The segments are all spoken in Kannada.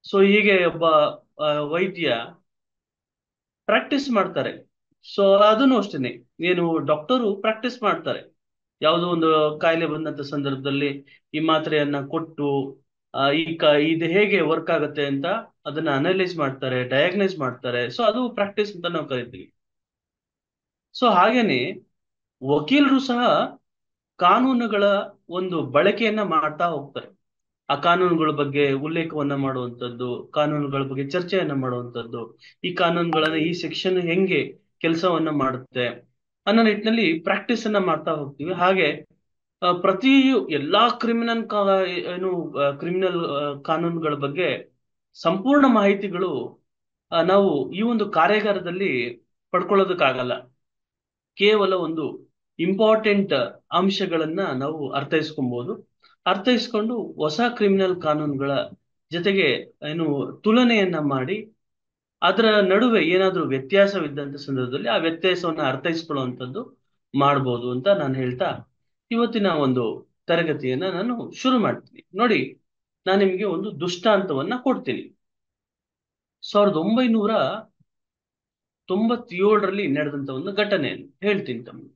ಸೊ ಹೀಗೆ ಒಬ್ಬ ಆ, ವೈದ್ಯ ಪ್ರಾಕ್ಟೀಸ್ ಮಾಡ್ತಾರೆ ಸೊ ಅದನ್ನು ಅಷ್ಟೇನೆ ಏನು ಡಾಕ್ಟರು ಪ್ರಾಕ್ಟೀಸ್ ಮಾಡ್ತಾರೆ ಯಾವುದೋ ಒಂದು ಕಾಯಿಲೆ ಬಂದಂತ ಸಂದರ್ಭದಲ್ಲಿ ಈ ಮಾತ್ರೆಯನ್ನ ಕೊಟ್ಟು ಆ, ಈ ಕ ಇದು ಹೇಗೆ ವರ್ಕ್ ಆಗುತ್ತೆ ಅಂತ ಅದನ್ನ ಅನಲೈಸ್ ಮಾಡ್ತಾರೆ ಡಯಾಗ್ನೈಸ್ ಮಾಡ್ತಾರೆ ಸೊ ಅದು ಪ್ರಾಕ್ಟೀಸ್ ಅಂತ ನಾವು ಕರಿತೀವಿ ಸೊ ಹಾಗೇನೆ ವಕೀಲರು ಸಹ ಕಾನೂನುಗಳ ಒಂದು ಬಳಕೆಯನ್ನ ಮಾಡ್ತಾ ಹೋಗ್ತಾರೆ ಆ ಕಾನೂನುಗಳ ಬಗ್ಗೆ ಉಲ್ಲೇಖವನ್ನ ಮಾಡುವಂತದ್ದು ಕಾನೂನುಗಳ ಬಗ್ಗೆ ಚರ್ಚೆಯನ್ನ ಮಾಡುವಂತದ್ದು ಈ ಕಾನೂನುಗಳನ್ನ ಈ ಸೆಕ್ಷನ್ ಹೆಂಗೆ ಕೆಲಸವನ್ನ ಮಾಡುತ್ತೆ ಅನ್ನೋ ನಿಟ್ಟಿನಲ್ಲಿ ಪ್ರಾಕ್ಟೀಸ್ ಅನ್ನ ಮಾಡ್ತಾ ಹೋಗ್ತೀವಿ ಹಾಗೆ ಆ, ಪ್ರತಿ ಎಲ್ಲಾ ಕ್ರಿಮಿನಲ್ ಏನು ಕ್ರಿಮಿನಲ್ ಕಾನೂನುಗಳ ಬಗ್ಗೆ ಸಂಪೂರ್ಣ ಮಾಹಿತಿಗಳು ಆ, ನಾವು ಈ ಒಂದು ಕಾರ್ಯಾಗಾರದಲ್ಲಿ ಪಡ್ಕೊಳ್ಳೋದಕ್ಕಾಗಲ್ಲ ಕೇವಲ ಒಂದು ಇಂಪಾರ್ಟೆಂಟ್ ಅಂಶಗಳನ್ನ ನಾವು ಅರ್ಥೈಸ್ಕೊಬಹುದು ಅರ್ಥೈಸ್ಕೊಂಡು ಹೊಸ ಕ್ರಿಮಿನಲ್ ಕಾನೂನುಗಳ ಜೊತೆಗೆ ಏನು ತುಲನೆಯನ್ನ ಮಾಡಿ ಅದರ ನಡುವೆ ಏನಾದ್ರೂ ವ್ಯತ್ಯಾಸವಿದ್ದಂತ ಸಂದರ್ಭದಲ್ಲಿ ಆ ವ್ಯತ್ಯಾಸವನ್ನ ಅರ್ಥೈಸ್ಕೊಳ್ಳುವಂಥದ್ದು ಮಾಡ್ಬೋದು ಅಂತ ನಾನು ಹೇಳ್ತಾ ಇವತ್ತಿನ ಒಂದು ತರಗತಿಯನ್ನ ನಾನು ಶುರು ಮಾಡ್ತೀನಿ ನೋಡಿ ನಾನು ನಿಮಗೆ ಒಂದು ದುಷ್ಟಾಂತವನ್ನ ಕೊಡ್ತೀನಿ ಸಾವಿರದ ಒಂಬೈನೂರ ತೊಂಬತ್ತೇಳರಲ್ಲಿ ನಡೆದಂತ ಒಂದು ಘಟನೆಯನ್ನು ಹೇಳ್ತೀನಿ ತಮಗೆ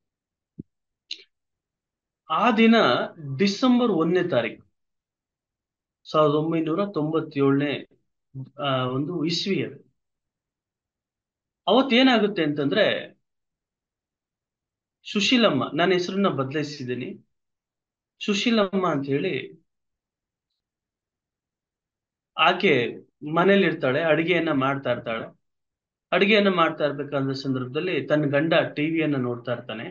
ಆ ದಿನ ಡಿಸೆಂಬರ್ ಒಂದನೇ ತಾರೀಕು ಸಾವಿರದ ಒಂಬೈನೂರ ತೊಂಬತ್ತೇಳನೇ ಆ, ಒಂದು ಇಸ್ವಿ ಅದು ಅವತ್ತೇನಾಗುತ್ತೆ ಅಂತಂದ್ರೆ ಸುಶೀಲಮ್ಮ ನನ್ನ ಹೆಸರನ್ನ ಬದಲಾಯಿಸಿದ್ದೀನಿ ಸುಶೀಲಮ್ಮ ಅಂತ ಹೇಳಿ ಆಕೆ ಮನೇಲಿ ಇರ್ತಾಳೆ ಅಡಿಗೆಯನ್ನ ಮಾಡ್ತಾ ಇರ್ತಾಳೆ ಅಡಿಗೆಯನ್ನ ಮಾಡ್ತಾ ಇರ್ಬೇಕಾದ ಸಂದರ್ಭದಲ್ಲಿ ತನ್ನ ಗಂಡ ಟಿವಿಯನ್ನ ನೋಡ್ತಾ ಇರ್ತಾನೆ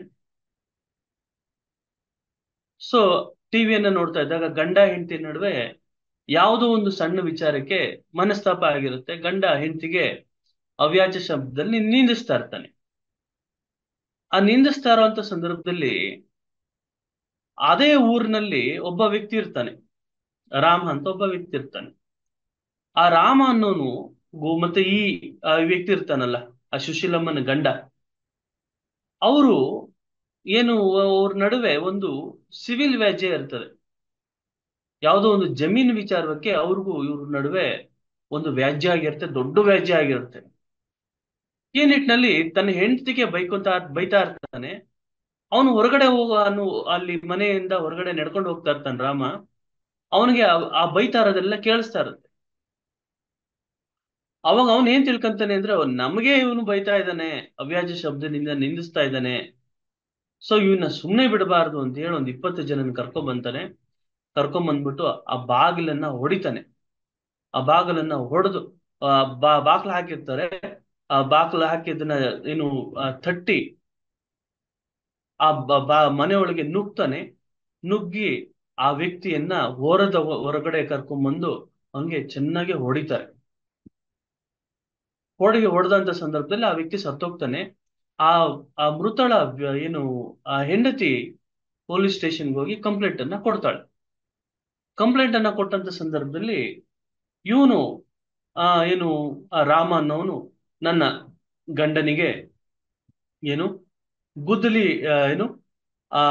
ಸೊ ಟಿವಿಯನ್ನ ನೋಡ್ತಾ ಇದ್ದಾಗ ಗಂಡ ಹೆಂಡತಿ ನಡುವೆ ಯಾವುದೋ ಒಂದು ಸಣ್ಣ ವಿಚಾರಕ್ಕೆ ಮನಸ್ತಾಪ ಆಗಿರುತ್ತೆ ಗಂಡ ಹೆಂಡತಿಗೆ ಅವ್ಯಾಚ ಶಬ್ದದಲ್ಲಿ ನಿಂದಿಸ್ತಾ ಇರ್ತಾನೆ ಆ ನಿಂದಿಸ್ತಾ ಇರುವಂತ ಸಂದರ್ಭದಲ್ಲಿ ಅದೇ ಊರಿನಲ್ಲಿ ಒಬ್ಬ ವ್ಯಕ್ತಿ ಇರ್ತಾನೆ ರಾಮ ಅಂತ ಒಬ್ಬ ವ್ಯಕ್ತಿ ಇರ್ತಾನೆ ಆ ರಾಮ ಅನ್ನೋನು ಗೋ- ಮತ್ತೆ ಈ ಆ ವ್ಯಕ್ತಿ ಇರ್ತಾನಲ್ಲ ಆ ಸುಶೀಲಮ್ಮನ ಗಂಡ ಅವರು ಏನು ಅವ್ರ ನಡುವೆ ಒಂದು ಸಿವಿಲ್ ವ್ಯಾಜ್ಯ ಇರ್ತದೆ ಯಾವುದೋ ಒಂದು ಜಮೀನು ವಿಚಾರಕ್ಕೆ ಅವ್ರಿಗೂ ಇವ್ರ ನಡುವೆ ಒಂದು ವ್ಯಾಜ್ಯ ಆಗಿರುತ್ತೆ ದೊಡ್ಡ ವ್ಯಾಜ್ಯ ಆಗಿರುತ್ತೆ ಈ ನಿಟ್ಟಿನಲ್ಲಿ ತನ್ನ ಹೆಂಡತಿಗೆ ಬೈಕೊಂತ ಬೈತಾ ಇರ್ತಾನೆ ಅವನು ಹೊರಗಡೆ ಹೋಗ ಅನ್ನು ಅಲ್ಲಿ ಮನೆಯಿಂದ ಹೊರಗಡೆ ನಡ್ಕೊಂಡು ಹೋಗ್ತಾ ಇರ್ತಾನೆ ರಾಮ ಅವನಿಗೆ ಆ- ಆ ಬೈತಾ ಇರೋದೆಲ್ಲ ಕೇಳಿಸ್ತಾ ಇರುತ್ತೆ ಅವಾಗ ಅವನ್ ಏನ್ ತಿಳ್ಕೊಂತಾನೆ ಅಂದ್ರೆ ಅವ್ನ್ ನಮಗೆ ಇವನು ಬೈತಾ ಇದ್ದಾನೆ ಅವ್ಯಾಜ ಶಬ್ದದಿಂದ ನಿಂದಿಸ್ತಾ ಇದ್ದಾನೆ ಸೊ ಇವನ್ನ ಸುಮ್ನೆ ಬಿಡಬಾರ್ದು ಅಂತ ಹೇಳಿ ಒಂದ್ ಇಪ್ಪತ್ತು ಜನನ ಕರ್ಕೊಂಡ್ ಬಂತಾನೆ ಕರ್ಕೊಂಡ್ ಬಂದ್ಬಿಟ್ಟು ಆ ಬಾಗಿಲನ್ನ ಹೊಡಿತಾನೆ ಆ ಬಾಗಿಲನ್ನ ಹೊಡೆದು ಆ ಬಾ ಬಾಗ್ಲ ಹಾಕಿರ್ತಾರೆ ಆ ಬಾಗ್ಲ ಹಾಕಿದ್ದನ್ನ ಏನು ಆ, ತಟ್ಟಿ ಆ ಬ- ಬಾ- ಮನೆಯೊಳಗೆ ನುಗ್ತಾನೆ ನುಗ್ಗಿ ಆ ವ್ಯಕ್ತಿಯನ್ನ ಹೊರದ ಹೊರಗಡೆ ಕರ್ಕೊಂಡ್ಬಂದು ಅವನ್ಗೆ ಚೆನ್ನಾಗಿ ಹೊಡಿತಾರೆ ಹೊಡೆಗೆ ಹೊಡೆದಂತ ಸಂದರ್ಭದಲ್ಲಿ ಆ ವ್ಯಕ್ತಿ ಸತ್ತೋಗ್ತಾನೆ ಆ ಆ ಮೃತಳ ವ್ಯ- ಏನು ಆ ಹೆಂಡತಿ ಪೊಲೀಸ್ ಸ್ಟೇಷನ್ಗೆ ಹೋಗಿ ಕಂಪ್ಲೇಂಟ್ ಅನ್ನ ಕೊಡ್ತಾಳೆ ಕಂಪ್ಲೇಂಟ್ ಅನ್ನ ಕೊಟ್ಟಂತ ಸಂದರ್ಭದಲ್ಲಿ ಇವನು ಆ ಏನು ಆ ರಾಮ ಅನ್ನೋನು ನನ್ನ ಗಂಡನಿಗೆ ಏನು ಗುದ್ದಲಿ ಆ, ಏನು ಆ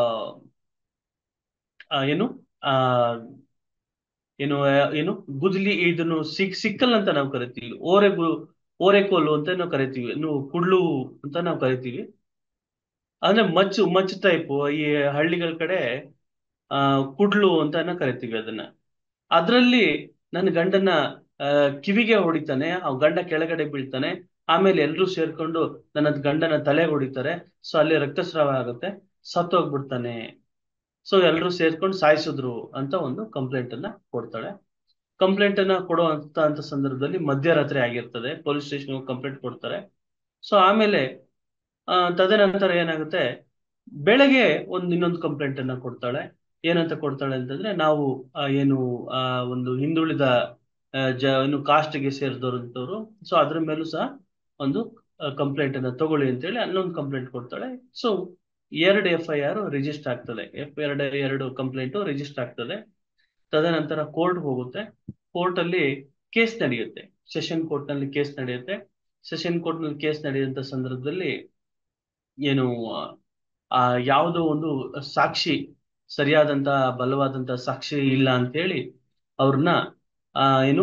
ಆ, ಏನು ಆ ಏನು ಆ, ಏನು ಗುದ್ದಲಿ ಇದನ್ನು ಸಿಕ್ ಸಿಕ್ಕಲ್ ಅಂತ ನಾವು ಕರಿತೀವಿ ಓರೆ ಗು- ಓರೆಕೋಲು ಅಂತ ನಾವು ಕರಿತೀವಿ ಇನ್ನು ಕುಡ್ಲು ಅಂತ ನಾವು ಕರಿತೀವಿ ಅಂದ್ರೆ ಮಚ್ಚು ಮಚ್ಚು ಟೈಪ್ ಈ ಹಳ್ಳಿಗಳ ಕಡೆ ಆ ಕುಡ್ಲು ಅಂತ ಕರಿತೀವಿ ಅದನ್ನ ಅದ್ರಲ್ಲಿ ನನ್ನ ಗಂಡನ ಆ, ಕಿವಿಗೆ ಹೊಡಿತಾನೆ ಆ ಗಂಡ ಕೆಳಗಡೆ ಬೀಳ್ತಾನೆ ಆಮೇಲೆ ಎಲ್ರೂ ಸೇರ್ಕೊಂಡು ನನ್ನ ಗಂಡನ ತಲೆ ಹೊಡಿತಾರೆ ಸೊ ಅಲ್ಲಿ ರಕ್ತಸ್ರಾವ ಆಗುತ್ತೆ ಸತ್ತೋಗ್ಬಿಡ್ತಾನೆ ಸೊ ಎಲ್ರೂ ಸೇರ್ಕೊಂಡು ಸಾಯಿಸಿದ್ರು ಅಂತ ಒಂದು ಕಂಪ್ಲೇಂಟ್ ಅನ್ನ ಕೊಡ್ತಾಳೆ ಕಂಪ್ಲೇಂಟ್ ಅನ್ನ ಕೊಡುವಂತ ಅಂತ ಸಂದರ್ಭದಲ್ಲಿ ಮಧ್ಯರಾತ್ರಿ ಆಗಿರ್ತದೆ ಪೊಲೀಸ್ ಸ್ಟೇಷನ್ ಕಂಪ್ಲೇಂಟ್ ಕೊಡ್ತಾರೆ ಸೊ ಆಮೇಲೆ ಆ, ತದನಂತರ ಏನಾಗುತ್ತೆ ಬೆಳಗ್ಗೆ ಒಂದು ಇನ್ನೊಂದು ಕಂಪ್ಲೇಂಟ್ ಅನ್ನ ಕೊಡ್ತಾಳೆ ಏನಂತ ಕೊಡ್ತಾಳೆ ಅಂತಂದ್ರೆ ನಾವು ಆ, ಏನು ಆ, ಒಂದು ಹಿಂದುಳಿದ ಆ, ಜ ಏನು ಕಾಸ್ಟ್ಗೆ ಸೇರಿದವರು ಸೊ ಅದ್ರ ಮೇಲೂ ಸಹ ಒಂದು ಕಂಪ್ಲೇಂಟ್ ಅನ್ನ ತಗೊಳ್ಳಿ ಅಂತೇಳಿ ಅಲ್ಲೊಂದು ಕಂಪ್ಲೇಂಟ್ ಕೊಡ್ತಾಳೆ ಸೊ ಎರಡು ಎಫ್ ಐ ಆರ್ ರಿಜಿಸ್ಟರ್ ಆಗ್ತದೆ ಎಫ್ ಎರಡು ಎರಡು ಕಂಪ್ಲೇಂಟ್ ರಿಜಿಸ್ಟರ್ ಆಗ್ತದೆ ತದನಂತರ ಕೋರ್ಟ್ ಹೋಗುತ್ತೆ ಕೋರ್ಟ್ ಅಲ್ಲಿ ಕೇಸ್ ನಡೆಯುತ್ತೆ ಸೆಷನ್ ಕೋರ್ಟ್ ನಲ್ಲಿ ಕೇಸ್ ನಡೆಯುತ್ತೆ ಸೆಷನ್ ಕೋರ್ಟ್ ನಲ್ಲಿ ಕೇಸ್ ನಡೆಯುವಂತ ಸಂದರ್ಭದಲ್ಲಿ ಏನು ಆ ಯಾವುದೋ ಒಂದು ಸಾಕ್ಷಿ ಸರಿಯಾದಂತ ಬಲವಾದಂತ ಸಾಕ್ಷಿ ಇಲ್ಲ ಅಂತ ಹೇಳಿ ಅವ್ರನ್ನ ಆ ಏನು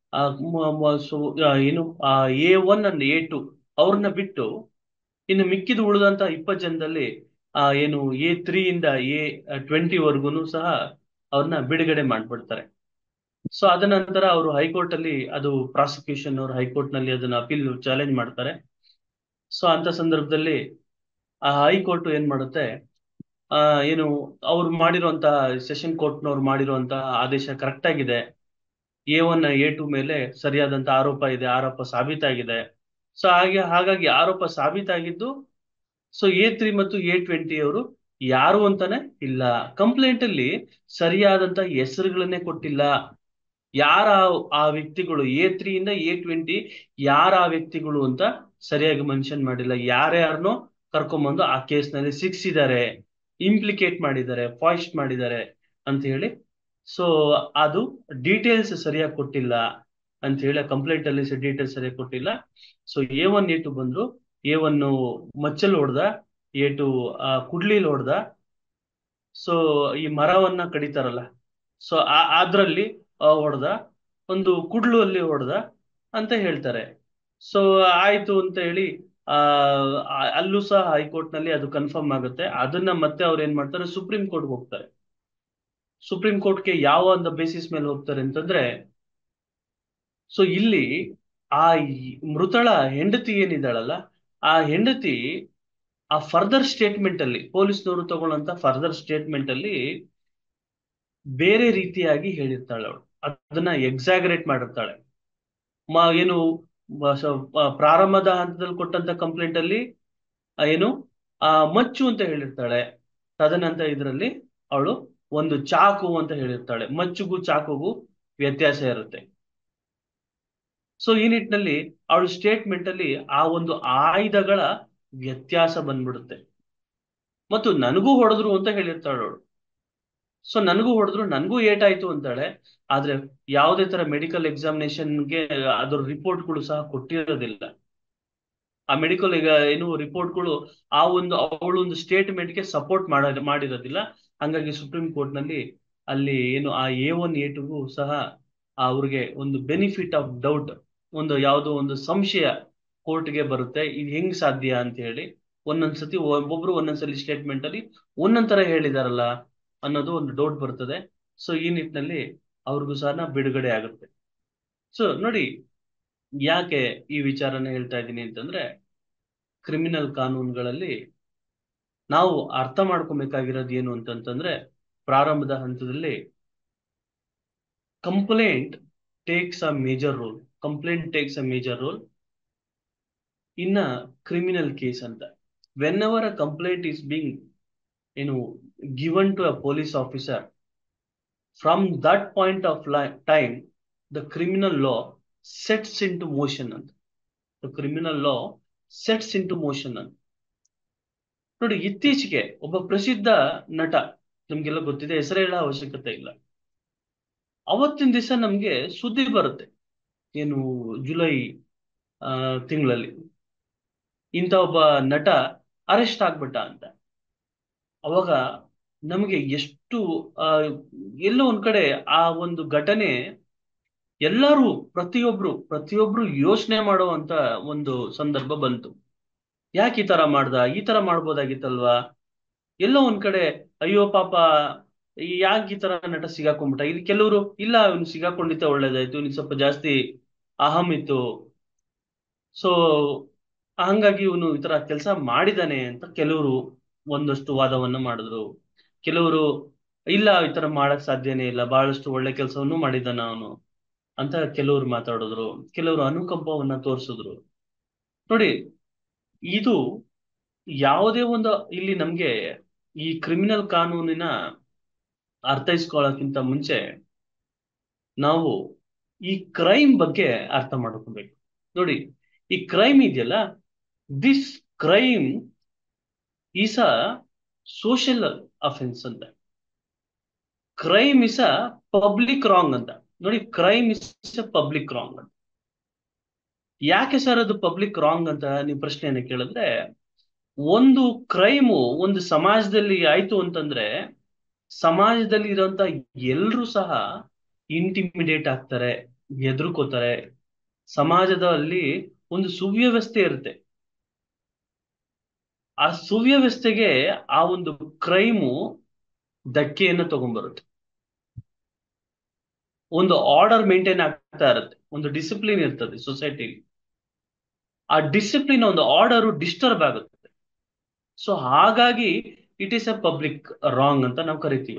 ಆ, ಮ- ಮ- ಸೊ ಆ, ಏನು A one and A two ಅವ್ರನ್ನ ಬಿಟ್ಟು ಇನ್ನು ಮಿಕ್ಕಿದ ಉಳಿದಂತ ಇಪ್ಪತ್ತು ಜನದಲ್ಲಿ ಆ ಏನು ಎ ತ್ರೀ ಇಂದ ಎ ಟ್ವೆಂಟಿ ವರ್ಗುನು ಸಹ ಅವ್ರನ್ನ ಬಿಡುಗಡೆ ಮಾಡ್ಬಿಡ್ತಾರೆ ಸೊ ಅದ ನಂತರ ಅವರು ಹೈಕೋರ್ಟ್ ಅಲ್ಲಿ ಅದು ಪ್ರಾಸಿಕ್ಯೂಷನ್ ಅವರು ಹೈಕೋರ್ಟ್ ನಲ್ಲಿ ಅದನ್ನ ಅಪೀಲ್ ಚಾಲೆಂಜ್ ಮಾಡ್ತಾರೆ ಸೊ ಅಂತ ಸಂದರ್ಭದಲ್ಲಿ ಆ ಹೈಕೋರ್ಟ್ ಏನ್ ಮಾಡುತ್ತೆ ಆ ಏನು ಅವ್ರು ಮಾಡಿರುವಂತಹ ಸೆಷನ್ ಕೋರ್ಟ್ನವ್ರು ಮಾಡಿರುವಂತಹ ಆದೇಶ ಕರೆಕ್ಟ್ ಆಗಿದೆ ಎ ಒನ್ ಎ ಟು ಮೇಲೆ ಸರಿಯಾದಂತ ಆರೋಪ ಇದೆ ಆರೋಪ ಸಾಬೀತಾಗಿದೆ ಸೊ ಹಾಗೆ ಹಾಗಾಗಿ ಆರೋಪ ಸಾಬೀತಾಗಿದ್ದು ಸೊ ಎ ತ್ರೀ ಮತ್ತು ಎ ಟ್ವೆಂಟಿ ಅವರು ಯಾರು ಅಂತಾನೆ ಇಲ್ಲ ಕಂಪ್ಲೇಂಟ್ ಅಲ್ಲಿ ಸರಿಯಾದಂತ ಹೆಸರುಗಳನ್ನೇ ಕೊಟ್ಟಿಲ್ಲ ಯಾರ ಆ- ಆ ವ್ಯಕ್ತಿಗಳು ಎ ತ್ರೀ ಇಂದ ಎ ಟ್ವೆಂಟಿ ಯಾರ ಆ ವ್ಯಕ್ತಿಗಳು ಅಂತ ಸರಿಯಾಗಿ ಮೆನ್ಷನ್ ಮಾಡಿಲ್ಲ ಯಾರ್ಯಾರನ್ನೋ ಕರ್ಕೊಂಬಂದು ಆ ಕೇಸ್ನಲ್ಲಿ ಸಿಕ್ಸಿದ್ದಾರೆ ಇಂಪ್ಲಿಕೇಟ್ ಮಾಡಿದ್ದಾರೆ ಫಾಯಿಸ್ಟ್ ಮಾಡಿದ್ದಾರೆ ಅಂತ ಹೇಳಿ ಸೊ ಅದು ಡೀಟೇಲ್ಸ್ ಸರಿಯಾಗಿ ಕೊಟ್ಟಿಲ್ಲ ಅಂತ ಹೇಳಿ ಕಂಪ್ಲೇಂಟ್ ಅಲ್ಲಿ ಡೀಟೇಲ್ಸ್ ಸರಿಯಾಗಿ ಕೊಟ್ಟಿಲ್ಲ so A one A two ಬಂದ್ರು ಎ ಒನ್ ಮಚ್ಚಲ್ ಹೊಡ್ದ ಎ ಟು ಕುಡ್ಲಿಲ್ ಹೊಡ್ದ ಸೊ ಈ ಮರವನ್ನ ಕಡಿತಾರಲ್ಲ ಸೊ ಅದ್ರಲ್ಲಿ ಹೊಡೆದ ಒಂದು ಕುಡ್ಲು ಅಲ್ಲಿ ಹೊಡೆದ ಅಂತ ಹೇಳ್ತಾರೆ ಸೊ ಆಯ್ತು ಅಂತ ಹೇಳಿ ಆ ಆ- ಅಲ್ಲೂ ಸಹ ಹೈಕೋರ್ಟ್ ನಲ್ಲಿ ಅದು ಕನ್ಫರ್ಮ್ ಆಗುತ್ತೆ ಅದನ್ನ ಮತ್ತೆ ಅವ್ರು ಏನ್ ಮಾಡ್ತಾರೆ ಸುಪ್ರೀಂ ಕೋರ್ಟ್ ಹೋಗ್ತಾರೆ ಸುಪ್ರೀಂ ಕೋರ್ಟ್ಗೆ ಯಾವ ಒಂದು ಬೇಸಿಸ್ ಮೇಲೆ ಹೋಗ್ತಾರೆ ಅಂತಂದ್ರೆ ಸೊ ಇಲ್ಲಿ ಆ ಈ- ಮೃತಳ ಹೆಂಡತಿ ಏನಿದ್ದಾಳಲ್ಲ ಆ ಹೆಂಡತಿ ಆ ಫರ್ದರ್ ಸ್ಟೇಟ್ಮೆಂಟ್ ಅಲ್ಲಿ ಪೊಲೀಸ್ನವರು ತಗೊಳ್ಳಂತ ಫರ್ದರ್ ಸ್ಟೇಟ್ಮೆಂಟ್ ಅಲ್ಲಿ ಬೇರೆ ರೀತಿಯಾಗಿ ಹೇಳಿರ್ತಾಳೆ ಅವಳು ಅದನ್ನ ಎಕ್ಸಾಗರೇಟ್ ಮಾಡಿರ್ತಾಳೆ ಮ ಏನು ಮ- ಸ- ಪ- ಪ್ರಾರಂಭದ ಹಂತದಲ್ಲಿ ಕೊಟ್ಟಂತ ಕಂಪ್ಲೇಂಟ್ ಅಲ್ಲಿ ಆ ಏನು ಆ ಮಚ್ಚು ಅಂತ ಹೇಳಿರ್ತಾಳೆ ತದನಂತರ ಇದರಲ್ಲಿ ಅವಳು ಒಂದು ಚಾಕು ಅಂತ ಹೇಳಿರ್ತಾಳೆ ಮಚ್ಚುಗೂ ಚಾಕುಗೂ ವ್ಯತ್ಯಾಸ ಇರುತ್ತೆ ಸೊ ಈ ನಿಟ್ಟಿನಲ್ಲಿ ಅವಳ ಸ್ಟೇಟ್ಮೆಂಟ್ ಅಲ್ಲಿ ಆ ಒಂದು ಆಯುಧಗಳ ವ್ಯತ್ಯಾಸ ಬಂದ್ಬಿಡುತ್ತೆ ಮತ್ತು ನನಗೂ ಹೊಡೆದ್ರು ಅಂತ ಹೇಳಿರ್ತಾಳೆ ಅವಳು ಸೊ ನನಗೂ ಹೊಡೆದ್ರು ನನಗೂ ಏಟಾಯ್ತು ಅಂತಾಳೆ ಆದ್ರೆ ಯಾವುದೇ ತರ ಮೆಡಿಕಲ್ ಎಕ್ಸಾಮಿನೇಷನ್ಗೆ ಅದ್ರ ರಿಪೋರ್ಟ್ಗಳು ಸಹ ಕೊಟ್ಟಿರೋದಿಲ್ಲ ಆ ಮೆಡಿಕಲ್ ಈಗ ಏನು ರಿಪೋರ್ಟ್ಗಳು ಆ ಒಂದು ಅವಳು ಒಂದು ಸ್ಟೇಟ್ಮೆಂಟ್ಗೆ ಸಪೋರ್ಟ್ ಮಾಡ ಮಾಡಿರೋದಿಲ್ಲ ಹಂಗಾಗಿ ಸುಪ್ರೀಂ ಕೋರ್ಟ್ ನಲ್ಲಿ ಅಲ್ಲಿ ಏನು ಆ ಎ ಒನ್ ಎ ಟುಗೂ ಸಹ ಅವ್ರಿಗೆ ಒಂದು ಬೆನಿಫಿಟ್ ಆಫ್ ಡೌಟ್ ಒಂದು ಯಾವುದೋ ಒಂದು ಸಂಶಯ ಕೋರ್ಟ್ಗೆ ಬರುತ್ತೆ ಇದು ಹೆಂಗ್ ಸಾಧ್ಯ ಅಂತ ಹೇಳಿ ಒಂದೊಂದ್ಸತಿ ಒಬ್ಬೊಬ್ರು ಒಂದೊಂದ್ಸಲಿ ಸ್ಟೇಟ್ಮೆಂಟ್ ಅಲ್ಲಿ ಒಂದೊಂದ್ ತರ ಹೇಳಿದಾರಲ್ಲ ಅನ್ನೋದು ಒಂದು ಡೌಟ್ ಬರ್ತದೆ ಸೊ ಈ ನಿಟ್ಟಿನಲ್ಲಿ ಅವ್ರಿಗೂ ಸಹ ಬಿಡುಗಡೆ ಆಗುತ್ತೆ ಸೊ ನೋಡಿ ಯಾಕೆ ಈ ವಿಚಾರನ ಹೇಳ್ತಾ ಇದ್ದೀನಿ ಅಂತಂದ್ರೆ ಕ್ರಿಮಿನಲ್ ಕಾನೂನುಗಳಲ್ಲಿ ನಾವು ಅರ್ಥ ಮಾಡ್ಕೊಬೇಕಾಗಿರೋದು ಏನು ಅಂತಂತಂದ್ರೆ ಪ್ರಾರಂಭದ ಹಂತದಲ್ಲಿ complaint takes a major role complaint takes a major role in a criminal case ಅಂತ whenever a complaint is being ಏನು given to a police officer from that point of time the criminal law sets into motion ಅಂತ the criminal law sets into motion ಅಂತ ನೋಡಿ ಇತ್ತೀಚೆಗೆ ಒಬ್ಬ ಪ್ರಸಿದ್ಧ ನಟ ನಮ್ಗೆಲ್ಲ ಗೊತ್ತಿದೆ ಹೆಸರು ಹೇಳೋ ಅವಶ್ಯಕತೆ ಇಲ್ಲ ಅವತ್ತಿನ ದಿವಸ ನಮ್ಗೆ ಸುದ್ದಿ ಬರುತ್ತೆ ಏನು ಜುಲೈ ಆ ತಿಂಗಳಲ್ಲಿ ಇಂಥ ಒಬ್ಬ ನಟ ಅರೆಸ್ಟ್ ಆಗ್ಬಿಟ್ಟ ಅಂತ ಅವಾಗ ನಮಗೆ ಎಷ್ಟು ಆ ಎಲ್ಲೋ ಒಂದ್ ಕಡೆ ಆ ಒಂದು ಘಟನೆ ಎಲ್ಲರೂ ಪ್ರತಿಯೊಬ್ರು ಪ್ರತಿಯೊಬ್ರು ಯೋಚನೆ ಮಾಡುವಂತ ಒಂದು ಸಂದರ್ಭ ಬಂತು ಯಾಕೆ ಈ ತರ ಮಾಡ್ದ ಈ ತರ ಮಾಡ್ಬೋದಾಗಿತ್ತಲ್ವಾ ಎಲ್ಲೋ ಒಂದ್ ಕಡೆ ಅಯ್ಯೋ ಪಾಪ ಯಾಕೆ ಈ ತರ ನಟ ಸಿಗಾಕೊಂಡ್ಬಿಟ್ಟ ಇಲ್ಲಿ ಕೆಲವರು ಇಲ್ಲ ಇವನು ಸಿಗಾಕೊಂಡಿದ್ದೆ ಒಳ್ಳೇದಾಯ್ತು ಇವನಿಗೆ ಸ್ವಲ್ಪ ಜಾಸ್ತಿ ಅಹಂ ಇತ್ತು ಸೊ ಹಂಗಾಗಿ ಇವನು ಈ ತರ ಕೆಲಸ ಮಾಡಿದಾನೆ ಅಂತ ಕೆಲವರು ಒಂದಷ್ಟು ವಾದವನ್ನ ಮಾಡಿದ್ರು ಕೆಲವರು ಇಲ್ಲ ಈ ತರ ಮಾಡಕ್ ಸಾಧ್ಯನೇ ಇಲ್ಲ ಬಹಳಷ್ಟು ಒಳ್ಳೆ ಕೆಲಸವನ್ನು ಮಾಡಿದ್ದಾನ ಅವನು ಅಂತ ಕೆಲವರು ಮಾತಾಡಿದ್ರು ಕೆಲವರು ಅನುಕಂಪವನ್ನ ತೋರಿಸಿದ್ರು ನೋಡಿ ಇದು ಯಾವುದೇ ಒಂದು ಇಲ್ಲಿ ನಮ್ಗೆ ಈ ಕ್ರಿಮಿನಲ್ ಕಾನೂನಿನ ಅರ್ಥೈಸ್ಕೊಳ್ಳೋಕ್ಕಿಂತ ಮುಂಚೆ ನಾವು ಈ ಕ್ರೈಮ್ ಬಗ್ಗೆ ಅರ್ಥ ಮಾಡ್ಕೋಬೇಕು ನೋಡಿ ಈ ಕ್ರೈಮ್ ಇದೆಯಲ್ಲ this crime is a social offence ಅಂತ crime is a public wrong ಅಂತ ನೋಡಿ crime is a public wrong ಅಂತ ಯಾಕೆ ಸರ್ ಅದು ಪಬ್ಲಿಕ್ ರಾಂಗ್ ಅಂತ ನೀವು ಪ್ರಶ್ನೆಯನ್ನ ಕೇಳಿದ್ರೆ ಒಂದು ಕ್ರೈಮು ಒಂದು ಸಮಾಜದಲ್ಲಿ ಆಯ್ತು ಅಂತಂದ್ರೆ ಸಮಾಜದಲ್ಲಿ ಇರುವಂತ ಎಲ್ರೂ ಸಹ ಇಂಟಿಮಿಡೇಟ್ ಆಗ್ತಾರೆ ಹೆದರ್ಕೋತಾರೆ ಸಮಾಜದಲ್ಲಿ ಒಂದು ಸುವ್ಯವಸ್ಥೆ ಇರುತ್ತೆ ಆ ಸುವ್ಯವಸ್ಥೆಗೆ ಆ ಒಂದು ಕ್ರೈಮು ಧಕ್ಕೆಯನ್ನು ತಗೊಂಡ್ಬರುತ್ತೆ ಒಂದು ಆರ್ಡರ್ ಮೇಂಟೈನ್ ಆಗ್ತಾ ಇರುತ್ತೆ ಒಂದು ಡಿಸಿಪ್ಲಿನ್ ಇರ್ತದೆ ಸೊಸೈಟಿಲಿ ಆ ಡಿಸಿಪ್ಲಿನ್ ಒಂದು ಆರ್ಡರ್ ಡಿಸ್ಟರ್ಬ್ ಆಗುತ್ತೆ ಸೊ ಹಾಗಾಗಿ it is a public wrong ಅಂತ ನಾವು ಕರಿತೀವಿ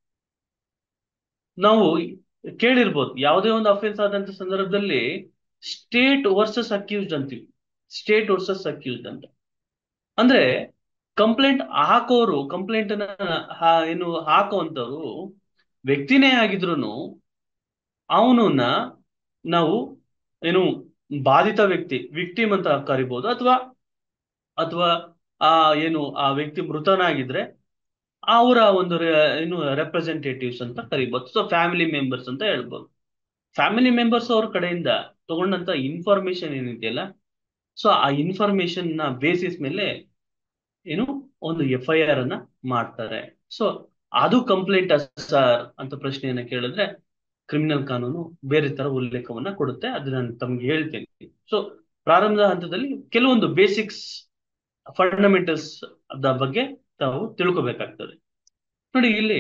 ನಾವು ಕೇಳಿರ್ಬೋದು ಯಾವುದೇ ಒಂದು ಅಫೆನ್ಸ್ ಆದಂತ ಸಂದರ್ಭದಲ್ಲಿ ಸ್ಟೇಟ್ ವರ್ಸಸ್ ಅಕ್ಯೂಸ್ಡ್ ಅಂತೀವಿ ಸ್ಟೇಟ್ ವರ್ಸಸ್ ಅಕ್ಯೂಸ್ಡ್ ಅಂತ ಅಂದ್ರೆ ಕಂಪ್ಲೇಂಟ್ ಹಾಕೋರು ಕಂಪ್ಲೇಂಟ್ ಏನು ಹಾಕುವಂತವ್ರು ವ್ಯಕ್ತಿನೇ ಆಗಿದ್ರು ಅವನನ್ನ ನಾವು ಏನು ಬಾಧಿತ ವ್ಯಕ್ತಿ ವಿಕ್ಟಿಮ್ ಅಂತ ಕರಿಬಹುದು ಅಥವಾ ಅಥವಾ ಆ ಏನು ಆ ವ್ಯಕ್ತಿ ಮೃತನಾಗಿದ್ರೆ ಅವರ ಒಂದು ಏನು ರೆಪ್ರೆಸೆಂಟೇಟಿವ್ಸ್ ಅಂತ ಕರಿಬಹುದು ಸೊ ಫ್ಯಾಮಿಲಿ ಮೆಂಬರ್ಸ್ ಅಂತ ಹೇಳ್ಬೋದು ಫ್ಯಾಮಿಲಿ ಮೆಂಬರ್ಸ್ ಅವ್ರ ಕಡೆಯಿಂದ ತಗೊಂಡಂತ ಇನ್ಫಾರ್ಮೇಶನ್ ಏನಿದೆಯಲ್ಲ ಸೊ ಆ ಇನ್ಫಾರ್ಮೇಶನ್ ನ ಬೇಸಿಸ್ ಮೇಲೆ ಏನು ಒಂದು ಎಫ್ ಐ ಆರ್ ಅನ್ನ ಮಾಡ್ತಾರೆ ಸೊ ಅದು ಕಂಪ್ಲೇಂಟ್ ಸರ್ ಅಂತ ಪ್ರಶ್ನೆಯನ್ನ ಕೇಳಿದ್ರೆ ಕ್ರಿಮಿನಲ್ ಕಾನೂನು ಬೇರೆ ತರ ಉಲ್ಲೇಖವನ್ನ ಕೊಡುತ್ತೆ ಅದು ನಾನು ತಮ್ಗೆ ಹೇಳ್ತೇನೆ ಸೊ ಪ್ರಾರಂಭದ ಹಂತದಲ್ಲಿ ಕೆಲವೊಂದು ಬೇಸಿಕ್ಸ್ ಫಂಡಮೆಂಟಲ್ಸ್ ಅದ ಬಗ್ಗೆ ತಾವು ತಿಳ್ಕೊಬೇಕಾಗ್ತದೆ ನೋಡಿ ಇಲ್ಲಿ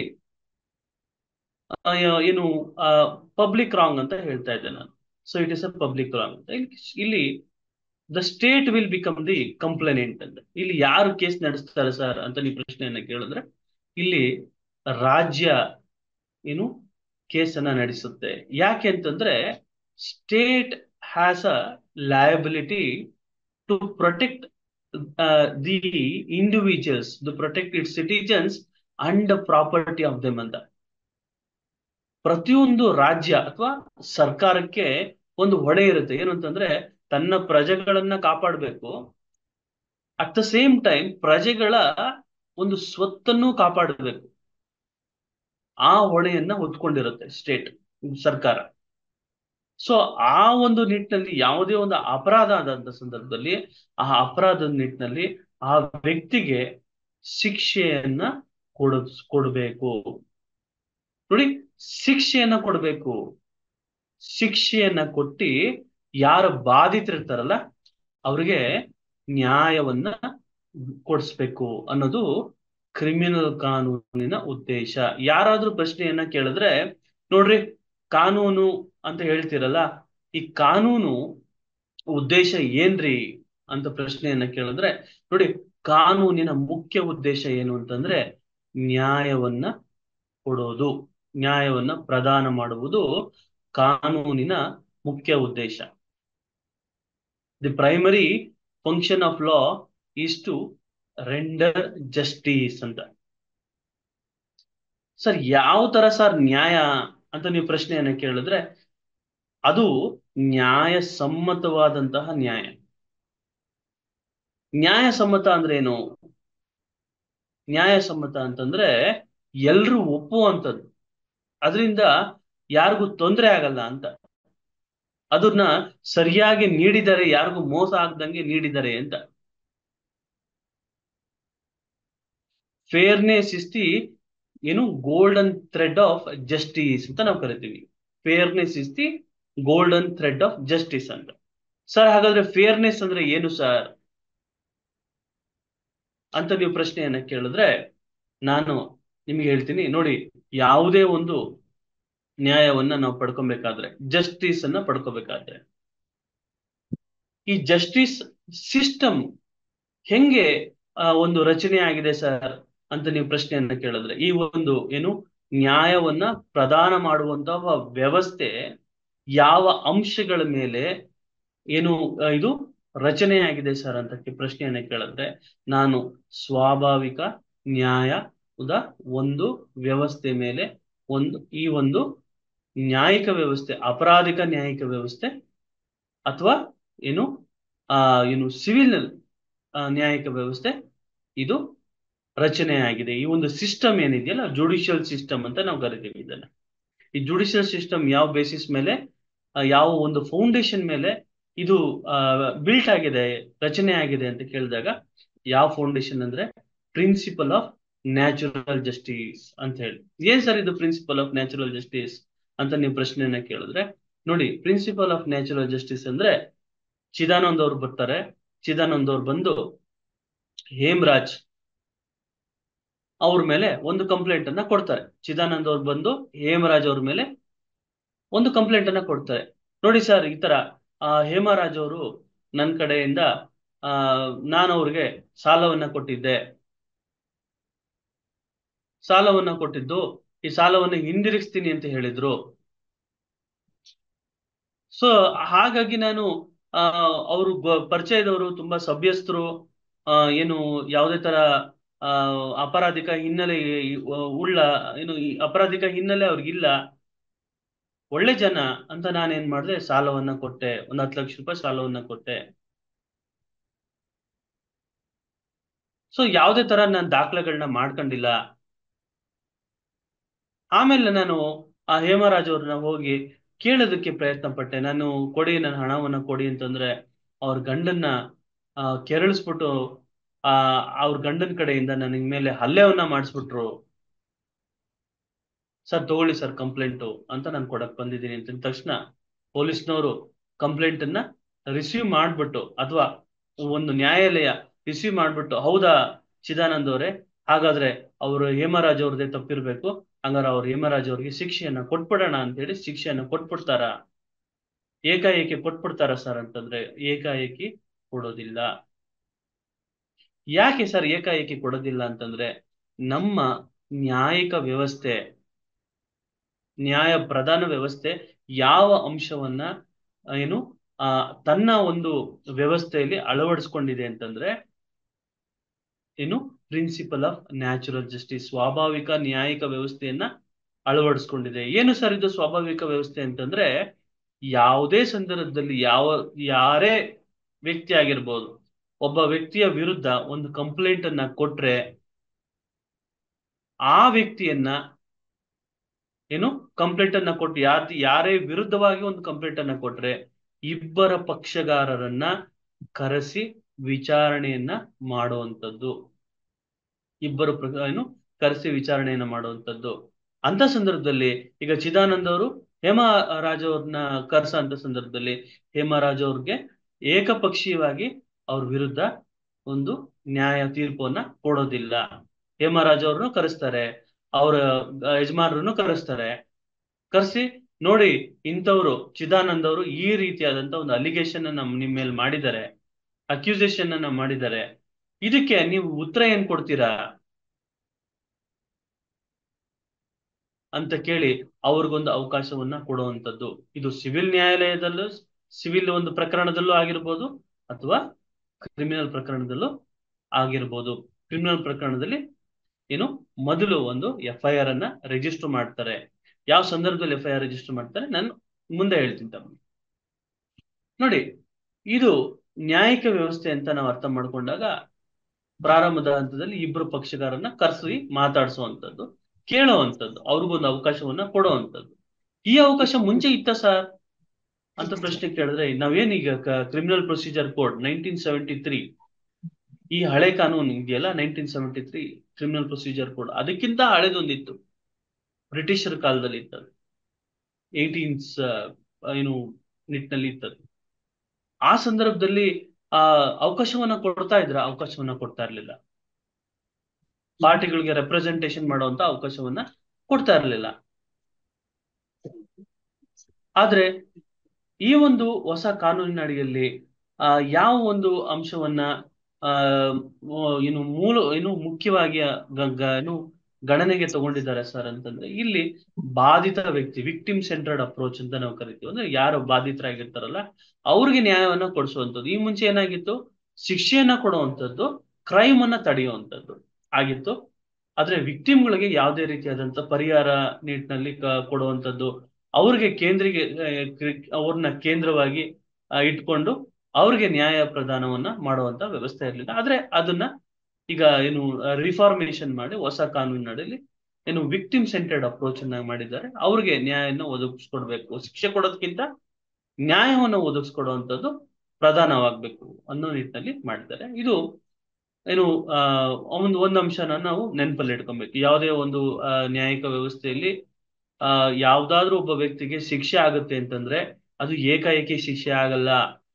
ಏನು ಪಬ್ಲಿಕ್ ರಾಂಗ್ ಅಂತ ಹೇಳ್ತಾ ಇದ್ದೆ ನಾನು so it is a public wrong ಅಂತ ಇಲ್ಲಿ the state will become the complainant ಅಂತ ಇಲ್ಲಿ ಯಾರು ಕೇಸ್ ನಡೆಸ್ತಾರೆ ಸರ್ ಅಂತ ನೀವು ಪ್ರಶ್ನೆಯನ್ನ ಕೇಳಿದ್ರೆ ಇಲ್ಲಿ ರಾಜ್ಯ ಏನು ಕೇಸನ್ನ ನಡೆಸುತ್ತೆ ಯಾಕೆ ಅಂತಂದ್ರೆ state has a liability to protect the individuals to protect it citizens and property of them ಅಂತ ಪ್ರತಿಯೊಂದು ರಾಜ್ಯ ಅಥವಾ ಸರ್ಕಾರಕ್ಕೆ ಒಂದು ಹೊಣೆ ಇರುತ್ತೆ ಏನು ಅಂತಂದ್ರೆ ತನ್ನ ಪ್ರಜೆಗಳನ್ನ ಕಾಪಾಡಬೇಕು ಅಟ್ ದ ಸೇಮ್ ಟೈಮ್ ಪ್ರಜೆಗಳ ಒಂದು ಸ್ವತ್ತನ್ನು ಕಾಪಾಡಬೇಕು ಆ ಹೊಣೆಯನ್ನ ಹೊತ್ಕೊಂಡಿರುತ್ತೆ ಸ್ಟೇಟ್ ಸರ್ಕಾರ ಸೊ ಆ ಒಂದು ನಿಟ್ಟಿನಲ್ಲಿ ಯಾವುದೇ ಒಂದು ಅಪರಾಧ ಆದಂತ ಸಂದರ್ಭದಲ್ಲಿ ಆ ಅಪರಾಧದ ನಿಟ್ಟಿನಲ್ಲಿ ಆ ವ್ಯಕ್ತಿಗೆ ಶಿಕ್ಷೆಯನ್ನ ಕೊಡ ಕೊಡಬೇಕು ನೋಡಿ ಶಿಕ್ಷೆಯನ್ನ ಕೊಡಬೇಕು ಶಿಕ್ಷೆಯನ್ನ ಕೊಟ್ಟು ಯಾರು ಬಾಧಿತರಿರ್ತಾರಲ್ಲ ಅವ್ರಿಗೆ ನ್ಯಾಯವನ್ನ ಕೊಡಿಸ್ಬೇಕು ಅನ್ನೋದು ಕ್ರಿಮಿನಲ್ ಕಾನೂನಿನ ಉದ್ದೇಶ ಯಾರಾದ್ರೂ ಪ್ರಶ್ನೆಯನ್ನ ಕೇಳಿದ್ರೆ ನೋಡ್ರಿ ಕಾನೂನು ಅಂತ ಹೇಳ್ತಿರಲ್ಲ ಈ ಕಾನೂನು ಉದ್ದೇಶ ಏನ್ರಿ ಅಂತ ಪ್ರಶ್ನೆಯನ್ನ ಕೇಳಿದ್ರೆ ನೋಡಿ ಕಾನೂನಿನ ಮುಖ್ಯ ಉದ್ದೇಶ ಏನು ಅಂತಂದ್ರೆ ನ್ಯಾಯವನ್ನ ಕೊಡೋದು ನ್ಯಾಯವನ್ನ ಪ್ರದಾನ ಮಾಡುವುದು ಕಾನೂನಿನ ಮುಖ್ಯ ಉದ್ದೇಶ the primary function of law is to render justice ಅಂತ ಸರ್ ಯಾವ ತರ ಸರ್ ನ್ಯಾಯ ಅಂತ ನೀವು ಪ್ರಶ್ನೆಯನ್ನ ಕೇಳಿದ್ರೆ ಅದು ನ್ಯಾಯ ಸಮ್ಮತವಾದಂತಹ ನ್ಯಾಯ ನ್ಯಾಯ ಸಮ್ಮತ ಅಂದ್ರೆ ಏನು ನ್ಯಾಯ ಸಮ್ಮತ ಅಂತಂದ್ರೆ ಎಲ್ರು ಒಪ್ಪುವಂಥದ್ದು ಅದರಿಂದ ಯಾರಿಗೂ ತೊಂದರೆ ಆಗಲ್ಲ ಅಂತ ಅದನ್ನ ಸರಿಯಾಗಿ ನೀಡಿದರೆ ಯಾರಿಗೂ ಮೋಸ ಆಗ್ದಂಗೆ ನೀಡಿದರೆ ಅಂತ ಫೇರ್ನೆಸ್ ಇಸ್ ದಿ ಏನು ಗೋಲ್ಡನ್ ಥ್ರೆಡ್ ಆಫ್ ಜಸ್ಟಿಸ್ ಅಂತ ನಾವು ಕರಿತೀವಿ fairness is the golden thread of justice ಅಂತ ಸರ್ ಹಾಗಾದ್ರೆ ಫೇರ್ನೆಸ್ ಅಂದ್ರೆ ಏನು ಸರ್ ಅಂತ ನೀವು ಪ್ರಶ್ನೆಯನ್ನ ಕೇಳಿದ್ರೆ ನಾನು ನಿಮ್ಗೆ ಹೇಳ್ತೀನಿ ನೋಡಿ ಯಾವುದೇ ಒಂದು ನ್ಯಾಯವನ್ನ ನಾವು ಪಡ್ಕೊಬೇಕಾದ್ರೆ ಜಸ್ಟಿಸ್ ಅನ್ನ ಪಡ್ಕೋಬೇಕಾದ್ರೆ ಈ ಜಸ್ಟಿಸ್ ಸಿಸ್ಟಮ್ ಹೆಂಗೆ ಒಂದು ರಚನೆ ಆಗಿದೆ ಸರ್ ಅಂತ ನೀವು ಪ್ರಶ್ನೆಯನ್ನ ಕೇಳಿದ್ರೆ ಈ ಒಂದು ಏನು ನ್ಯಾಯವನ್ನ ಪ್ರದಾನ ಮಾಡುವಂತಹ ವ್ಯವಸ್ಥೆ ಯಾವ ಅಂಶಗಳ ಮೇಲೆ ಏನು ಇದು ರಚನೆಯಾಗಿದೆ ಸರ್ ಅಂತ ಪ್ರಶ್ನೆಯನ್ನ ಕೇಳಿದ್ರೆ ನಾನು ಸ್ವಾಭಾವಿಕ ನ್ಯಾಯದ ಒಂದು ವ್ಯವಸ್ಥೆ ಮೇಲೆ ಒಂದು ಈ ಒಂದು ನ್ಯಾಯಿಕ ವ್ಯವಸ್ಥೆ ಅಪರಾಧಿಕ ನ್ಯಾಯಿಕ ವ್ಯವಸ್ಥೆ ಅಥವಾ ಏನು ಆ ಏನು ಸಿವಿಲ್ ನ್ಯಾಯಿಕ ವ್ಯವಸ್ಥೆ ಇದು ರಚನೆ ಆಗಿದೆ ಈ ಒಂದು ಸಿಸ್ಟಮ್ ಏನಿದೆಯಲ್ಲ ಜುಡಿಷಿಯಲ್ ಸಿಸ್ಟಮ್ ಅಂತ ನಾವು ಕರಿತೀವಿ ಇದನ್ನ ಈ ಜುಡಿಷಿಯಲ್ ಸಿಸ್ಟಮ್ ಯಾವ ಬೇಸಿಸ್ ಮೇಲೆ ಯಾವ ಒಂದು ಫೌಂಡೇಶನ್ ಮೇಲೆ ಇದು ಬಿಲ್ಟ್ ಆಗಿದೆ ರಚನೆ ಆಗಿದೆ ಅಂತ ಕೇಳಿದಾಗ ಯಾವ ಫೌಂಡೇಶನ್ ಅಂದ್ರೆ ಪ್ರಿನ್ಸಿಪಲ್ ಆಫ್ ನ್ಯಾಚುರಲ್ ಜಸ್ಟಿಸ್ ಅಂತ ಹೇಳಿ ಏನ್ ಸರ್ ಇದು ಪ್ರಿನ್ಸಿಪಲ್ ಆಫ್ ನ್ಯಾಚುರಲ್ ಜಸ್ಟಿಸ್ ಅಂತ ನೀವು ಪ್ರಶ್ನೆಯನ್ನ ಕೇಳಿದ್ರೆ ನೋಡಿ ಪ್ರಿನ್ಸಿಪಲ್ ಆಫ್ ನ್ಯಾಚುರಲ್ ಜಸ್ಟಿಸ್ ಅಂದ್ರೆ ಚಿದಾನಂದ್ ಅವ್ರು ಬರ್ತಾರೆ ಚಿದಾನಂದ್ ಅವ್ರು ಬಂದು ಹೇಮರಾಜ್ ಅವ್ರ ಮೇಲೆ ಒಂದು ಕಂಪ್ಲೇಂಟ್ ಅನ್ನ ಕೊಡ್ತಾರೆ ಚಿದಾನಂದ್ ಅವ್ರು ಬಂದು ಹೇಮರಾಜ್ ಅವ್ರ ಮೇಲೆ ಒಂದು ಕಂಪ್ಲೇಂಟ್ ಅನ್ನ ಕೊಡ್ತಾರೆ ನೋಡಿ ಸರ್ ಈ ತರ ಆ ಹೇಮರಾಜ್ ಅವರು ನನ್ನ ಕಡೆಯಿಂದ ಆ ನಾನು ಅವ್ರಿಗೆ ಸಾಲವನ್ನ ಕೊಟ್ಟಿದ್ದೆ ಸಾಲವನ್ನ ಕೊಟ್ಟಿದ್ದು ಈ ಸಾಲವನ್ನು ಹಿಂದಿರುಗಿಸ್ತೀನಿ ಅಂತ ಹೇಳಿದ್ರು ಸೊ ಹಾಗಾಗಿ ನಾನು ಆ ಅವರು ಪರಿಚಯದವರು ತುಂಬಾ ಸಭ್ಯಸ್ಥರು ಆ ಏನು ಯಾವುದೇ ತರ ಆ ಅಪರಾಧಿಕ ಹಿನ್ನೆಲೆ ಉಳ್ಳ ಏನು ಈ ಅಪರಾಧಿಕ ಹಿನ್ನೆಲೆ ಅವ್ರಿಗಿಲ್ಲ ಒಳ್ಳೆ ಜನ ಅಂತ ನಾನೇನ್ ಮಾಡಿದೆ ಸಾಲವನ್ನ ಕೊಟ್ಟೆ ಒಂದ್ ಹತ್ತು ಲಕ್ಷ ರೂಪಾಯಿ ಸಾಲವನ್ನ ಕೊಟ್ಟೆ ಸೊ ಯಾವುದೇ ತರ ನಾನು ದಾಖಲೆಗಳನ್ನ ಮಾಡ್ಕೊಂಡಿಲ್ಲ ಆಮೇಲೆ ನಾನು ಆ ಹೇಮರಾಜ್ ಅವ್ರನ್ನ ಹೋಗಿ ಕೇಳೋದಕ್ಕೆ ಪ್ರಯತ್ನ ಪಟ್ಟೆ ನಾನು ಕೊಡಿ ನನ್ನ ಹಣವನ್ನ ಕೊಡಿ ಅಂತಂದ್ರೆ ಅವ್ರ ಗಂಡನ್ನ ಆ ಕೆರಳಿಸ್ಬಿಟ್ಟು ಆ ಅವ್ರ ಗಂಡನ ಕಡೆಯಿಂದ ನನಗ್ ಮೇಲೆ ಹಲ್ಲೆವನ್ನ ಮಾಡಿಸ್ಬಿಟ್ರು ಸರ್ ತಗೊಳ್ಳಿ ಸರ್ ಕಂಪ್ಲೇಂಟು ಅಂತ ನಾನು ಕೊಡಕ್ ಬಂದಿದ್ದೀನಿ ಅಂತ ತಕ್ಷಣ ಪೊಲೀಸ್ನವರು ಕಂಪ್ಲೇಂಟ್ ಅನ್ನ ರಿಸೀವ್ ಮಾಡ್ಬಿಟ್ಟು ಅಥವಾ ಒಂದು ನ್ಯಾಯಾಲಯ ರಿಸೀವ್ ಮಾಡ್ಬಿಟ್ಟು ಹೌದಾ ಚಿದಾನಂದ್ ಅವರೇ ಹಾಗಾದ್ರೆ ಅವರು ಹೇಮರಾಜ್ ಅವ್ರದೇ ತಪ್ಪಿರ್ಬೇಕು ಹಂಗಾರೆ ಅವ್ರು ಹೇಮರಾಜ್ ಅವ್ರಿಗೆ ಶಿಕ್ಷೆಯನ್ನ ಕೊಟ್ಬಿಡೋಣ ಅಂತ ಹೇಳಿ ಶಿಕ್ಷೆಯನ್ನ ಕೊಟ್ಬಿಡ್ತಾರ ಏಕಾಏಕಿ ಕೊಟ್ಬಿಡ್ತಾರ ಸರ್ ಅಂತಂದ್ರೆ ಏಕಾಏಕಿ ಕೊಡೋದಿಲ್ಲ ಯಾಕೆ ಸರ್ ಏಕಾಏಕಿ ಕೊಡೋದಿಲ್ಲ ಅಂತಂದ್ರೆ ನಮ್ಮ ನ್ಯಾಯಿಕ ವ್ಯವಸ್ಥೆ ನ್ಯಾಯ ಪ್ರಧಾನ ವ್ಯವಸ್ಥೆ ಯಾವ ಅಂಶವನ್ನ ಏನು ಆ ತನ್ನ ಒಂದು ವ್ಯವಸ್ಥೆಯಲ್ಲಿ ಅಳವಡಿಸ್ಕೊಂಡಿದೆ ಅಂತಂದ್ರೆ ಏನು ಪ್ರಿನ್ಸಿಪಲ್ ಆಫ್ ನ್ಯಾಚುರಲ್ ಜಸ್ಟಿಸ್ ಸ್ವಾಭಾವಿಕ ನ್ಯಾಯಿಕ ವ್ಯವಸ್ಥೆಯನ್ನ ಅಳವಡಿಸ್ಕೊಂಡಿದೆ ಏನು ಸರ್ ಇದು ಸ್ವಾಭಾವಿಕ ವ್ಯವಸ್ಥೆ ಅಂತಂದ್ರೆ ಯಾವುದೇ ಸಂದರ್ಭದಲ್ಲಿ ಯಾವ ಯಾರೇ ವ್ಯಕ್ತಿ ಆಗಿರ್ಬೋದು ಒಬ್ಬ ವ್ಯಕ್ತಿಯ ವಿರುದ್ಧ ಒಂದು ಕಂಪ್ಲೇಂಟ್ ಅನ್ನ ಕೊಟ್ರೆ ಆ ವ್ಯಕ್ತಿಯನ್ನ ಏನು ಕಂಪ್ಲೇಂಟ್ ಅನ್ನ ಕೊಟ್ಟು ಯಾರ ಯಾರೇ ವಿರುದ್ಧವಾಗಿ ಒಂದು ಕಂಪ್ಲೇಂಟ್ ಅನ್ನ ಕೊಟ್ರೆ ಇಬ್ಬರ ಪಕ್ಷಗಾರರನ್ನ ಕರೆಸಿ ವಿಚಾರಣೆಯನ್ನ ಮಾಡುವಂಥದ್ದು ಇಬ್ಬರು ಏನು ಕರೆಸಿ ವಿಚಾರಣೆಯನ್ನ ಮಾಡುವಂಥದ್ದು ಅಂತ ಸಂದರ್ಭದಲ್ಲಿ ಈಗ ಚಿದಾನಂದ್ ಅವರು ಹೇಮರಾಜ್ ಅವ್ರನ್ನ ಕರ್ಸ ಅಂತ ಸಂದರ್ಭದಲ್ಲಿ ಹೇಮರಾಜ್ ಅವ್ರಿಗೆ ಏಕಪಕ್ಷೀಯವಾಗಿ ಅವ್ರ ವಿರುದ್ಧ ಒಂದು ನ್ಯಾಯ ತೀರ್ಪನ್ನ ಕೊಡೋದಿಲ್ಲ ಹೇಮರಾಜ್ ಅವ್ರನ್ನು ಕರೆಸ್ತಾರೆ ಅವ್ರ ಯಜಮಾನರನ್ನು ಕರೆಸ್ತಾರೆ ಕರೆಸಿ ನೋಡಿ ಇಂಥವ್ರು ಚಿದಾನಂದ್ ಅವರು ಈ ರೀತಿಯಾದಂತ ಒಂದು ಅಲಿಗೇಷನ್ ಅನ್ನ ನಿಮ್ ಮೇಲೆ ಮಾಡಿದ್ದಾರೆ ಅಕ್ಯೂಸೇಷನ್ ಅನ್ನ ಮಾಡಿದ್ದಾರೆ ಇದಕ್ಕೆ ನೀವು ಉತ್ತರ ಏನ್ ಕೊಡ್ತೀರಾ ಅಂತ ಕೇಳಿ ಅವ್ರಿಗೊಂದು ಅವಕಾಶವನ್ನ ಕೊಡುವಂತದ್ದು ಇದು ಸಿವಿಲ್ ನ್ಯಾಯಾಲಯದಲ್ಲೂ ಸಿವಿಲ್ ಒಂದು ಪ್ರಕರಣದಲ್ಲೂ ಆಗಿರ್ಬೋದು ಅಥವಾ ಕ್ರಿಮಿನಲ್ ಪ್ರಕರಣದಲ್ಲೂ ಆಗಿರ್ಬೋದು ಕ್ರಿಮಿನಲ್ ಪ್ರಕರಣದಲ್ಲಿ ಏನು ಮೊದಲು ಒಂದು ಎಫ್ ಐ ಆರ್ ಅನ್ನ ರಿಜಿಸ್ಟರ್ ಮಾಡ್ತಾರೆ ಯಾವ ಸಂದರ್ಭದಲ್ಲಿ ಎಫ್ ಐ ಆರ್ ರಿಜಿಸ್ಟರ್ ಮಾಡ್ತಾರೆ ನಾನು ಮುಂದೆ ಹೇಳ್ತೀನಿ ತಮ್ಮ ನೋಡಿ ಇದು ನ್ಯಾಯಿಕ ವ್ಯವಸ್ಥೆ ಅಂತ ನಾವು ಅರ್ಥ ಮಾಡ್ಕೊಂಡಾಗ ಪ್ರಾರಂಭದ ಹಂತದಲ್ಲಿ ಇಬ್ಬರು ಪಕ್ಷಗಾರನ್ನ ಕರೆಸಿ ಮಾತಾಡಿಸುವಂತದ್ದು ಕೇಳುವಂಥದ್ದು ಅವ್ರಿಗೊಂದು ಅವಕಾಶವನ್ನ ಕೊಡುವಂಥದ್ದು ಈ ಅವಕಾಶ ಮುಂಚೆ ಇತ್ತ ಸರ್ ಅಂತ ಪ್ರಶ್ನೆ ಕೇಳಿದ್ರೆ ನಾವೇನೀಗ criminal procedure code nineteen seventy three ಈ ಹಳೆ ಕಾನೂನು ಇದೆಯಲ್ಲ nineteen seventy three criminal procedure code ಅದಕ್ಕಿಂತ ಹಳೆದೊಂದಿತ್ತು ಬ್ರಿಟಿಷರ ಕಾಲದಲ್ಲಿ ಇತ್ತದು ಏಯ್ಟೀನ್ಸ್ ಏನು ನಿಟ್ಟಿನಲ್ಲಿ ಇತ್ತದು ಆ ಸಂದರ್ಭದಲ್ಲಿ ಆ ಅವಕಾಶವನ್ನ ಕೊಡ್ತಾ ಇದ್ರ ಅವಕಾಶವನ್ನ ಕೊಡ್ತಾ ಇರ್ಲಿಲ್ಲ ಪಾರ್ಟಿಗಳಿಗೆ ರೆಪ್ರೆಸೆಂಟೇಷನ್ ಮಾಡುವಂತ ಅವಕಾಶವನ್ನ ಕೊಡ್ತಾ ಇರಲಿಲ್ಲ ಆದ್ರೆ ಈ ಒಂದು ಹೊಸ ಕಾನೂನಿನ ಅಡಿಯಲ್ಲಿ ಆ ಯಾವ ಒಂದು ಅಂಶವನ್ನ ಆ ಏನು ಮೂಲ ಏನು ಮುಖ್ಯವಾಗಿ ಏನು ಗಣನೆಗೆ ತಗೊಂಡಿದ್ದಾರೆ ಸರ್ ಅಂತಂದ್ರೆ ಇಲ್ಲಿ ಬಾಧಿತ ವ್ಯಕ್ತಿ ವಿಕ್ಟಿಮ್ ಸೆಂಟ್ರಡ್ ಅಪ್ರೋಚ್ ಅಂತ ನಾವು ಕರಿತೀವಿ ಅಂದ್ರೆ ಯಾರು ಬಾಧಿತರಾಗಿರ್ತಾರಲ್ಲ ಅವ್ರಿಗೆ ನ್ಯಾಯವನ್ನ ಕೊಡಿಸುವಂಥದ್ದು ಈ ಮುಂಚೆ ಏನಾಗಿತ್ತು ಶಿಕ್ಷೆಯನ್ನ ಕೊಡುವಂಥದ್ದು ಕ್ರೈಮ್ ಅನ್ನ ತಡೆಯುವಂಥದ್ದು ಆಗಿತ್ತು ಆದ್ರೆ ವಿಕ್ಟಿಮ್ಗಳಿಗೆ ಯಾವುದೇ ರೀತಿಯಾದಂತ ಪರಿಹಾರ ನಿಟ್ಟಿನಲ್ಲಿ ಕೊಡುವಂಥದ್ದು ಅವ್ರಿಗೆ ಕೇಂದ್ರಿಗೆ ಅವ್ರನ್ನ ಕೇಂದ್ರವಾಗಿ ಇಟ್ಕೊಂಡು ಅವ್ರಿಗೆ ನ್ಯಾಯ ಪ್ರದಾನವನ್ನ ಮಾಡುವಂತ ವ್ಯವಸ್ಥೆ ಇರಲಿಲ್ಲ ಆದ್ರೆ ಅದನ್ನ ಈಗ ಏನು ರಿಫಾರ್ಮೇಶನ್ ಮಾಡಿ ಹೊಸ ಕಾನೂನಿನಡಿಯಲ್ಲಿ ಏನು ವಿಕ್ಟಿಮ್ ಸೆಂಟರ್ಡ್ ಅಪ್ರೋಚ್ ಅನ್ನ ಮಾಡಿದ್ದಾರೆ ಅವ್ರಿಗೆ ನ್ಯಾಯನ ಒದಗಿಸ್ಕೊಡ್ಬೇಕು ಶಿಕ್ಷೆ ಕೊಡೋದಕ್ಕಿಂತ ನ್ಯಾಯವನ್ನು ಒದಗಿಸ್ಕೊಡುವಂಥದ್ದು ಪ್ರಧಾನವಾಗ್ಬೇಕು ಅನ್ನೋ ನಿಟ್ಟಿನಲ್ಲಿ ಮಾಡಿದ್ದಾರೆ ಇದು ಏನು ಆ ಒಂದು ಒಂದು ಅಂಶನ ನಾವು ನೆನಪಲ್ಲಿ ಇಟ್ಕೊಬೇಕು ಯಾವುದೇ ಒಂದು ನ್ಯಾಯಿಕ ವ್ಯವಸ್ಥೆಯಲ್ಲಿ ಆ ಯಾವ್ದಾದ್ರೂ ಒಬ್ಬ ವ್ಯಕ್ತಿಗೆ ಶಿಕ್ಷೆ ಆಗುತ್ತೆ ಅಂತಂದ್ರೆ ಅದು ಏಕಾಏಕಿ ಶಿಕ್ಷೆ ಆಗಲ್ಲ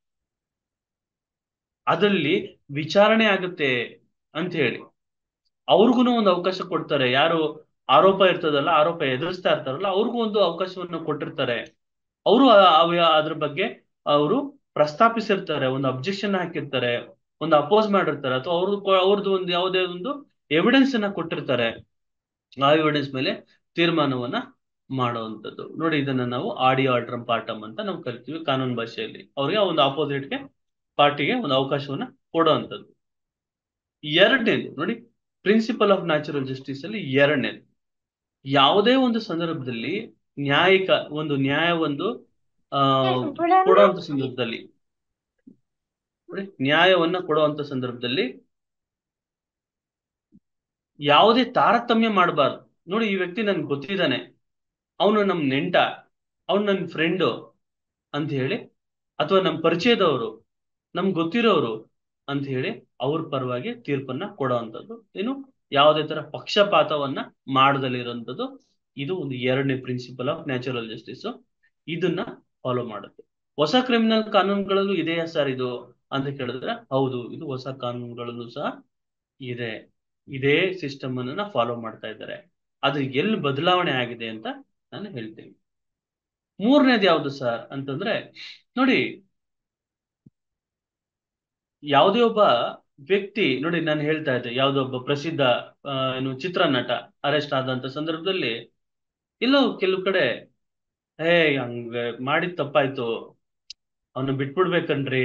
ಅದರಲ್ಲಿ ವಿಚಾರಣೆ ಆಗುತ್ತೆ ಅಂತ ಹೇಳಿ ಅವ್ರಿಗೂ ಒಂದು ಅವಕಾಶ ಕೊಡ್ತಾರೆ ಯಾರು ಆರೋಪ ಇರ್ತದಲ್ಲ ಆರೋಪ ಎದುರಿಸ್ತಾ ಇರ್ತಾರಲ್ಲ ಅವ್ರಿಗೂ ಒಂದು ಅವಕಾಶವನ್ನು ಕೊಟ್ಟಿರ್ತಾರೆ ಅವರು ಅದ್ರ ಬಗ್ಗೆ ಅವರು ಪ್ರಸ್ತಾಪಿಸಿರ್ತಾರೆ ಒಂದು ಅಬ್ಜೆಕ್ಷನ್ ಹಾಕಿರ್ತಾರೆ ಒಂದು ಅಪೋಸ್ ಮಾಡಿರ್ತಾರೆ ಅಥವಾ ಅವ್ರದ್ದು ಅವ್ರದ್ದು ಒಂದು ಯಾವುದೇ ಒಂದು ಎವಿಡೆನ್ಸ್ ಅನ್ನ ಕೊಟ್ಟಿರ್ತಾರೆ ಆ ಎವಿಡೆನ್ಸ್ ಮೇಲೆ ತೀರ್ಮಾನವನ್ನ ಮಾಡುವಂಥದ್ದು ನೋಡಿ ಇದನ್ನ ನಾವು ಆಡಿಯೋ ಆಲ್ಟ್ರಮ್ ಪಾರ್ಟಮ್ ಅಂತ ನಾವು ಕರಿತೀವಿ ಕಾನೂನು ಭಾಷೆಯಲ್ಲಿ ಅವ್ರಿಗೆ ಒಂದು ಆಪೋಸಿಟ್ಗೆ ಪಾರ್ಟಿಗೆ ಒಂದು ಅವಕಾಶವನ್ನ ಕೊಡುವಂಥದ್ದು ಎರಡನೇದು ನೋಡಿ ಪ್ರಿನ್ಸಿಪಲ್ ಆಫ್ ನ್ಯಾಚುರಲ್ ಜಸ್ಟಿಸ್ ಅಲ್ಲಿ ಎರಡನೇದು ಯಾವುದೇ ಒಂದು ಸಂದರ್ಭದಲ್ಲಿ ನ್ಯಾಯಿಕ ಒಂದು ನ್ಯಾಯ ಒಂದು ಆ ಕೊಡುವಂತ ಸಂದರ್ಭದಲ್ಲಿ ನೋಡಿ ನ್ಯಾಯವನ್ನ ಕೊಡುವಂತ ಸಂದರ್ಭದಲ್ಲಿ ಯಾವುದೇ ತಾರತಮ್ಯ ಮಾಡಬಾರ್ದು ನೋಡಿ ಈ ವ್ಯಕ್ತಿ ನನ್ಗೆ ಗೊತ್ತಿದ್ದಾನೆ ಅವನು ನಮ್ ನೆಂಟ ಅವನು ನನ್ನ ಫ್ರೆಂಡು ಅಂತ ಹೇಳಿ ಅಥವಾ ನಮ್ಮ ಪರಿಚಯದವರು ನಮ್ಗೆ ಗೊತ್ತಿರೋರು ಅಂತ ಹೇಳಿ ಅವ್ರ ಪರವಾಗಿ ತೀರ್ಪನ್ನ ಕೊಡುವಂಥದ್ದು ಏನು ಯಾವುದೇ ತರ ಪಕ್ಷಪಾತವನ್ನ ಮಾಡದಲ್ಲಿರುವಂಥದ್ದು ಇದು ಒಂದು ಎರಡನೇ ಪ್ರಿನ್ಸಿಪಲ್ ಆಫ್ ನ್ಯಾಚುರಲ್ ಜಸ್ಟಿಸ್ ಇದನ್ನ ಫಾಲೋ ಮಾಡುತ್ತೆ ಹೊಸ ಕ್ರಿಮಿನಲ್ ಕಾನೂನುಗಳಲ್ಲೂ ಇದೆಯಾ ಸರ್ ಇದು ಅಂತ ಕೇಳಿದ್ರೆ ಹೌದು ಇದು ಹೊಸ ಕಾನೂನುಗಳಲ್ಲೂ ಸಹ ಇದೆ ಇದೇ ಸಿಸ್ಟಮ್ ಅನ್ನ ಫಾಲೋ ಮಾಡ್ತಾ ಇದ್ದಾರೆ ಅದು ಎಲ್ಲಿ ಬದಲಾವಣೆ ಆಗಿದೆ ಅಂತ ನಾನು ಹೇಳ್ತೀನಿ ಮೂರನೇದು ಯಾವುದು ಸರ್ ಅಂತಂದ್ರೆ ನೋಡಿ ಯಾವುದೇ ಒಬ್ಬ ವ್ಯಕ್ತಿ ನೋಡಿ ನಾನು ಹೇಳ್ತಾ ಇದ್ದೆ ಯಾವುದೋ ಒಬ್ಬ ಪ್ರಸಿದ್ಧ ಏನು ಚಿತ್ರನಟ ಅರೆಸ್ಟ್ ಆದಂತ ಸಂದರ್ಭದಲ್ಲಿ ಎಲ್ಲೋ ಕೆಲವು ಕಡೆ ಹೇ ಹಂಗ ಮಾಡಿದ್ ತಪ್ಪಾಯ್ತು ಅವನು ಬಿಟ್ಬಿಡ್ಬೇಕನ್ರಿ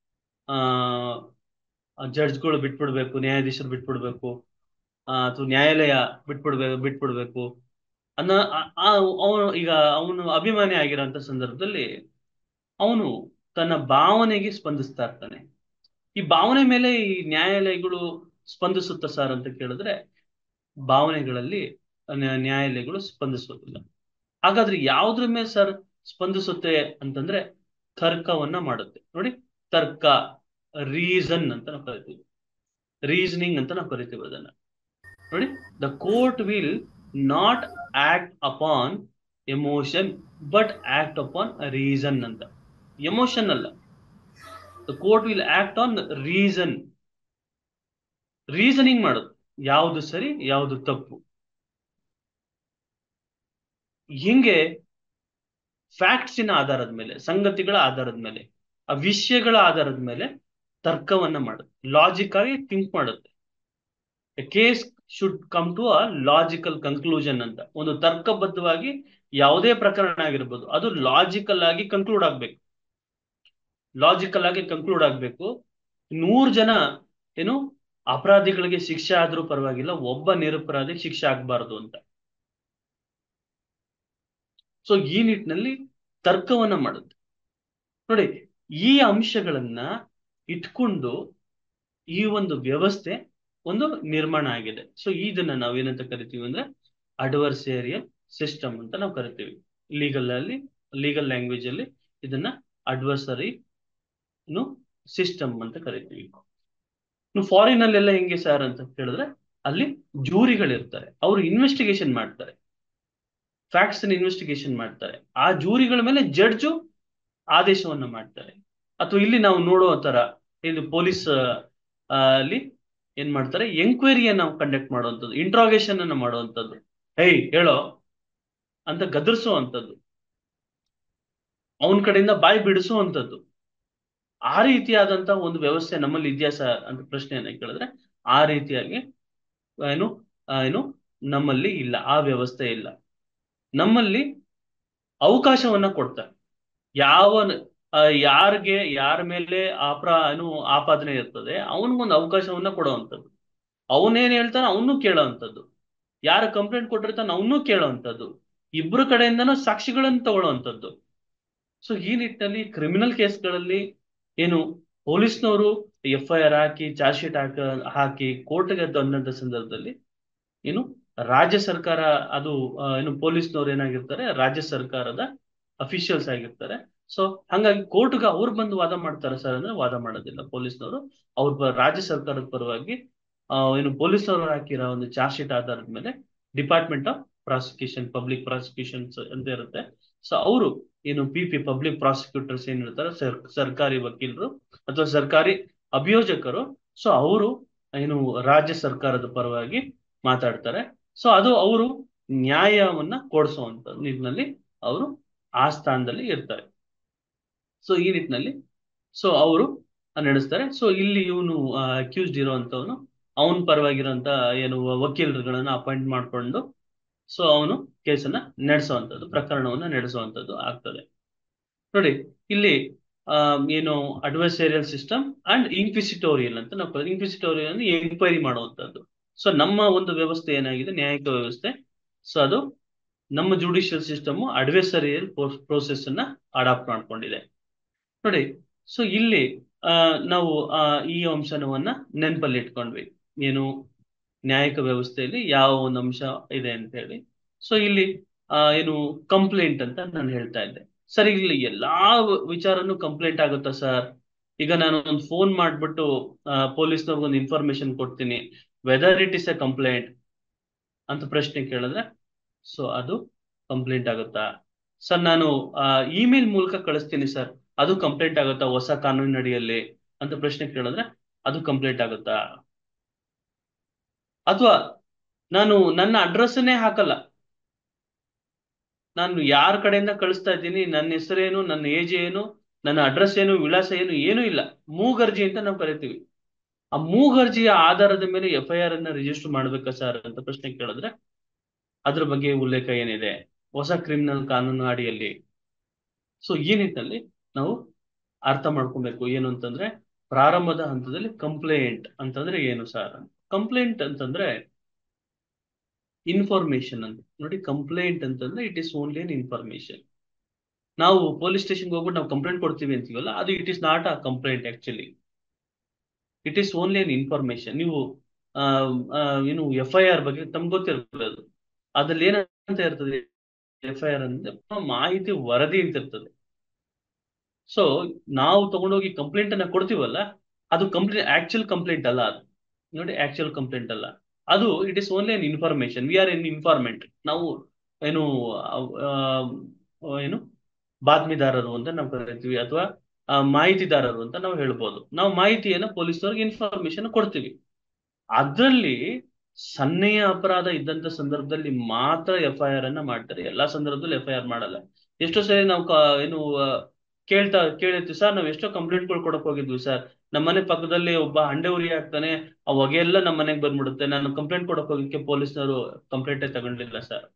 ಆ ಜಡ್ಜ್ಗಳು ಬಿಟ್ಬಿಡ್ಬೇಕು ನ್ಯಾಯಾಧೀಶರು ಬಿಟ್ಬಿಡ್ಬೇಕು ಅಥವಾ ನ್ಯಾಯಾಲಯ ಬಿಟ್ಬಿಡ್ಬೇಕು ಬಿಟ್ಬಿಡ್ಬೇಕು ಅನ್ನೋ ಅವನು ಈಗ ಅವನು ಅಭಿಮಾನಿ ಆಗಿರೋಂಥ ಸಂದರ್ಭದಲ್ಲಿ ಅವನು ತನ್ನ ಭಾವನೆಗೆ ಸ್ಪಂದಿಸ್ತಾ ಇರ್ತಾನೆ ಈ ಭಾವನೆ ಮೇಲೆ ಈ ನ್ಯಾಯಾಲಯಗಳು ಸ್ಪಂದಿಸುತ್ತ ಸರ್ ಅಂತ ಕೇಳಿದ್ರೆ ಭಾವನೆಗಳಲ್ಲಿ ನ್ಯಾಯಾಲಯಗಳು ಸ್ಪಂದಿಸೋದಿಲ್ಲ ಹಾಗಾದ್ರೆ ಯಾವ್ದ್ರ ಮೇಲೆ ಸರ್ ಸ್ಪಂದಿಸುತ್ತೆ ಅಂತಂದ್ರೆ ತರ್ಕವನ್ನ ಮಾಡುತ್ತೆ ನೋಡಿ ತರ್ಕ ರೀಸನ್ ಅಂತ ನಾವು ಕರಿತೀವಿ ರೀಸನಿಂಗ್ ಅಂತ ನಾವು ಕರಿತೀವಿ ಅದನ್ನ ನೋಡಿ the court will not act upon emotion but act upon reason ಅಂತ ಎಮೋಷನ್ ಅಲ್ಲ the court will act on reason reasoning ಮಾಡೋದು ಯಾವುದು ಸರಿ ಯಾವುದು ತಪ್ಪು ಹಿಂಗೆ ಫ್ಯಾಕ್ಟ್ಸಿನ ಆಧಾರದ ಮೇಲೆ ಸಂಗತಿಗಳ ಆಧಾರದ ಮೇಲೆ ಆ ವಿಷಯಗಳ ಆಧಾರದ ಮೇಲೆ ತರ್ಕವನ್ನ ಮಾಡುತ್ತೆ ಲಾಜಿಕ್ ಆಗಿ ಥಿಂಕ್ ಮಾಡುತ್ತೆ case should come to a logical conclusion ಅಂತ ಒಂದು ತರ್ಕಬದ್ಧವಾಗಿ ಯಾವುದೇ ಪ್ರಕರಣ ಆಗಿರ್ಬೋದು ಅದು ಲಾಜಿಕಲ್ ಆಗಿ ಕನ್ಕ್ಲೂಡ್ ಆಗ್ಬೇಕು ಲಾಜಿಕಲ್ ಆಗಿ ಕನ್ಕ್ಲೂಡ್ ಆಗ್ಬೇಕು ನೂರು ಜನ ಏನು ಅಪರಾಧಿಗಳಿಗೆ ಶಿಕ್ಷೆ ಆದ್ರೂ ಪರವಾಗಿಲ್ಲ ಒಬ್ಬ ನಿರಪರಾಧಿ ಶಿಕ್ಷೆ ಆಗ್ಬಾರ್ದು ಅಂತ ಸೊ ಈ ನಿಟ್ಟಿನಲ್ಲಿ ತರ್ಕವನ್ನ ಮಾಡುತ್ತೆ ನೋಡಿ ಈ ಅಂಶಗಳನ್ನ ಇಟ್ಕೊಂಡು ಈ ಒಂದು ವ್ಯವಸ್ಥೆ ಒಂದು ನಿರ್ಮಾಣ ಆಗಿದೆ ಸೊ ಇದನ್ನ ನಾವೇನಂತ ಕರಿತೀವಿ ಅಂದ್ರೆ ಅಡ್ವರ್ಸೇರಿಯಲ್ ಸಿಸ್ಟಮ್ ಅಂತ ನಾವು ಕರಿತೀವಿ ಲೀಗಲ್ ಅಲ್ಲಿ ಲೀಗಲ್ ಲ್ಯಾಂಗ್ವೇಜ್ ಅಲ್ಲಿ ಇದನ್ನ ಅಡ್ವರ್ಸರಿ ಸಿಸ್ಟಮ್ ಅಂತ ಕರಿತೀವಿ ಫಾರಿನ್ ಅಲ್ಲೆಲ್ಲ ಹೆಂಗೆ ಸರ್ ಅಂತ ಕೇಳಿದ್ರೆ ಅಲ್ಲಿ ಜೂರಿಗಳಿರ್ತಾರೆ ಅವರು ಇನ್ವೆಸ್ಟಿಗೇಷನ್ ಮಾಡ್ತಾರೆ ಫ್ಯಾಕ್ಟ್ಸ್ ಇನ್ವೆಸ್ಟಿಗೇಷನ್ ಮಾಡ್ತಾರೆ ಆ ಜೂರಿಗಳ ಮೇಲೆ ಜಡ್ಜು ಆದೇಶವನ್ನ ಮಾಡ್ತಾರೆ ಅಥವಾ ಇಲ್ಲಿ ನಾವು ನೋಡೋ ತರ ಇದು ಪೊಲೀಸ್ ಅಲ್ಲಿ ಏನ್ ಮಾಡ್ತಾರೆ ಎಂಕ್ವೈರಿಯನ್ನ ಕಂಡಕ್ಟ್ ಮಾಡುವಂಥದ್ದು ಇಂಟ್ರಾಗೇಷನ್ ಅನ್ನ ಮಾಡುವಂಥದ್ದು ಹೇಯ್ ಹೇಳೋ ಅಂತ ಗದರ್ಸುವಂಥದ್ದು ಅವನ ಕಡೆಯಿಂದ ಬಾಯಿ ಬಿಡಿಸುವಂಥದ್ದು ಆ ರೀತಿಯಾದಂತ ಒಂದು ವ್ಯವಸ್ಥೆ ನಮ್ಮಲ್ಲಿ ಇದೆಯಾ ಸರ್ ಅಂತ ಪ್ರಶ್ನೆಯನ್ನ ಕೇಳಿದ್ರೆ ಆ ರೀತಿಯಾಗಿ ಏನು ಏನು ನಮ್ಮಲ್ಲಿ ಇಲ್ಲ ಆ ವ್ಯವಸ್ಥೆ ಇಲ್ಲ ನಮ್ಮಲ್ಲಿ ಅವಕಾಶವನ್ನ ಕೊಡ್ತಾರೆ ಯಾವ ಯಾರಿಗೆ ಯಾರ ಮೇಲೆ ಅಪರ ಏನು ಆಪಾದನೆ ಇರ್ತದೆ ಅವನಿಗೊಂದು ಅವಕಾಶವನ್ನ ಕೊಡುವಂಥದ್ದು ಅವನೇನ್ ಹೇಳ್ತಾನೆ ಅವನು ಕೇಳೋವಂಥದ್ದು ಯಾರು ಕಂಪ್ಲೇಂಟ್ ಕೊಟ್ಟಿರ್ತಾನೆ ಅವನು ಕೇಳೋವಂಥದ್ದು ಇಬ್ರು ಕಡೆಯಿಂದನೂ ಸಾಕ್ಷಿಗಳನ್ನು ತಗೊಳ್ಳುವಂಥದ್ದು ಸೊ ಈ ನಿಟ್ಟಿನಲ್ಲಿ ಕ್ರಿಮಿನಲ್ ಕೇಸ್ಗಳಲ್ಲಿ ಏನು ಪೊಲೀಸ್ನವರು ಎಫ್ ಐ ಆರ್ ಹಾಕಿ ಚಾರ್ಜ್ ಶೀಟ್ ಹಾಕ ಹಾಕಿ ಕೋರ್ಟ್ಗೆ ತಂದಂತ ಸಂದರ್ಭದಲ್ಲಿ ಏನು ರಾಜ್ಯ ಸರ್ಕಾರ ಅದು ಏನು ಪೊಲೀಸ್ನವ್ರು ಏನಾಗಿರ್ತಾರೆ ರಾಜ್ಯ ಸರ್ಕಾರದ ಅಫಿಷಿಯಲ್ಸ್ ಆಗಿರ್ತಾರೆ ಸೊ ಹಂಗಾಗಿ ಕೋರ್ಟ್ಗೆ ಅವ್ರು ಬಂದು ವಾದ ಮಾಡ್ತಾರೆ ಸರ್ ಅಂದ್ರೆ ವಾದ ಮಾಡೋದಿಲ್ಲ ಪೊಲೀಸ್ನವರು ಅವ್ರ ರಾಜ್ಯ ಸರ್ಕಾರದ ಪರವಾಗಿ ಏನು ಪೊಲೀಸ್ನವರು ಹಾಕಿರೋ ಒಂದು ಚಾರ್ಜ್ ಶೀಟ್ ಆಧಾರದ ಮೇಲೆ department of prosecution public prosecutions ಅಂತ ಇರುತ್ತೆ ಸೊ ಅವರು ಏನು ಪಿ ಪಿ ಪಬ್ಲಿಕ್ ಪ್ರಾಸಿಕ್ಯೂಟರ್ಸ್ ಏನಿರ್ತಾರೆ ಸರ್ ಸರ್ಕಾರಿ ವಕೀಲರು ಅಥವಾ ಸರ್ಕಾರಿ ಅಭಿಯೋಜಕರು ಸೊ ಅವರು ಏನು ರಾಜ್ಯ ಸರ್ಕಾರದ ಪರವಾಗಿ ಮಾತಾಡ್ತಾರೆ ಸೊ ಅದು ಅವರು ನ್ಯಾಯವನ್ನ ಕೊಡಿಸುವಂತ ನಿಟ್ಟಿನಲ್ಲಿ ಅವರು ಆ ಸ್ಥಾನದಲ್ಲಿ ಇರ್ತಾರೆ ಸೊ ಈ ನಿಟ್ಟಿನಲ್ಲಿ ಸೊ ಅವರು ನಡೆಸ್ತಾರೆ ಸೊ ಇಲ್ಲಿ ಇವನು ಅಕ್ಯೂಸ್ಡ್ ಇರುವಂತವನು ಅವನ ಪರವಾಗಿರೋಂತ ಏನು ವಕೀಲರುಗಳನ್ನ ಅಪಾಯಿಂಟ್ ಮಾಡ್ಕೊಂಡು ಸೊ ಅವನು ಕೇಸನ್ನ ನಡೆಸುವಂಥದ್ದು ಪ್ರಕರಣವನ್ನ ನಡೆಸುವಂಥದ್ದು ಆಗ್ತದೆ ನೋಡಿ ಇಲ್ಲಿ ಆ ಏನು ಅಡ್ವೈಸೇರಿಯಲ್ ಸಿಸ್ಟಮ್ ಅಂಡ್ ಇನ್ಕ್ವಿಸಿಟೋರಿಯಲ್ ಅಂತ ನಾವು ಇನ್ಕ್ವಿಸಿಟೋರಿಯಲ್ ಎಂಕ್ವೈರಿ ಮಾಡುವಂತದ್ದು ಸೊ ನಮ್ಮ ಒಂದು ವ್ಯವಸ್ಥೆ ಏನಾಗಿದೆ ನ್ಯಾಯಿಕ ವ್ಯವಸ್ಥೆ ಸೊ ಅದು ನಮ್ಮ ಜುಡಿಷಿಯಲ್ ಸಿಸ್ಟಮ್ ಅಡ್ವೈಸರಿಯಲ್ ಪ್ರೋಸೆಸ್ ಅನ್ನ ಅಡಾಪ್ಟ್ ಮಾಡ್ಕೊಂಡಿದೆ ನೋಡಿ ಸೊ ಇಲ್ಲಿ ಆ ನಾವು ಆ ಈ ಅಂಶವನ್ನ ನೆನಪಲ್ಲಿ ಇಟ್ಕೊಂಡ್ವಿ ಏನು ನ್ಯಾಯಿಕ ವ್ಯವಸ್ಥೆಯಲ್ಲಿ ಯಾವ ಒಂದು ಅಂಶ ಇದೆ ಅಂತ ಹೇಳಿ ಸೊ ಇಲ್ಲಿ ಆ ಏನು ಕಂಪ್ಲೇಂಟ್ ಅಂತ ನಾನು ಹೇಳ್ತಾ ಇದ್ದೆ ಸರ್ ಇಲ್ಲಿ ಎಲ್ಲಾ ವಿಚಾರನು ಕಂಪ್ಲೇಂಟ್ ಆಗುತ್ತಾ ಸರ್ ಈಗ ನಾನು ಒಂದು ಫೋನ್ ಮಾಡ್ಬಿಟ್ಟು ಪೊಲೀಸ್ನವ್ರಿಗೆ ಒಂದು ಇನ್ಫಾರ್ಮೇಶನ್ ಕೊಡ್ತೀನಿ whether it is a complaint ಅಂತ ಪ್ರಶ್ನೆ ಕೇಳಿದ್ರೆ ಸೊ ಅದು ಕಂಪ್ಲೇಂಟ್ ಆಗುತ್ತಾ ಸರ್ ನಾನು ಇಮೇಲ್ ಮೂಲಕ ಕಳಿಸ್ತೀನಿ ಸರ್ ಅದು ಕಂಪ್ಲೇಂಟ್ ಆಗುತ್ತಾ ಹೊಸ ಕಾನೂನಿನಡಿಯಲ್ಲಿ ಅಂತ ಪ್ರಶ್ನೆ ಕೇಳಿದ್ರೆ ಅದು ಕಂಪ್ಲೇಂಟ್ ಆಗುತ್ತಾ ಅಥವಾ ನಾನು ನನ್ನ ಅಡ್ರೆಸ್ಸನ್ನೇ ಹಾಕಲ್ಲ ನಾನು ಯಾರ ಕಡೆಯಿಂದ ಕಳಿಸ್ತಾ ಇದ್ದೀನಿ ನನ್ನ ಹೆಸರೇನು ನನ್ನ ಏಜ್ ಏನು ನನ್ನ ಅಡ್ರೆಸ್ ಏನು ವಿಳಾಸ ಏನು ಏನೂ ಇಲ್ಲ ಮೂಗರ್ಜಿ ಅಂತ ನಾವು ಕರಿತೀವಿ ಆ ಮೂಗರ್ಜಿಯ ಆಧಾರದ ಮೇಲೆ ಎಫ್ ಐ ಆರ್ ಅನ್ನ ರಿಜಿಸ್ಟರ್ ಮಾಡ್ಬೇಕಾ ಸರ್ ಅಂತ ಪ್ರಶ್ನೆ ಕೇಳಿದ್ರೆ ಅದ್ರ ಬಗ್ಗೆ ಉಲ್ಲೇಖ ಏನಿದೆ ಹೊಸ ಕ್ರಿಮಿನಲ್ ಕಾನೂನು ಅಡಿಯಲ್ಲಿ ಸೊ ಈ ನಿಟ್ಟಿನಲ್ಲಿ ನಾವು ಅರ್ಥ ಮಾಡ್ಕೊಬೇಕು ಏನು ಅಂತಂದ್ರೆ ಪ್ರಾರಂಭದ ಹಂತದಲ್ಲಿ ಕಂಪ್ಲೇಂಟ್ ಅಂತಂದ್ರೆ ಏನು ಸರ್ ಕಂಪ್ಲೇಂಟ್ ಅಂತಂದ್ರೆ ಇನ್ಫಾರ್ಮೇಶನ್ ಅಂತ ನೋಡಿ ಕಂಪ್ಲೇಂಟ್ ಅಂತಂದ್ರೆ it is only an information ನಾವು ಪೊಲೀಸ್ ಸ್ಟೇಷನ್ಗೆ ಹೋಗ್ಬಿಟ್ಟು ನಾವು ಕಂಪ್ಲೇಂಟ್ ಕೊಡ್ತೀವಿ ಅಂತೀವಲ್ಲ ಅದು it is not a complaint actually it is only an information ನೀವು ಏನು ಎಫ್ ಐ ಆರ್ ಬಗ್ಗೆ ತಮ್ಗೆ ಗೊತ್ತಿರ್ತದೆ ಅದ್ರಲ್ಲಿ ಏನಂತ ಇರ್ತದೆ ಎಫ್ ಐ ಆರ್ ಅಂದ್ರೆ ಮಾಹಿತಿ ವರದಿ ಅಂತ ಇರ್ತದೆ ಸೊ ನಾವು ತಗೊಂಡೋಗಿ ಕಂಪ್ಲೇಂಟ್ ಅನ್ನ ಕೊಡ್ತೀವಲ್ಲ ಅದು ಕಂಪ್ಲೇಂಟ್ ಆಕ್ಚುಯಲ್ ಕಂಪ್ಲೇಂಟ್ ಅಲ್ಲ ಅದು ನೋಡಿ ಆಕ್ಚುಯಲ್ ಕಂಪ್ಲೇಂಟ್ ಅಲ್ಲ ಅದು it is only an information we are an informant ನಾವು ಏನು ಏನು ಬಾತ್ಮಿದಾರರು ಅಂತ ನಾವು ಕರಿತೀವಿ ಅಥವಾ ಮಾಹಿತಿದಾರರು ಅಂತ ನಾವು ಹೇಳ್ಬೋದು ನಾವು ಮಾಹಿತಿಯನ್ನ ಪೊಲೀಸ್ನವ್ರಿಗೆ ಇನ್ಫಾರ್ಮೇಶನ್ ಕೊಡ್ತೀವಿ ಅದರಲ್ಲಿ ಸನ್ನೆಯ ಅಪರಾಧ ಇದ್ದಂತ ಸಂದರ್ಭದಲ್ಲಿ ಮಾತ್ರ ಎಫ್ ಐ ಆರ್ ಅನ್ನ ಮಾಡ್ತಾರೆ ಎಲ್ಲಾ ಸಂದರ್ಭದಲ್ಲಿ ಎಫ್ ಐ ಆರ್ ಮಾಡಲ್ಲ ಎಷ್ಟೋ ಸರಿ ನಾವು ಏನು ಕೇಳ್ತಾ ಕೇಳಿರ್ತೀವಿ ಸರ್ ನಾವ್ ಎಷ್ಟೋ ಕಂಪ್ಲೇಂಟ್ಗಳು ಕೊಡಕ್ ಹೋಗಿದ್ವಿ ಸರ್ ನಮ್ಮ ಮನೆ ಪಕ್ಕದಲ್ಲಿ ಒಬ್ಬ ಹಂಡೆ ಉರಿ ಆಗ್ತಾನೆ ಆ ಹೊಗೆ ಎಲ್ಲ ನಮ್ಮ ಮನೆಗೆ ಬಂದ್ಬಿಡುತ್ತೆ ನಾನು ಕಂಪ್ಲೇಂಟ್ ಕೊಡಕ್ ಹೋಗಿಕ್ಕೆ ಪೊಲೀಸ್ನವರು ಕಂಪ್ಲೇಂಟೇ ತಗೊಂಡಿಲ್ಲ ಸರ್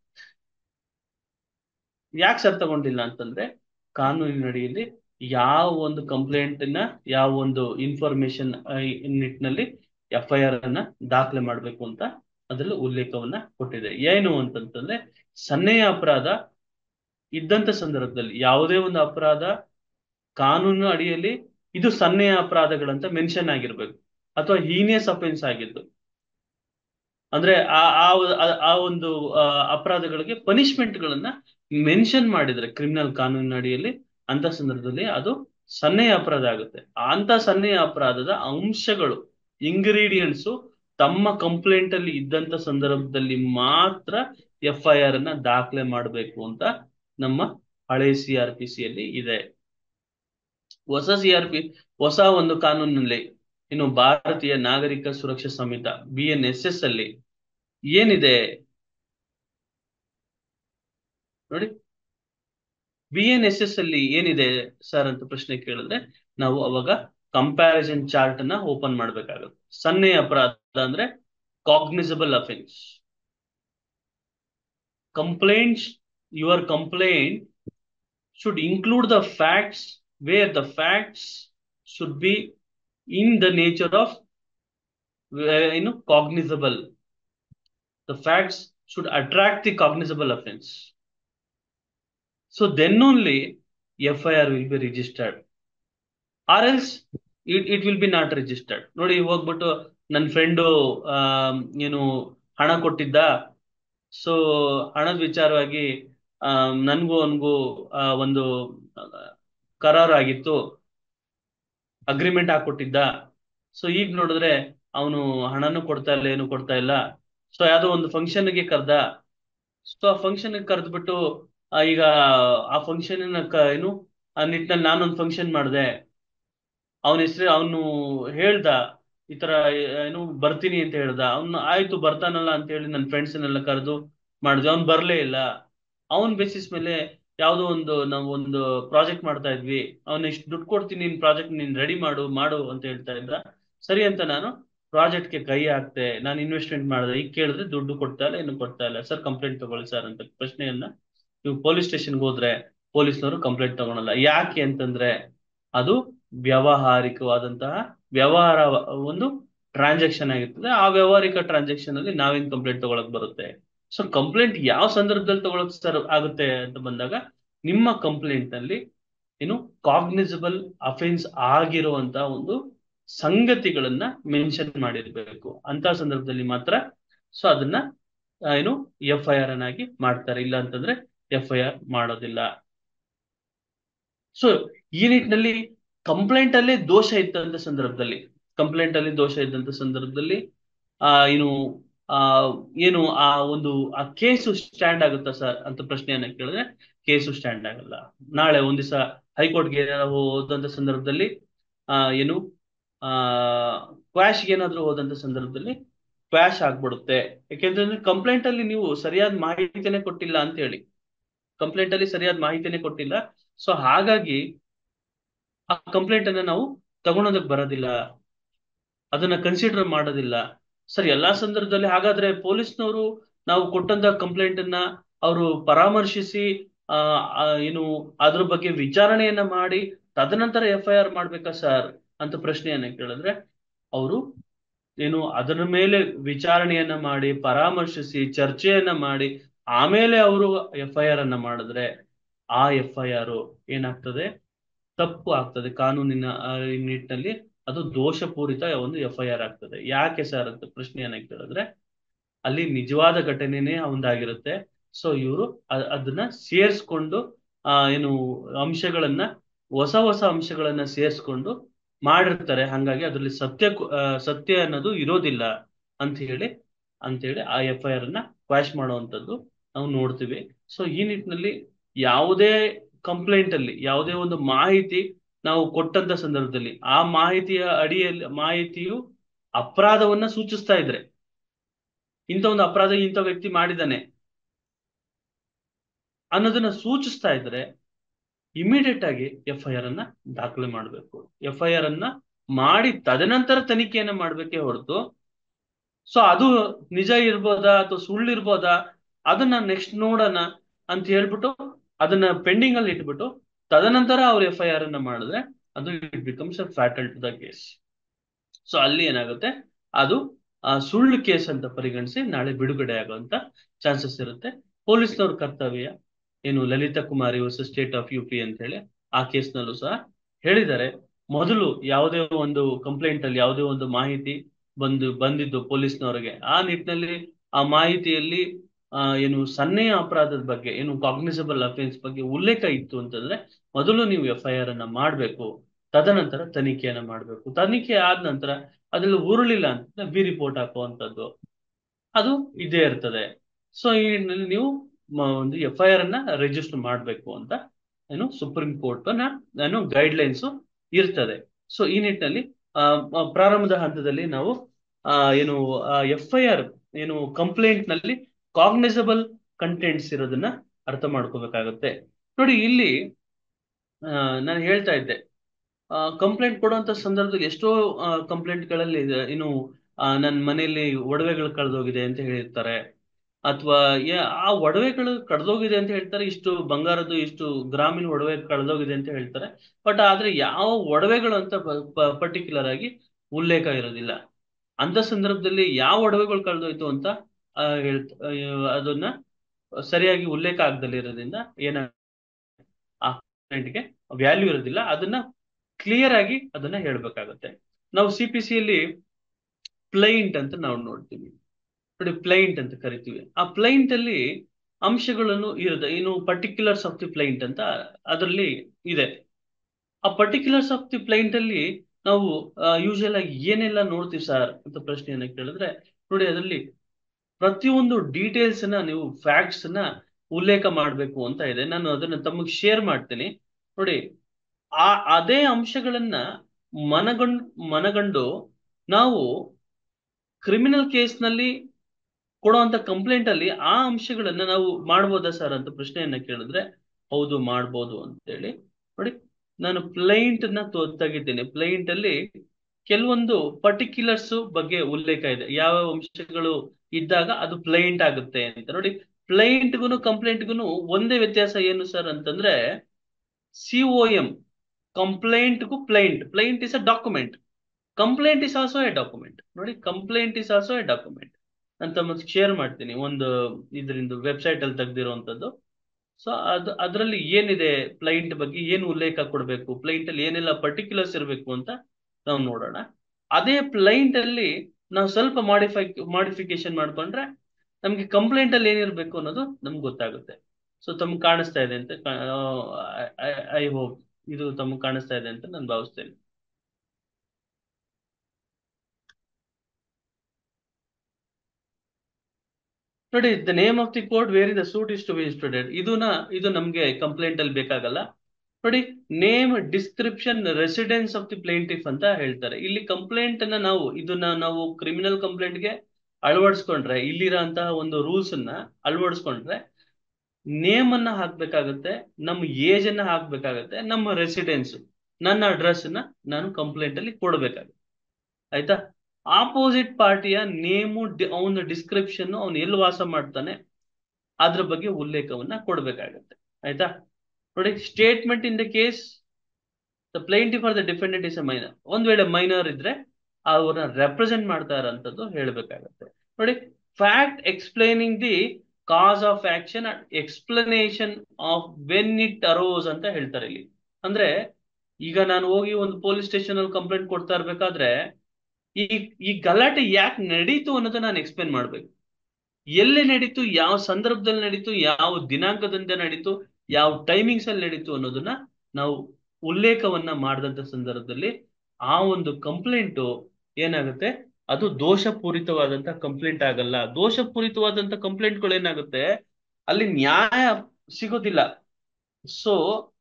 ಯಾಕೆ ಸರ್ ತಗೊಂಡಿಲ್ಲ ಅಂತಂದ್ರೆ ಕಾನೂನಿನಡಿಯಲ್ಲಿ ಯಾವ ಒಂದು ಕಂಪ್ಲೇಂಟ್ ನ ಯಾವ ಒಂದು ಇನ್ಫಾರ್ಮೇಶನ್ ನಿಟ್ಟಿನಲ್ಲಿ ಎಫ್ ಐ ಆರ್ ಅನ್ನ ದಾಖಲೆ ಮಾಡ್ಬೇಕು ಅಂತ ಅದ್ರಲ್ಲಿ ಉಲ್ಲೇಖವನ್ನ ಕೊಟ್ಟಿದೆ ಏನು ಅಂತಂತಂದ್ರೆ ಸನ್ನೆಯ ಅಪರಾಧ ಇದ್ದಂತ ಸಂದರ್ಭದಲ್ಲಿ ಯಾವುದೇ ಒಂದು ಅಪರಾಧ ಕಾನೂನು ಅಡಿಯಲ್ಲಿ ಇದು ಸನ್ನೆಯ ಅಪರಾಧಗಳಂತ ಮೆನ್ಷನ್ ಆಗಿರ್ಬೇಕು ಅಥವಾ ಹೀನಿಯಸ್ ಅಫೆನ್ಸ್ ಆಗಿದ್ದು ಅಂದ್ರೆ ಆ ಆ ಒಂದು ಅಪರಾಧಗಳಿಗೆ ಪನಿಷ್ಮೆಂಟ್ ಗಳನ್ನ ಮೆನ್ಷನ್ ಮಾಡಿದ್ರೆ ಕ್ರಿಮಿನಲ್ ಕಾನೂನಿನ ಅಡಿಯಲ್ಲಿ ಅಂತ ಸಂದರ್ಭದಲ್ಲಿ ಅದು ಸನ್ನೆಯ ಅಪರಾಧ ಆಗುತ್ತೆ ಅಂತ ಸನ್ನೆಯ ಅಪರಾಧದ ಅಂಶಗಳು ಇಂಗ್ರೀಡಿಯೆಂಟ್ಸು ತಮ್ಮ ಕಂಪ್ಲೇಂಟ್ ಅಲ್ಲಿ ಇದ್ದಂತ ಸಂದರ್ಭದಲ್ಲಿ ಮಾತ್ರ ಎಫ್ ಐ ಆರ್ ಅನ್ನ ದಾಖಲೆ ಮಾಡಬೇಕು ಅಂತ ನಮ್ಮ ಹಳೆ ಸಿ ಆರ್ ಪಿ ಸಿ ಅಲ್ಲಿ ಇದೆ ಹೊಸ ಸಿ ಆರ್ ಪಿ ಹೊಸ ಒಂದು ಕಾನೂನಿನಲ್ಲಿ ಇನ್ನು Bharatiya Nagarik Suraksha Sanhita B N S S ಅಲ್ಲಿ ಏನಿದೆ ನೋಡಿ ಬಿ ಎನ್ ಎಸ್ ಎಸ್ ಅಲ್ಲಿ ಏನಿದೆ ಸರ್ ಅಂತ ಪ್ರಶ್ನೆ ಕೇಳಿದ್ರೆ ನಾವು ಅವಾಗ ಕಂಪ್ಯಾರಿಸನ್ ಚಾರ್ಟ್ ಅನ್ನ ಓಪನ್ ಮಾಡ್ಬೇಕಾಗುತ್ತೆ ಸನ್ನೆ ಅಪರಾಧ ಅಂದ್ರೆ cognizable offence complaints your complaint should include the facts where the facts should be in the nature of ಏನು cognizable the facts should attract the cognizable offence so then only F I R will be registered or else it it will be not registered ನೋಡಿ ಹೋಗ್ಬಿಟ್ಟು ನನ್ನ ಫ್ರೆಂಡು ಏನು ಹಣ ಕೊಟ್ಟಿದ್ದ ಸೊ ಹಣದ ವಿಚಾರವಾಗಿ ನನ್ಗೂ ಅವನ್ಗೂ ಒಂದು ಕರಾರು ಆಗಿತ್ತು ಅಗ್ರಿಮೆಂಟ್ ಹಾಕೊಟ್ಟಿದ್ದ ಸೊ ಈಗ ನೋಡಿದ್ರೆ ಅವನು ಹಣನೂ ಕೊಡ್ತಾ ಇಲ್ಲ ಏನು ಕೊಡ್ತಾ ಇಲ್ಲ ಸೊ ಯಾವ್ದೋ ಒಂದು ಫಂಕ್ಷನ್ಗೆ ಕರ್ದ ಸೊ ಆ ಫಂಕ್ಷನ್ ಕರೆದ್ಬಿಟ್ಟು ಈಗ ಆ ಫಂಕ್ಷನ್ ಏನು ಆ ನಿಟ್ಟಿನಲ್ಲಿ ನಾನೊಂದು ಫಂಕ್ಷನ್ ಮಾಡಿದೆ ಅವನ ಹೆಸರು ಅವನು ಹೇಳ್ದ ಈ ತರ ಏನು ಬರ್ತೀನಿ ಅಂತ ಹೇಳ್ದ ಅವ್ನು ಆಯ್ತು ಬರ್ತಾನಲ್ಲ ಅಂತ ಹೇಳಿ ನನ್ನ ಫ್ರೆಂಡ್ಸ್ನೆಲ್ಲ ಕರೆದು ಮಾಡಿದ್ವಿ ಅವ್ನು ಬರ್ಲೇ ಇಲ್ಲ ಅವನ್ ಬೇಸಿಸ್ ಮೇಲೆ ಯಾವುದೋ ಒಂದು ನಾವು ಒಂದು ಪ್ರಾಜೆಕ್ಟ್ ಮಾಡ್ತಾ ಇದ್ವಿ ಅವ್ನ ಇಷ್ಟು ದುಡ್ಡು ಕೊಡ್ತೀನಿ ನಿನ್ ಪ್ರಾಜೆಕ್ಟ್ ನೀನ್ ರೆಡಿ ಮಾಡು ಮಾಡು ಅಂತ ಹೇಳ್ತಾ ಇದ್ದ ಸರಿ ಅಂತ ನಾನು ಪ್ರಾಜೆಕ್ಟ್ಗೆ ಕೈ ಹಾಕ್ತೆ ನಾನು ಇನ್ವೆಸ್ಟ್ಮೆಂಟ್ ಮಾಡಿದೆ ಈಗ ಕೇಳಿದ್ರೆ ದುಡ್ಡು ಕೊಡ್ತಾ ಇಲ್ಲ ಏನು ಕೊಡ್ತಾ ಇಲ್ಲ ಸರ್ ಕಂಪ್ಲೇಂಟ್ ತಗೊಳ್ಳಿ ಸರ್ ಅಂತ ಪ್ರಶ್ನೆಯನ್ನ ನೀವು ಪೊಲೀಸ್ ಸ್ಟೇಷನ್ಗೆ ಹೋದ್ರೆ ಪೊಲೀಸ್ನವರು ಕಂಪ್ಲೇಂಟ್ ತಗೊಳಲ್ಲ ಯಾಕೆ ಅಂತಂದ್ರೆ ಅದು ವ್ಯಾವಹಾರಿಕವಾದಂತಹ ವ್ಯವಹಾರ ಒಂದು ಟ್ರಾನ್ಸಾಕ್ಷನ್ ಆಗಿರ್ತದೆ ಆ ವ್ಯವಹಾರಿಕ ಟ್ರಾನ್ಸಾಕ್ಷನ್ ಅಲ್ಲಿ ನಾವೇನ್ ಕಂಪ್ಲೇಂಟ್ ತಗೊಳಕ್ ಬರುತ್ತೆ ಸೊ ಕಂಪ್ಲೇಂಟ್ ಯಾವ ಸಂದರ್ಭದಲ್ಲಿ ತಗೊಳಕ್ ಸರ್ ಆಗುತ್ತೆ ಅಂತ ಬಂದಾಗ ನಿಮ್ಮ ಕಂಪ್ಲೇಂಟ್ ನಲ್ಲಿ ಏನು ಕಾಗ್ನಿಸಬಲ್ ಅಫೆನ್ಸ್ ಆಗಿರುವಂತ ಒಂದು ಸಂಗತಿಗಳನ್ನ ಮೆನ್ಷನ್ ಮಾಡಿರ್ಬೇಕು ಅಂತ ಸಂದರ್ಭದಲ್ಲಿ ಮಾತ್ರ ಸೊ ಅದನ್ನ ಏನು ಎಫ್ ಐ ಆರ್ ಅನ್ನಾಗಿ ಮಾಡ್ತಾರೆ ಇಲ್ಲ ಅಂತಂದ್ರೆ ಎಫ್ ಐ ಆರ್ ಮಾಡೋದಿಲ್ಲ ಸೊ ಈ ನಿಟ್ಟಿನಲ್ಲಿ ಕಂಪ್ಲೇಂಟ್ ಅಲ್ಲೇ ದೋಷ ಇದ್ದಂತ ಸಂದರ್ಭದಲ್ಲಿ ಕಂಪ್ಲೇಂಟ್ ಅಲ್ಲಿ ದೋಷ ಇದ್ದಂತ ಸಂದರ್ಭದಲ್ಲಿ ಆ ಏನು ಆ ಏನು ಆ ಒಂದು ಆ ಕೇಸು ಸ್ಟ್ಯಾಂಡ್ ಆಗುತ್ತಾ ಸರ್ ಅಂತ ಪ್ರಶ್ನೆಯನ್ನ ಕೇಳಿದ್ರೆ ಕೇಸು ಸ್ಟ್ಯಾಂಡ್ ಆಗಲ್ಲ ನಾಳೆ ಒಂದ್ ದಿವಸ ಹೈಕೋರ್ಟ್ಗೆ ಹೋದಂತ ಸಂದರ್ಭದಲ್ಲಿ ಆ ಏನು ಆ ಕ್ವಾಶ್ಗೆ ಏನಾದ್ರು ಹೋದಂತ ಸಂದರ್ಭದಲ್ಲಿ ಕ್ವಾಶ್ ಆಗ್ಬಿಡುತ್ತೆ ಯಾಕೆಂತಂದ್ರೆ ಕಂಪ್ಲೇಂಟ್ ಅಲ್ಲಿ ನೀವು ಸರಿಯಾದ ಮಾಹಿತಿನೇ ಕೊಟ್ಟಿಲ್ಲ ಅಂತ ಹೇಳಿ ಕಂಪ್ಲೇಂಟ್ ಅಲ್ಲಿ ಸರಿಯಾದ ಮಾಹಿತಿನೇ ಕೊಟ್ಟಿಲ್ಲ ಸೊ ಹಾಗಾಗಿ ಆ ಕಂಪ್ಲೇಂಟ್ ಅನ್ನ ನಾವು ತಗೊಳೋದಕ್ ಬರೋದಿಲ್ಲ ಅದನ್ನ ಕನ್ಸಿಡರ್ ಮಾಡೋದಿಲ್ಲ ಸರ್ ಎಲ್ಲಾ ಸಂದರ್ಭದಲ್ಲಿ ಹಾಗಾದ್ರೆ ಪೊಲೀಸ್ನವರು ನಾವು ಕೊಟ್ಟಂತ ಕಂಪ್ಲೇಂಟ್ ಅನ್ನ ಅವರು ಪರಾಮರ್ಶಿಸಿ ಆ ಏನು ಅದ್ರ ಬಗ್ಗೆ ವಿಚಾರಣೆಯನ್ನ ಮಾಡಿ ತದನಂತರ ಎಫ್ ಐ ಆರ್ ಮಾಡ್ಬೇಕಾ ಸರ್ ಅಂತ ಪ್ರಶ್ನೆಯನ್ನ ಕೇಳಿದ್ರೆ ಅವರು ಏನು ಅದರ ಮೇಲೆ ವಿಚಾರಣೆಯನ್ನ ಮಾಡಿ ಪರಾಮರ್ಶಿಸಿ ಚರ್ಚೆಯನ್ನ ಮಾಡಿ ಆಮೇಲೆ ಅವರು ಎಫ್ ಐ ಆರ್ ಅನ್ನ ಮಾಡಿದ್ರೆ ಆ ಎಫ್ ಐ ಆರ್ ಏನಾಗ್ತದೆ ತಪ್ಪು ಆಗ್ತದೆ ಕಾನೂನಿನ ನಿಟ್ಟಿನಲ್ಲಿ ಅದು ದೋಷಪೂರಿತ ಒಂದು ಎಫ್ ಐ ಆರ್ ಆಗ್ತದೆ ಯಾಕೆ ಸರ್ ಅಂತ ಪ್ರಶ್ನೆಯನ್ನ ಕೇಳಿದ್ರೆ ಅಲ್ಲಿ ನಿಜವಾದ ಘಟನೆನೇ ಒಂದಾಗಿರುತ್ತೆ ಸೊ ಇವರು ಅದನ್ನ ಸೇರಿಸ್ಕೊಂಡು ಆ ಏನು ಅಂಶಗಳನ್ನ ಹೊಸ ಹೊಸ ಅಂಶಗಳನ್ನ ಸೇರಿಸ್ಕೊಂಡು ಮಾಡಿರ್ತಾರೆ ಹಂಗಾಗಿ ಅದ್ರಲ್ಲಿ ಸತ್ಯ ಸತ್ಯ ಅನ್ನೋದು ಇರೋದಿಲ್ಲ ಅಂತ ಹೇಳಿ ಅಂತ ಹೇಳಿ ಆ ಎಫ್ ಐ ಆರ್ ಅನ್ನ ಕ್ವಾಶ್ ಮಾಡುವಂತದ್ದು ನಾವು ನೋಡ್ತೀವಿ ಸೊ ಈ ನಿಟ್ಟಿನಲ್ಲಿ ಯಾವುದೇ ಕಂಪ್ಲೇಂಟ್ ಅಲ್ಲಿ ಯಾವುದೇ ಒಂದು ಮಾಹಿತಿ ನಾವು ಕೊಟ್ಟಂತ ಸಂದರ್ಭದಲ್ಲಿ ಆ ಮಾಹಿತಿಯ ಅಡಿಯಲ್ಲಿ ಮಾಹಿತಿಯು ಅಪರಾಧವನ್ನ ಸೂಚಿಸ್ತಾ ಇದ್ರೆ ಇಂಥ ಒಂದು ಅಪರಾಧ ಇಂಥ ವ್ಯಕ್ತಿ ಮಾಡಿದಾನೆ ಅನ್ನೋದನ್ನ ಸೂಚಿಸ್ತಾ ಇದ್ರೆ ಇಮಿಡಿಯೇಟ್ ಆಗಿ ಎಫ್ ಐ ಆರ್ ಅನ್ನ ದಾಖಲೆ ಮಾಡಬೇಕು ಎಫ್ ಐ ಆರ್ ಅನ್ನ ಮಾಡಿ ತದನಂತರ ತನಿಖೆಯನ್ನ ಮಾಡ್ಬೇಕೇ ಹೊರತು ಸೊ ಅದು ನಿಜ ಇರ್ಬೋದಾ ಅಥವಾ ಸುಳ್ಳು ಇರ್ಬೋದಾ ಅದನ್ನ ನೆಕ್ಸ್ಟ್ ನೋಡೋಣ ಅಂತ ಹೇಳ್ಬಿಟ್ಟು ಅದನ್ನ ಪೆಂಡಿಂಗ್ ಅಲ್ಲಿ ಇಟ್ಬಿಟ್ಟು ತದನಂತರ ಅವ್ರು ಎಫ್ ಐ ಆರ್ ಅನ್ನ ಮಾಡಿದ್ರೆ ಅದು it becomes a fatal to the case so ಅಲ್ಲಿ ಏನಾಗುತ್ತೆ ಅದು ಆ ಸುಳ್ಳು ಕೇಸ್ ಅಂತ ಪರಿಗಣಿಸಿ ನಾಳೆ ಬಿಡುಗಡೆ ಆಗುವಂತ ಚಾನ್ಸಸ್ ಇರುತ್ತೆ ಪೊಲೀಸ್ನವ್ರ ಕರ್ತವ್ಯ ಏನು Lalita Kumari versus state of U P ಅಂತ ಹೇಳಿ ಆ ಕೇಸ್ನಲ್ಲೂ ಸಹ ಹೇಳಿದ್ದಾರೆ ಮೊದಲು ಯಾವುದೇ ಒಂದು ಕಂಪ್ಲೇಂಟ್ ಅಲ್ಲಿ ಯಾವುದೇ ಒಂದು ಮಾಹಿತಿ ಬಂದು ಬಂದಿದ್ದು ಪೊಲೀಸ್ನವರಿಗೆ ಆ ನಿಟ್ಟಿನಲ್ಲಿ ಆ ಮಾಹಿತಿಯಲ್ಲಿ ಆ ಏನು ಸನ್ನೆಯ ಅಪರಾಧದ ಬಗ್ಗೆ ಏನು ಕಾಗ್ನಿಸಬಲ್ ಅಫೆನ್ಸ್ ಬಗ್ಗೆ ಉಲ್ಲೇಖ ಇತ್ತು ಅಂತಂದ್ರೆ ಮೊದಲು ನೀವು ಎಫ್ ಐ ಆರ್ ಅನ್ನ ಮಾಡಬೇಕು ತದನಂತರ ತನಿಖೆಯನ್ನ ಮಾಡಬೇಕು ತನಿಖೆ ಆದ ನಂತರ ಅದ್ರಲ್ಲಿ ಉರುಳಿಲ್ಲ ಅಂತ ಬಿ ರಿಪೋರ್ಟ್ ಹಾಕುವಂಥದ್ದು ಅದು ಇದೇ ಇರ್ತದೆ ಸೊ ಈ ನಿಟ್ಟಿನಲ್ಲಿ ನೀವು ಒಂದು ಎಫ್ ಐ ಆರ್ ಅನ್ನ ರಿಜಿಸ್ಟರ್ ಮಾಡಬೇಕು ಅಂತ ಏನು ಸುಪ್ರೀಂ ಕೋರ್ಟ್ ನ ಏನು ಗೈಡ್ ಲೈನ್ಸ್ ಇರ್ತದೆ ಸೊ ಈ ನಿಟ್ಟಿನಲ್ಲಿ ಪ್ರಾರಂಭದ ಹಂತದಲ್ಲಿ ನಾವು ಆ ಏನು ಎಫ್ ಐ ಆರ್ ಏನು ಕಂಪ್ಲೇಂಟ್ ನಲ್ಲಿ ಕಾಗ್ನಿಸಬಲ್ ಕಂಟೆಂಟ್ಸ್ ಇರೋದನ್ನ ಅರ್ಥ ಮಾಡ್ಕೋಬೇಕಾಗುತ್ತೆ ನೋಡಿ ಇಲ್ಲಿ ನಾನು ಹೇಳ್ತಾ ಇದ್ದೆ ಕಂಪ್ಲೇಂಟ್ ಕೊಡುವಂತ ಸಂದರ್ಭದಲ್ಲಿ ಎಷ್ಟೋ ಕಂಪ್ಲೇಂಟ್ಗಳಲ್ಲಿ ಇನ್ನು ನನ್ನ ಮನೆಯಲ್ಲಿ ಒಡವೆಗಳು ಕಳೆದೋಗಿದೆ ಅಂತ ಹೇಳಿರ್ತಾರೆ ಅಥವಾ ಆ ಒಡವೆಗಳು ಕಳೆದೋಗಿದೆ ಅಂತ ಹೇಳ್ತಾರೆ ಇಷ್ಟು ಬಂಗಾರದ್ದು ಇಷ್ಟು ಗ್ರಾಮೀಣ ಒಡವೆ ಕಳೆದೋಗಿದೆ ಅಂತ ಹೇಳ್ತಾರೆ ಬಟ್ ಆದ್ರೆ ಯಾವ ಒಡವೆಗಳು ಅಂತ ಪರ್ಟಿಕ್ಯುಲರ್ ಆಗಿ ಉಲ್ಲೇಖ ಇರೋದಿಲ್ಲ ಅಂತ ಸಂದರ್ಭದಲ್ಲಿ ಯಾವ ಒಡವೆಗಳು ಕಳೆದೋಯ್ತು ಅಂತ ಹೇಳ್ತ ಅದನ್ನ ಸರಿಯಾಗಿ ಉಲ್ಲೇಖ ಆಗದಲ್ಲಿ ಇರೋದ್ರಿಂದ ಏನ ಆ ಕಂಪ್ಲೇಂಟ್ಗೆ ವ್ಯಾಲ್ಯೂ ಇರೋದಿಲ್ಲ ಅದನ್ನ ಕ್ಲಿಯರ್ ಆಗಿ ಅದನ್ನ ಹೇಳ್ಬೇಕಾಗತ್ತೆ ನಾವು ಸಿ ಪಿ ಸಿಯಲ್ಲಿ ಪ್ಲೈಂಟ್ ಅಂತ ನಾವು ನೋಡ್ತೀವಿ ನೋಡಿ ಪ್ಲೈಂಟ್ ಅಂತ ಕರಿತೀವಿ ಆ ಪ್ಲೈಂಟ್ ಅಲ್ಲಿ ಅಂಶಗಳನ್ನು ಇರುತ್ತೆ ಏನು ಪರ್ಟಿಕ್ಯುಲರ್ಸ್ ಆಫ್ ದಿ ಪ್ಲೈಂಟ್ ಅಂತ ಅದರಲ್ಲಿ ಇದೆ ಆ ಪರ್ಟಿಕ್ಯುಲರ್ಸ್ ಆಫ್ ದಿ ಪ್ಲೈಂಟ್ ಅಲ್ಲಿ ನಾವು ಯೂಶಲ್ ಆಗಿ ಏನೆಲ್ಲ ನೋಡ್ತೀವಿ ಸರ್ ಅಂತ ಪ್ರಶ್ನೆಯನ್ನ ಕೇಳಿದ್ರೆ ನೋಡಿ ಅದರಲ್ಲಿ ಪ್ರತಿಯೊಂದು ಡೀಟೇಲ್ಸ್ ನ ನೀವು ಫ್ಯಾಕ್ಟ್ಸ್ ನ ಉಲ್ಲೇಖ ಮಾಡಬೇಕು ಅಂತ ಇದೆ ನಾನು ಅದನ್ನ ತಮಗೆ ಶೇರ್ ಮಾಡ್ತೀನಿ ನೋಡಿ ಆ ಅದೇ ಅಂಶಗಳನ್ನ ಮನಗಂಡು ಮನಗಂಡು ನಾವು ಕ್ರಿಮಿನಲ್ ಕೇಸ್ನಲ್ಲಿ ಕೊಡುವಂತ ಕಂಪ್ಲೇಂಟ್ ಅಲ್ಲಿ ಆ ಅಂಶಗಳನ್ನ ನಾವು ಮಾಡ್ಬೋದಾ ಸರ್ ಅಂತ ಪ್ರಶ್ನೆಯನ್ನ ಕೇಳಿದ್ರೆ ಹೌದು ಮಾಡ್ಬೋದು ಅಂತೇಳಿ ನೋಡಿ ನಾನು ಪ್ಲೈಂಟ್ ನ ತೋ- ತೆಗಿತೀನಿ ಪ್ಲೈಂಟ್ ಅಲ್ಲಿ ಕೆಲವೊಂದು ಪರ್ಟಿಕ್ಯುಲರ್ಸ್ ಬಗ್ಗೆ ಉಲ್ಲೇಖ ಇದೆ ಯಾವ ಅಂಶಗಳು ಇದ್ದಾಗ ಅದು ಪ್ಲೈಂಟ್ ಆಗುತ್ತೆ ಅಂತ ನೋಡಿ ಪ್ಲೈಂಟ್ಗೂ ಕಂಪ್ಲೇಂಟ್ಗೂ ಒಂದೇ ವ್ಯತ್ಯಾಸ ಏನು ಸರ್ ಅಂತಂದ್ರೆ ಸಿಒ ಎಂ ಕಂಪ್ಲೇಂಟ್ಗೂ plaint plaint is a document complaint is also a document ನೋಡಿ complaint is also a document ಅಂತ ಮತ್ತೆ ಶೇರ್ ಮಾಡ್ತೀನಿ ಒಂದು ಇದರಿಂದ ವೆಬ್ಸೈಟ್ ಅಲ್ಲಿ ತೆಗ್ದಿರುವಂತದ್ದು ಸೊ ಅದು ಅದರಲ್ಲಿ ಏನಿದೆ ಪ್ಲೈಂಟ್ ಬಗ್ಗೆ ಏನು ಉಲ್ಲೇಖ ಕೊಡಬೇಕು ಪ್ಲೈಂಟ್ ಅಲ್ಲಿ ಏನೆಲ್ಲ ಪರ್ಟಿಕ್ಯುಲರ್ಸ್ ಇರಬೇಕು ಅಂತ ನಾವು ನೋಡೋಣ ಅದೇ ಪ್ಲೈಂಟ್ ಅಲ್ಲಿ ನಾವು ಸ್ವಲ್ಪ ಮಾಡಿಫೈ ಮಾಡಿಫಿಕೇಶನ್ ಮಾಡ್ಕೊಂಡ್ರೆ ನಮ್ಗೆ ಕಂಪ್ಲೇಂಟ್ ಅಲ್ಲಿ ಏನಿರ್ಬೇಕು ಅನ್ನೋದು ನಮ್ಗೆ ಗೊತ್ತಾಗುತ್ತೆ ಸೊ ತಮ್ಗೆ ಕಾಣಿಸ್ತಾ ಇದೆ ಅಂತ ಐ ಹೋಪ್ ಇದು ತಮ್ಗೆ ಕಾಣಿಸ್ತಾ ಇದೆ ಅಂತ ನಾನು ಭಾವಿಸ್ತೇನೆ ನೋಡಿ the name of the court where the suit is to be instead ಇದನ್ನ ಇದು ನಮ್ಗೆ ಕಂಪ್ಲೇಂಟ್ ಅಲ್ಲಿ ಬೇಕಾಗಲ್ಲ ನೋಡಿ name description residence of the plaintiff ಅಂತ ಹೇಳ್ತಾರೆ ಇಲ್ಲಿ ಕಂಪ್ಲೇಂಟ್ ಅನ್ನ ನಾವು ಇದನ್ನ ನಾವು ಕ್ರಿಮಿನಲ್ ಕಂಪ್ಲೇಂಟ್ ಗೆ ಅಳವಡಿಸ್ಕೊಂಡ್ರೆ ಇಲ್ಲಿರೋ ಅಂತಹ ಒಂದು ರೂಲ್ಸ್ ಅನ್ನ ಅಳವಡಿಸ್ಕೊಂಡ್ರೆ ನೇಮ್ ಅನ್ನ ಹಾಕ್ಬೇಕಾಗತ್ತೆ ನಮ್ಮ ಏಜ್ ಅನ್ನ ಹಾಕ್ಬೇಕಾಗತ್ತೆ ನಮ್ಮ ರೆಸಿಡೆನ್ಸ್ ನನ್ನ ಅಡ್ರೆಸ್ ನ ನಾನು ಕಂಪ್ಲೇಂಟ್ ಅಲ್ಲಿ ಕೊಡ್ಬೇಕಾಗುತ್ತೆ ಆಯ್ತಾ ಆಪೋಸಿಟ್ ಪಾರ್ಟಿಯ ನೇಮು ಅವನ ಡಿಸ್ಕ್ರಿಪ್ಷನ್ ಅವನು ಎಲ್ಲಿ ವಾಸ ಮಾಡ್ತಾನೆ ಅದ್ರ ಬಗ್ಗೆ ಉಲ್ಲೇಖವನ್ನ ಕೊಡ್ಬೇಕಾಗತ್ತೆ ಆಯ್ತಾ ನೋಡಿ statement in the case the plaintiff or the defendant is a minor ಒಂದ್ ವೇಳೆ ಮೈನರ್ ಇದ್ರೆ ಅವ್ರನ್ನ ರೆಪ್ರೆಸೆಂಟ್ ಮಾಡ್ತಾ ಇರೋಂಥದ್ದು ಹೇಳ್ಬೇಕಾಗತ್ತೆ ನೋಡಿ fact explaining the cause of action and explanation of when it arose ಅಂತ ಹೇಳ್ತಾರೆ ಇಲ್ಲಿ ಅಂದ್ರೆ ಈಗ ನಾನು ಹೋಗಿ ಒಂದು ಪೊಲೀಸ್ ಸ್ಟೇಷನ್ ಅಲ್ಲಿ ಕಂಪ್ಲೇಂಟ್ ಕೊಡ್ತಾ ಇರ್ಬೇಕಾದ್ರೆ ಈ ಈ ಗಲಾಟೆ ಯಾಕೆ ನಡೀತು ಅನ್ನೋದನ್ನ ನಾನು ಎಕ್ಸ್ಪ್ಲೇನ್ ಮಾಡ್ಬೇಕು ಎಲ್ಲಿ ನಡೀತು ಯಾವ ಸಂದರ್ಭದಲ್ಲಿ ನಡೀತು ಯಾವ ದಿನಾಂಕದಿಂದ ನಡೀತು ಯಾವ ಟೈಮಿಂಗ್ಸ್ ಅಲ್ಲಿ ನಡೀತು ಅನ್ನೋದನ್ನ ನಾವು ಉಲ್ಲೇಖವನ್ನ ಮಾಡಿದಂತ ಸಂದರ್ಭದಲ್ಲಿ ಆ ಒಂದು ಕಂಪ್ಲೇಂಟು ಏನಾಗುತ್ತೆ ಅದು ದೋಷಪೂರಿತವಾದಂತ ಕಂಪ್ಲೇಂಟ್ ಆಗಲ್ಲ ದೋಷಪೂರಿತವಾದಂತ ಕಂಪ್ಲೇಂಟ್ಗಳು ಏನಾಗುತ್ತೆ ಅಲ್ಲಿ ನ್ಯಾಯ ಸಿಗೋದಿಲ್ಲ ಸೊ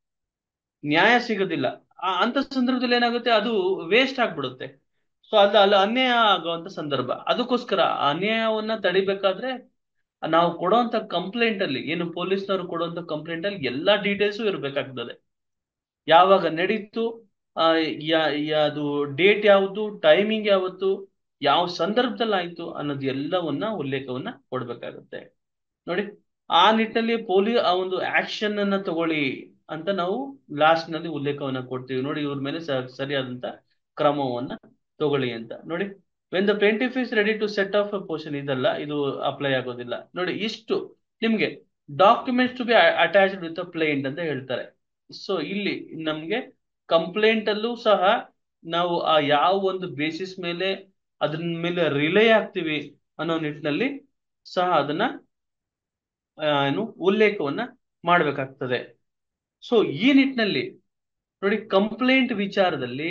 ನ್ಯಾಯ ಸಿಗೋದಿಲ್ಲ ಆ ಅಂತ ಸಂದರ್ಭದಲ್ಲಿ ಏನಾಗುತ್ತೆ ಅದು ವೇಸ್ಟ್ ಆಗ್ಬಿಡುತ್ತೆ ಸೊ ಅದು ಅಲ್ಲಿ ಅನ್ಯಾಯ ಆಗುವಂತ ಸಂದರ್ಭ ಅದಕ್ಕೋಸ್ಕರ ಅನ್ಯಾಯವನ್ನ ತಡಿಬೇಕಾದ್ರೆ ನಾವು ಕೊಡುವಂತ ಕಂಪ್ಲೇಂಟ್ ಅಲ್ಲಿ ಏನು ಪೊಲೀಸ್ನವರು ಕೊಡುವಂತ ಕಂಪ್ಲೇಂಟ್ ಅಲ್ಲಿ ಎಲ್ಲಾ ಡೀಟೇಲ್ಸು ಇರ್ಬೇಕಾಗ್ತದೆ ಯಾವಾಗ ನಡೀತು ಆ ಅದು ಡೇಟ್ ಯಾವುದು ಟೈಮಿಂಗ್ ಯಾವತ್ತು ಯಾವ ಸಂದರ್ಭದಲ್ಲಿ ಆಯ್ತು ಅನ್ನೋದು ಎಲ್ಲವನ್ನ ಉಲ್ಲೇಖವನ್ನ ಕೊಡ್ಬೇಕಾಗುತ್ತೆ ನೋಡಿ ಆ ನಿಟ್ಟಿನಲ್ಲಿ ಪೊಲೀ ಆ ಒಂದು ಆಕ್ಷನ್ ಅನ್ನ ತಗೊಳ್ಳಿ ಅಂತ ನಾವು ಲಾಸ್ಟ್ ನಲ್ಲಿ ಉಲ್ಲೇಖವನ್ನ ಕೊಡ್ತೀವಿ ನೋಡಿ ಇವ್ರ ಮೇಲೆ ಸರಿಯಾದಂತ ಕ್ರಮವನ್ನ ತಗೊಳ್ಳಿ ಅಂತ ನೋಡಿ when the plaintiff is ready to set off a portion ಇದಲ್ಲ ಇದು ಅಪ್ಲೈ ಆಗೋದಿಲ್ಲ ನೋಡಿ ಇಷ್ಟು ನಿಮ್ಗೆ documents to be attached with a plaint ಅಂತ ಹೇಳ್ತಾರೆ ಸೊ ಇಲ್ಲಿ ನಮ್ಗೆ ಕಂಪ್ಲೇಂಟ್ ಅಲ್ಲೂ ಸಹ ನಾವು ಆ ಯಾವ ಒಂದು ಬೇಸಿಸ್ ಮೇಲೆ ಅದ್ರ ಮೇಲೆ ರಿಲೇ ಆಗ್ತೀವಿ ಅನ್ನೋ ನಿಟ್ಟಿನಲ್ಲಿ ಸಹ ಅದನ್ನ ಏನು ಉಲ್ಲೇಖವನ್ನ ಮಾಡ್ಬೇಕಾಗ್ತದೆ ಸೊ ಈ ನಿಟ್ಟಿನಲ್ಲಿ ನೋಡಿ ಕಂಪ್ಲೇಂಟ್ ವಿಚಾರದಲ್ಲಿ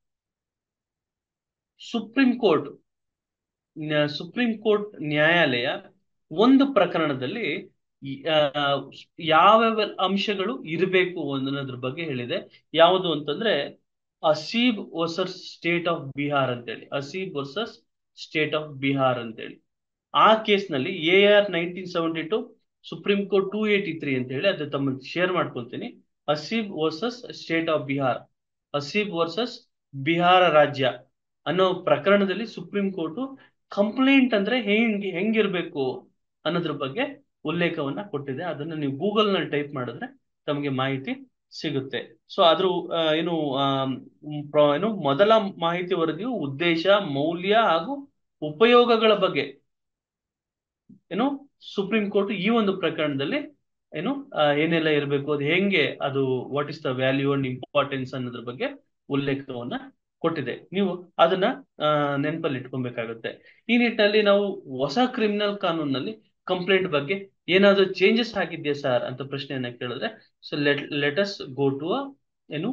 ಸುಪ್ರೀಂ ಕೋರ್ಟ್ ಸುಪ್ರೀಂ ಕೋರ್ಟ್ ನ್ಯಾಯಾಲಯ ಒಂದು ಪ್ರಕರಣದಲ್ಲಿ ಯಾವ್ಯಾವ ಅಂಶಗಳು ಇರಬೇಕು ಅನ್ನೋದ್ರ ಬಗ್ಗೆ ಹೇಳಿದೆ ಯಾವುದು ಅಂತಂದ್ರೆ Asib versus state of Bihar ಅಂತೇಳಿ Asib versus state of Bihar ಅಂತೇಳಿ ಆ ಕೇಸ್ನಲ್ಲಿ A R nineteen seventy two supreme court two eighty three ಅಂತ ಹೇಳಿ ಅದು ತಮ್ಮ ಶೇರ್ ಮಾಡ್ಕೊಳ್ತೀನಿ Asib versus state of Bihar Asib versus Bihar ರಾಜ್ಯ ಅನ್ನೋ ಪ್ರಕರಣದಲ್ಲಿ ಸುಪ್ರೀಂ ಕೋರ್ಟ್ ಕಂಪ್ಲೇಂಟ್ ಅಂದ್ರೆ ಹೆಂಗ್ ಹೆಂಗಿರ್ಬೇಕು ಅನ್ನೋದ್ರ ಬಗ್ಗೆ ಉಲ್ಲೇಖವನ್ನ ಕೊಟ್ಟಿದೆ ಅದನ್ನ ನೀವು ಗೂಗಲ್ ನಲ್ಲಿ ಟೈಪ್ ಮಾಡಿದ್ರೆ ತಮಗೆ ಮಾಹಿತಿ ಸಿಗುತ್ತೆ ಸೊ ಅದ್ರ ಏನು ಏನು ಮೊದಲ ಮಾಹಿತಿ ವರದಿಯು ಉದ್ದೇಶ ಮೌಲ್ಯ ಹಾಗೂ ಉಪಯೋಗಗಳ ಬಗ್ಗೆ ಏನು ಸುಪ್ರೀಂ ಕೋರ್ಟ್ ಈ ಒಂದು ಪ್ರಕರಣದಲ್ಲಿ ಏನು ಏನೆಲ್ಲ ಇರಬೇಕು ಅದು ಹೆಂಗೆ ಅದು what is the value and importance ಅನ್ನೋದ್ರ ಬಗ್ಗೆ ಉಲ್ಲೇಖವನ್ನ ಕೊಟ್ಟಿದೆ ನೀವು ಅದನ್ನ ನೆನಪಲ್ಲಿ ಇಟ್ಕೊಬೇಕಾಗುತ್ತೆ ಈ ನಿಟ್ಟಿನಲ್ಲಿ ನಾವು ಹೊಸ ಕ್ರಿಮಿನಲ್ ಕಾನೂನಲ್ಲಿ ಕಂಪ್ಲೇಂಟ್ ಬಗ್ಗೆ ಏನಾದ್ರು ಚೇಂಜಸ್ ಆಗಿದೆಯಾ ಸರ್ ಅಂತ ಪ್ರಶ್ನೆಯನ್ನ ಕೇಳಿದ್ರೆ so let let's go to ಏನು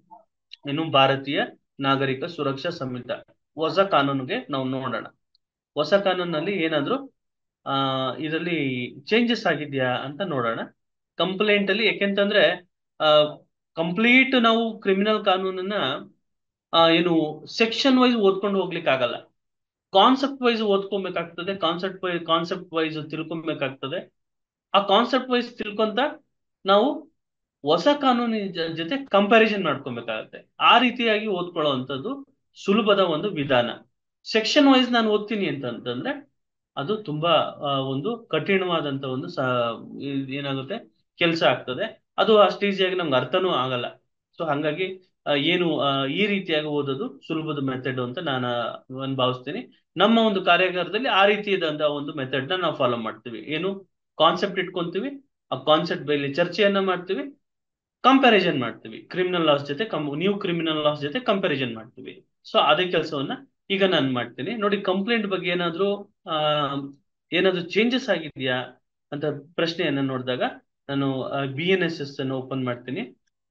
ಏನು ಭಾರತೀಯ ನಾಗರಿಕ ಸುರಕ್ಷಾ ಸಂಹಿತ ಹೊಸ ಕಾನೂನಿಗೆ ನಾವು ನೋಡೋಣ ಹೊಸ ಕಾನೂನಲ್ಲಿ ಏನಾದ್ರು ಆ ಇದರಲ್ಲಿ ಚೇಂಜಸ್ ಆಗಿದ್ಯಾ ಅಂತ ನೋಡೋಣ ಕಂಪ್ಲೇಂಟ್ ಅಲ್ಲಿ ಯಾಕೆಂತಂದ್ರೆ ಕಂಪ್ಲೀಟ್ ನಾವು ಕ್ರಿಮಿನಲ್ ಕಾನೂನನ್ನ ಆ, ಏನು ಸೆಕ್ಷನ್ ವೈಸ್ ಓದ್ಕೊಂಡು ಹೋಗ್ಲಿಕ್ಕೆ ಆಗಲ್ಲ ಕಾನ್ಸೆಪ್ಟ್ ವೈಸ್ ಓದ್ಕೊಬೇಕಾಗ್ತದೆ ಕಾನ್ಸೆಪ್ಟ್ ವೈಸ್ ಕಾನ್ಸೆಪ್ಟ್ ವೈಸ್ ತಿಳ್ಕೊಬೇಕಾಗ್ತದೆ ಆ ಕಾನ್ಸೆಪ್ಟ್ ವೈಸ್ ತಿಳ್ಕೊಂತ ನಾವು ಹೊಸ ಕಾನೂನಿನ ಜ- ಜೊತೆ ಕಂಪ್ಯಾರಿಸನ್ ಮಾಡ್ಕೊಬೇಕಾಗತ್ತೆ ಆ ರೀತಿಯಾಗಿ ಓದ್ಕೊಳ್ಳುವಂಥದ್ದು ಸುಲಭದ ಒಂದು ವಿಧಾನ ಸೆಕ್ಷನ್ ವೈಸ್ ನಾನು ಓದ್ತೀನಿ ಅಂತಂತಂದ್ರೆ ಅದು ತುಂಬಾ ಆ, ಒಂದು ಕಠಿಣವಾದಂತ ಒಂದು ಸ ಇದ್ ಏನಾಗುತ್ತೆ ಕೆಲಸ ಆಗ್ತದೆ ಅದು ಅಷ್ಟು ಈಸಿಯಾಗಿ ನಮ್ಗೆ ಅರ್ಥನೂ ಆಗಲ್ಲ ಸೊ ಹಂಗಾಗಿ ಆ, ಏನು ಆ, ಈ ರೀತಿಯಾಗಿ ಓದೋದು ಸುಲಭದ ಮೆಥಡ್ ಅಂತ ನಾನು ನಾನು ಭಾವಿಸ್ತೀನಿ ನಮ್ಮ ಒಂದು ಕಾರ್ಯಾಗಾರದಲ್ಲಿ ಆ ರೀತಿಯಾದಂತಹ ಒಂದು ಮೆಥಡ್ ನ ನಾವು ಫಾಲೋ ಮಾಡ್ತೀವಿ ಏನು ಕಾನ್ಸೆಪ್ಟ್ ಇಟ್ಕೊಂತೀವಿ ಆ ಕಾನ್ಸೆಪ್ಟ್ ಮೇಲೆ ಚರ್ಚೆಯನ್ನ ಮಾಡ್ತೀವಿ ಕಂಪ್ಯಾರಿಸನ್ ಮಾಡ್ತೀವಿ ಕ್ರಿಮಿನಲ್ ಲಾಸ್ ಜೊತೆ ನ್ಯೂ ಕ್ರಿಮಿನಲ್ ಲಾಸ್ ಜೊತೆ ಕಂಪ್ಯಾರಿಸನ್ ಮಾಡ್ತೀವಿ ಸೊ ಅದೇ ಕೆಲಸವನ್ನ ಈಗ ನಾನು ಮಾಡ್ತೀನಿ ನೋಡಿ ಕಂಪ್ಲೇಂಟ್ ಬಗ್ಗೆ ಏನಾದ್ರೂ ಆ ಏನಾದ್ರೂ ಚೇಂಜಸ್ ಆಗಿದೆಯಾ ಅಂತ ಪ್ರಶ್ನೆಯನ್ನ ನೋಡಿದಾಗ ನಾನು ಬಿ ಎನ್ ಎಸ್ ಎಸ್ ಅನ್ನು ಓಪನ್ ಮಾಡ್ತೀನಿ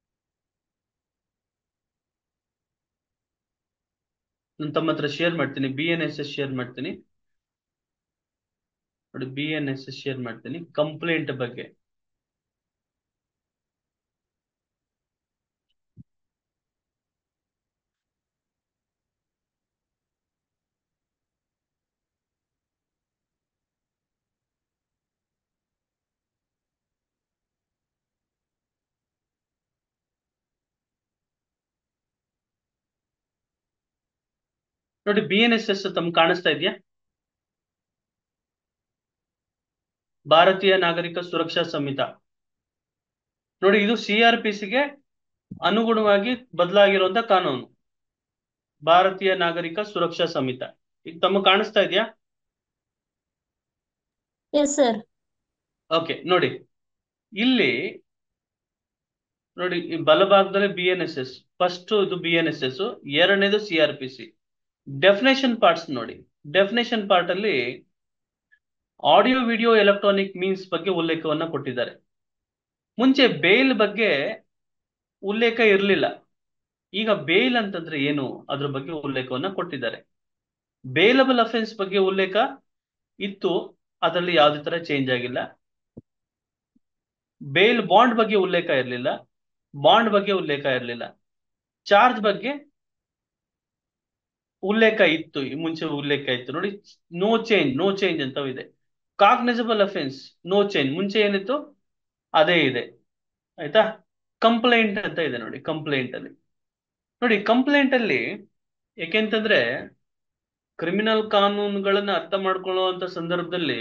ನಾನು ತಮ್ಮ ಹತ್ರ ಶೇರ್ ಮಾಡ್ತೀನಿ B N S S share ಮಾಡ್ತೀನಿ ನೋಡಿ B N S S share ಮಾಡ್ತೀನಿ ಕಂಪ್ಲೇಂಟ್ ಬಗ್ಗೆ ನೋಡಿ ಬಿ ಎನ್ ಎಸ್ ಎಸ್ ತಮ್ಗೆ ಕಾಣಿಸ್ತಾ ಇದೆಯಾ ಭಾರತೀಯ ನಾಗರಿಕ ಸುರಕ್ಷಾ ಸಂಹಿತ ನೋಡಿ ಇದು ಸಿ ಆರ್ ಪಿ ಸಿಗೆ ಅನುಗುಣವಾಗಿ ಬದಲಾಗಿರುವಂತ ಕಾನೂನು ಭಾರತೀಯ ನಾಗರಿಕ ಸುರಕ್ಷಾ ಸಂಹಿತ ಈಗ ತಮಗೆ ಕಾಣಿಸ್ತಾ ಇದೆಯಾ ಎಸ್ ಸರ್ ಓಕೆ ನೋಡಿ ಇಲ್ಲಿ ನೋಡಿ ಈ ಬಲಭಾಗದಲ್ಲಿ B N S S first ಇದು ಬಿ ಎನ್ ಎಸ್ ಎಸ್ ಎರಡನೇದು C R P C definition parts ನೋಡಿ ಡೆಫಿನೇಷನ್ ಪಾರ್ಟ್ ಅಲ್ಲಿ ಆಡಿಯೋ ವಿಡಿಯೋ ಎಲೆಕ್ಟ್ರಾನಿಕ್ ಮೀನ್ಸ್ ಬಗ್ಗೆ ಉಲ್ಲೇಖವನ್ನ ಕೊಟ್ಟಿದ್ದಾರೆ ಮುಂಚೆ ಬೇಲ್ ಬಗ್ಗೆ ಉಲ್ಲೇಖ ಇರಲಿಲ್ಲ ಈಗ ಬೇಲ್ ಅಂತಂದ್ರೆ ಏನು ಅದ್ರ ಬಗ್ಗೆ ಉಲ್ಲೇಖವನ್ನ ಕೊಟ್ಟಿದ್ದಾರೆ ಬೇಲಬಲ್ ಅಫೆನ್ಸ್ ಬಗ್ಗೆ ಉಲ್ಲೇಖ ಇತ್ತು ಅದರಲ್ಲಿ ಯಾವುದೇ ತರ ಚೇಂಜ್ ಆಗಿಲ್ಲ ಬೇಲ್ ಬಾಂಡ್ ಬಗ್ಗೆ ಉಲ್ಲೇಖ ಇರಲಿಲ್ಲ ಬಾಂಡ್ ಬಗ್ಗೆ ಉಲ್ಲೇಖ ಇರಲಿಲ್ಲ ಚಾರ್ಜ್ ಬಗ್ಗೆ ಉಲ್ಲೇಖ ಇತ್ತು ಈ ಮುಂಚೆ ಉಲ್ಲೇಖ ಇತ್ತು ನೋಡಿ ನೋ ಚೇಂಜ್ ನೋ ಚೇಂಜ್ ಅಂತ ಇದೆ ಕಾಗ್ನಿಸಬಲ್ ಅಫೆನ್ಸ್ ನೋ ಚೇಂಜ್ ಮುಂಚೆ ಏನಿತ್ತು ಅದೇ ಇದೆ ಆಯ್ತಾ ಕಂಪ್ಲೇಂಟ್ ಅಂತ ಇದೆ ನೋಡಿ ಕಂಪ್ಲೇಂಟ್ ಅಲ್ಲಿ ನೋಡಿ ಕಂಪ್ಲೇಂಟ್ ಅಲ್ಲಿ ಯಾಕೆಂತಂದ್ರೆ ಕ್ರಿಮಿನಲ್ ಕಾನೂನುಗಳನ್ನ ಅರ್ಥ ಮಾಡ್ಕೊಳ್ಳುವಂತ ಸಂದರ್ಭದಲ್ಲಿ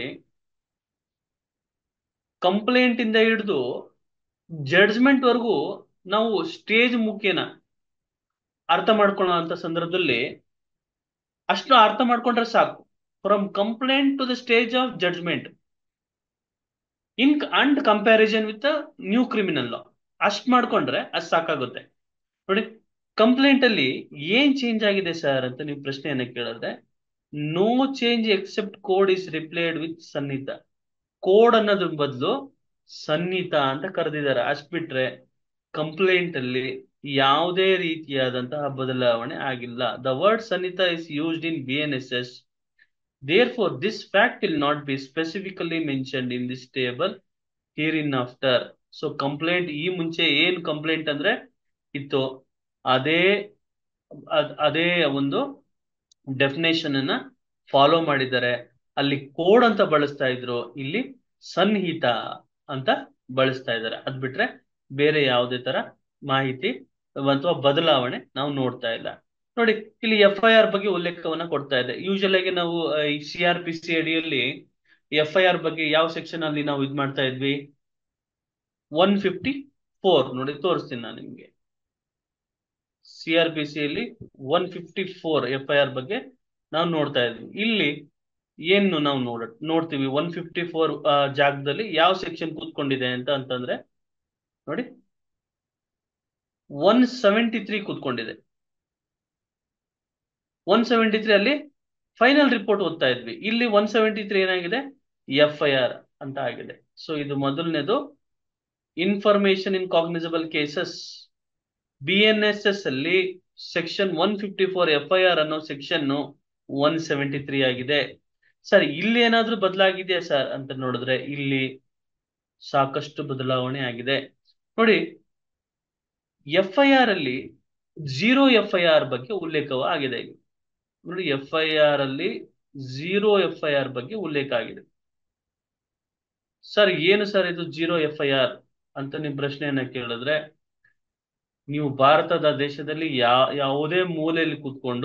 ಕಂಪ್ಲೇಂಟ್ ಇಂದ ಹಿಡಿದು ಜಡ್ಜ್ಮೆಂಟ್ ವರೆಗೂ ನಾವು ಸ್ಟೇಜ್ ಮುಖೇನ ಅರ್ಥ ಮಾಡ್ಕೊಳ್ಳೋ ಅಂತ ಸಂದರ್ಭದಲ್ಲಿ ಅಷ್ಟು ಅರ್ಥ ಮಾಡ್ಕೊಂಡ್ರೆ ಸಾಕು from complaint to the stage of judgment in and comparison with new criminal law ಅಷ್ಟ್ ಮಾಡ್ಕೊಂಡ್ರೆ ಅಷ್ಟು ಸಾಕಾಗುತ್ತೆ ನೋಡಿ ಕಂಪ್ಲೇಂಟ್ ಅಲ್ಲಿ ಏನ್ ಚೇಂಜ್ ಆಗಿದೆ ಸರ್ ಅಂತ ನೀವು ಪ್ರಶ್ನೆಯನ್ನ ಕೇಳಿದ್ರೆ no change except code is replied with ಸನ್ನಿಹಿತ ಕೋಡ್ ಅನ್ನೋದ್ರ ಬದಲು ಸನ್ನಿಹಿತ ಅಂತ ಕರೆದಿದ್ದಾರೆ ಅಷ್ಟ್ ಬಿಟ್ರೆ ಕಂಪ್ಲೇಂಟ್ ಅಲ್ಲಿ ಯಾವುದೇ ರೀತಿಯಾದಂತಹ ಬದಲಾವಣೆ ಆಗಿಲ್ಲ ದ ವರ್ಡ್ ಸನ್ನಿಹಿತ is used in B N S S Therefore, this fact will not be specifically mentioned in this table hereinafter. So complaint ಈ ಮುಂಚೆ ಏನ್ ಕಂಪ್ಲೇಂಟ್ ಅಂದ್ರೆ ಇತ್ತು ಅದೇ ಅದ್- ಅದೇ ಒಂದು ಡೆಫಿನೇಷನ್ ಅನ್ನ ಫಾಲೋ ಮಾಡಿದ್ದಾರೆ ಅಲ್ಲಿ ಕೋಡ್ ಅಂತ ಬಳಸ್ತಾ ಇದ್ರು ಇಲ್ಲಿ ಸನ್ನಿಹಿತ ಅಂತ ಬಳಸ್ತಾ ಇದ್ದಾರೆ ಅದ್ ಬಿಟ್ರೆ ಬೇರೆ ಯಾವುದೇ ತರ ಮಾಹಿತಿ ಅಥವಾ ಬದಲಾವಣೆ ನಾವು ನೋಡ್ತಾ ಇಲ್ಲ ನೋಡಿ ಇಲ್ಲಿ ಎಫ್ ಐ ಆರ್ ಬಗ್ಗೆ ಉಲ್ಲೇಖವನ್ನ ಕೊಡ್ತಾ ಇದೆ ಯೂಶಲ್ ಆಗಿ ನಾವು ಆ, ಈ ಸಿ ಆರ್ ಪಿ ಸಿ ಅಡಿಯಲ್ಲಿ ಎಫ್ ಐ ಆರ್ ಬಗ್ಗೆ ಯಾವ ಸೆಕ್ಷನ್ ಅಲ್ಲಿ ನಾವು ಇದ್ ಮಾಡ್ತಾ ಇದ್ವಿ ಒನ್ ಫಿಫ್ಟಿ ಫೋರ್ ನೋಡಿ ತೋರಿಸ್ತೀನಿ ನಾನು ನಿಮ್ಗೆ ಸಿ ಆರ್ ಪಿ ಸಿ ಅಲ್ಲಿ one fifty four F I R ಬಗ್ಗೆ ನಾವು ನೋಡ್ತಾ ಇದ್ವಿ ಇಲ್ಲಿ ಏನು ನಾವು ನೋಡ ನೋಡ್ತೀವಿ ಒನ್ ಫಿಫ್ಟಿ ಫೋರ್ ಜಾಗದಲ್ಲಿ ಯಾವ ಸೆಕ್ಷನ್ ಕೂತ್ಕೊಂಡಿದೆ ಅಂತ ಅಂತಂದ್ರೆ ನೋಡಿ ಒನ್ ಸೆವೆಂಟಿ ತ್ರೀ ಕೂತ್ಕೊಂಡಿದೆ ಒನ್ ಸೆವೆಂಟಿ ತ್ರೀ ಅಲ್ಲಿ ಫೈನಲ್ ರಿಪೋರ್ಟ್ ಓದ್ತಾ ಇದ್ವಿ ಇಲ್ಲಿ ಒನ್ ಸೆವೆಂಟಿ ತ್ರೀ ಏನಾಗಿದೆ ಎಫ್ ಐ ಆರ್ ಅಂತ ಆಗಿದೆ ಸೊ ಇದು ಮೊದಲನೇದು information in cognizable cases B N S S ಅಲ್ಲಿ section one fifty four F I R ಅನ್ನೋ ಸೆಕ್ಷನ್ ಒನ್ ಸೆವೆಂಟಿ ತ್ರೀ ಆಗಿದೆ ಸರ್ ಇಲ್ಲಿ ಏನಾದ್ರೂ ಬದಲಾಗಿದೆಯಾ ಸರ್ ಅಂತ ನೋಡಿದ್ರೆ ಇಲ್ಲಿ ಸಾಕಷ್ಟು ಬದಲಾವಣೆ ಆಗಿದೆ ನೋಡಿ ಎಫ್ ಐ ಆರ್ ಅಲ್ಲಿ ಜೀರೋ ಎಫ್ ಐ ಆರ್ ಬಗ್ಗೆ ಉಲ್ಲೇಖವ ಆಗಿದೆ ಇಲ್ಲಿ ನೋಡಿ ಎಫ್ ಐ ಆರ್ ಅಲ್ಲಿ ಜೀರೋ ಎಫ್ ಐ ಆರ್ ಬಗ್ಗೆ ಉಲ್ಲೇಖ ಆಗಿದೆ ಸರ್ ಏನು ಸರ್ ಇದು ಜೀರೋ ಎಫ್ ಐ ಆರ್ ಅಂತ ನಿಮ್ ಪ್ರಶ್ನೆಯನ್ನ ಕೇಳಿದ್ರೆ ನೀವು ಭಾರತದ ದೇಶದಲ್ಲಿ ಯಾ ಯಾವುದೇ ಮೂಲೆಯಲ್ಲಿ ಕೂತ್ಕೊಂಡು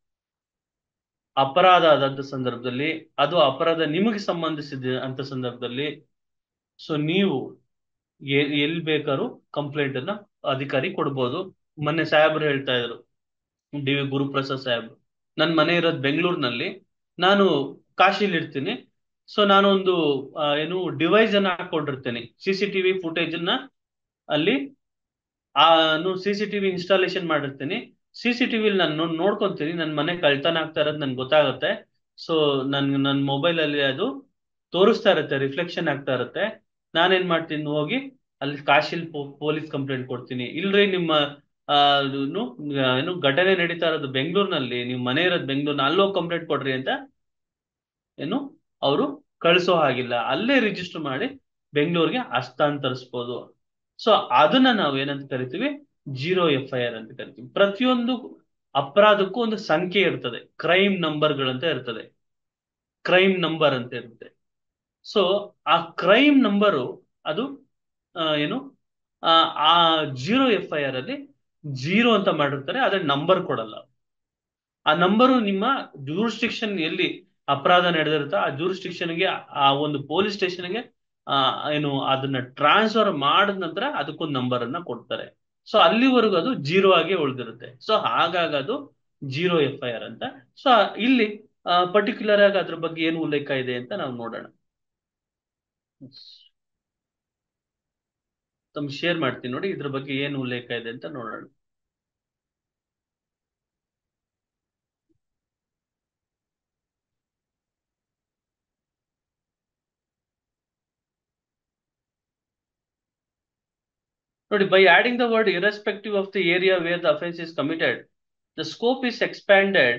ಅಪರಾಧ ಆದಂತ ಸಂದರ್ಭದಲ್ಲಿ ಅದು ಅಪರಾಧ ನಿಮಗೆ ಸಂಬಂಧಿಸಿದ ಅಂತ ಸಂದರ್ಭದಲ್ಲಿ ಸೊ ನೀವು ಎ- ಎಲ್ಲಿ ಬೇಕಾದ್ರೂ ಕಂಪ್ಲೇಂಟ್ ಅನ್ನ ಅಧಿಕಾರಿ ಕೊಡ್ಬೋದು ಮೊನ್ನೆ ಸಾಹೇಬರು ಹೇಳ್ತಾ ಇದ್ರು ಡಿ ವಿ ಗುರುಪ್ರಸಾದ್ ಸಾಹೇಬ್ರು ನನ್ನ ಮನೆ ಇರೋದು ಬೆಂಗಳೂರಿನಲ್ಲಿ ನಾನು ಕಾಶಿಲಿ ಇರ್ತೀನಿ ಸೊ ನಾನೊಂದು ಆ, ಏನು ಡಿವೈಸ್ ಅನ್ನ ಹಾಕೊಂಡಿರ್ತೇನೆ ಸಿ ಸಿ ಟಿವಿ ಫುಟೇಜ್ ಅನ್ನ ಅಲ್ಲಿ ನಾನು ಸಿ ಸಿ ಟಿವಿ ಇನ್ಸ್ಟಾಲೇಷನ್ ಮಾಡಿರ್ತೀನಿ ಸಿ ಸಿ ಟಿವಿ ನಾನು ನೋ- ನೋಡ್ಕೊಂತೀನಿ ನನ್ನ ಮನೆ ಕಳ್ತನ ಆಗ್ತಾ ಇರೋದು ನನ್ಗೆ ಗೊತ್ತಾಗುತ್ತೆ ಸೊ ನನ್ ನನ್ನ ಮೊಬೈಲ್ ಅಲ್ಲಿ ಅದು ತೋರಿಸ್ತಾ ಇರುತ್ತೆ ರಿಫ್ಲೆಕ್ಷನ್ ಆಗ್ತಾ ಇರುತ್ತೆ ನಾನೇನ್ ಮಾಡ್ತೀನಿ ಹೋಗಿ ಅಲ್ಲಿ ಕಾಶಿಲ್ ಪೊಲೀಸ್ ಕಂಪ್ಲೇಂಟ್ ಕೊಡ್ತೀನಿ ಇಲ್ರಿ ನಿಮ್ಮ ಆ, ಏನು ಏನು ಘಟನೆ ನಡೀತಾ ಇರೋದು ಬೆಂಗಳೂರಿನಲ್ಲಿ ನೀವು ಮನೆ ಇರೋದು ಬೆಂಗಳೂರಿನ ಅಲ್ಲೋಗಿ ಕಂಪ್ಲೇಂಟ್ ಕೊಡ್ರಿ ಅಂತ ಏನು ಅವರು ಕಳಿಸೋ ಹಾಗಿಲ್ಲ ಅಲ್ಲೇ ರಿಜಿಸ್ಟರ್ ಮಾಡಿ ಬೆಂಗಳೂರಿಗೆ ಹಸ್ತಾಂತರಿಸ್ಬೋದು ಸೊ ಅದನ್ನ ನಾವು ಏನಂತ ಕರಿತೀವಿ ಜೀರೋ ಎಫ್ ಐ ಆರ್ ಅಂತ ಕರಿತೀವಿ ಪ್ರತಿಯೊಂದು ಅಪರಾಧಕ್ಕೂ ಒಂದು ಸಂಖ್ಯೆ ಇರ್ತದೆ ಕ್ರೈಮ್ ನಂಬರ್ಗಳಂತ ಇರ್ತದೆ ಕ್ರೈಮ್ ನಂಬರ್ ಅಂತ ಇರುತ್ತೆ ಸೊ ಆ ಕ್ರೈಮ್ ನಂಬರು ಅದು ಆ, ಏನು ಆ, ಆ ಜೀರೋ ಎಫ್ ಐ ಆರ್ ಅಲ್ಲಿ ಜೀರೋ ಅಂತ ಮಾಡಿರ್ತಾರೆ ಅದ್ರ ನಂಬರ್ ಕೊಡಲ್ಲ ಆ ನಂಬರು ನಿಮ್ಮ ಜೂರಿಸ್ಟಿಕ್ಷನ್ ಎಲ್ಲಿ ಅಪರಾಧ ನಡೆದಿರುತ್ತೆ ಆ ಜೂರಿಸ್ಟಿಕ್ಷನ್ಗೆ ಆ ಒಂದು ಪೊಲೀಸ್ ಸ್ಟೇಷನ್ಗೆ ಆ ಏನು ಅದನ್ನ ಟ್ರಾನ್ಸ್ಫರ್ ಮಾಡಿದ ನಂತರ ಅದಕ್ಕೊಂದು ನಂಬರ್ ಅನ್ನ ಕೊಡ್ತಾರೆ ಸೊ ಅಲ್ಲಿವರೆಗೂ ಅದು ಜೀರೋ ಆಗಿ ಉಳಿದಿರುತ್ತೆ ಸೊ ಹಾಗಾಗಿ ಅದು ಜೀರೋ ಎಫ್ ಐ ಆರ್ ಅಂತ ಸೊ ಇಲ್ಲಿ ಪರ್ಟಿಕ್ಯುಲರ್ ಆಗಿ ಅದ್ರ ಬಗ್ಗೆ ಏನು ಉಲ್ಲೇಖ ಇದೆ ಅಂತ ನಾವು ನೋಡೋಣ ತಮ್ಮ ಶೇರ್ ಮಾಡ್ತೀನಿ ನೋಡಿ ಇದ್ರ ಬಗ್ಗೆ ಏನು ಉಲ್ಲೇಖ ಇದೆ ಅಂತ ನೋಡೋಣ ನೋಡಿ by adding the word irrespective of the area where the offense is committed the scope is expanded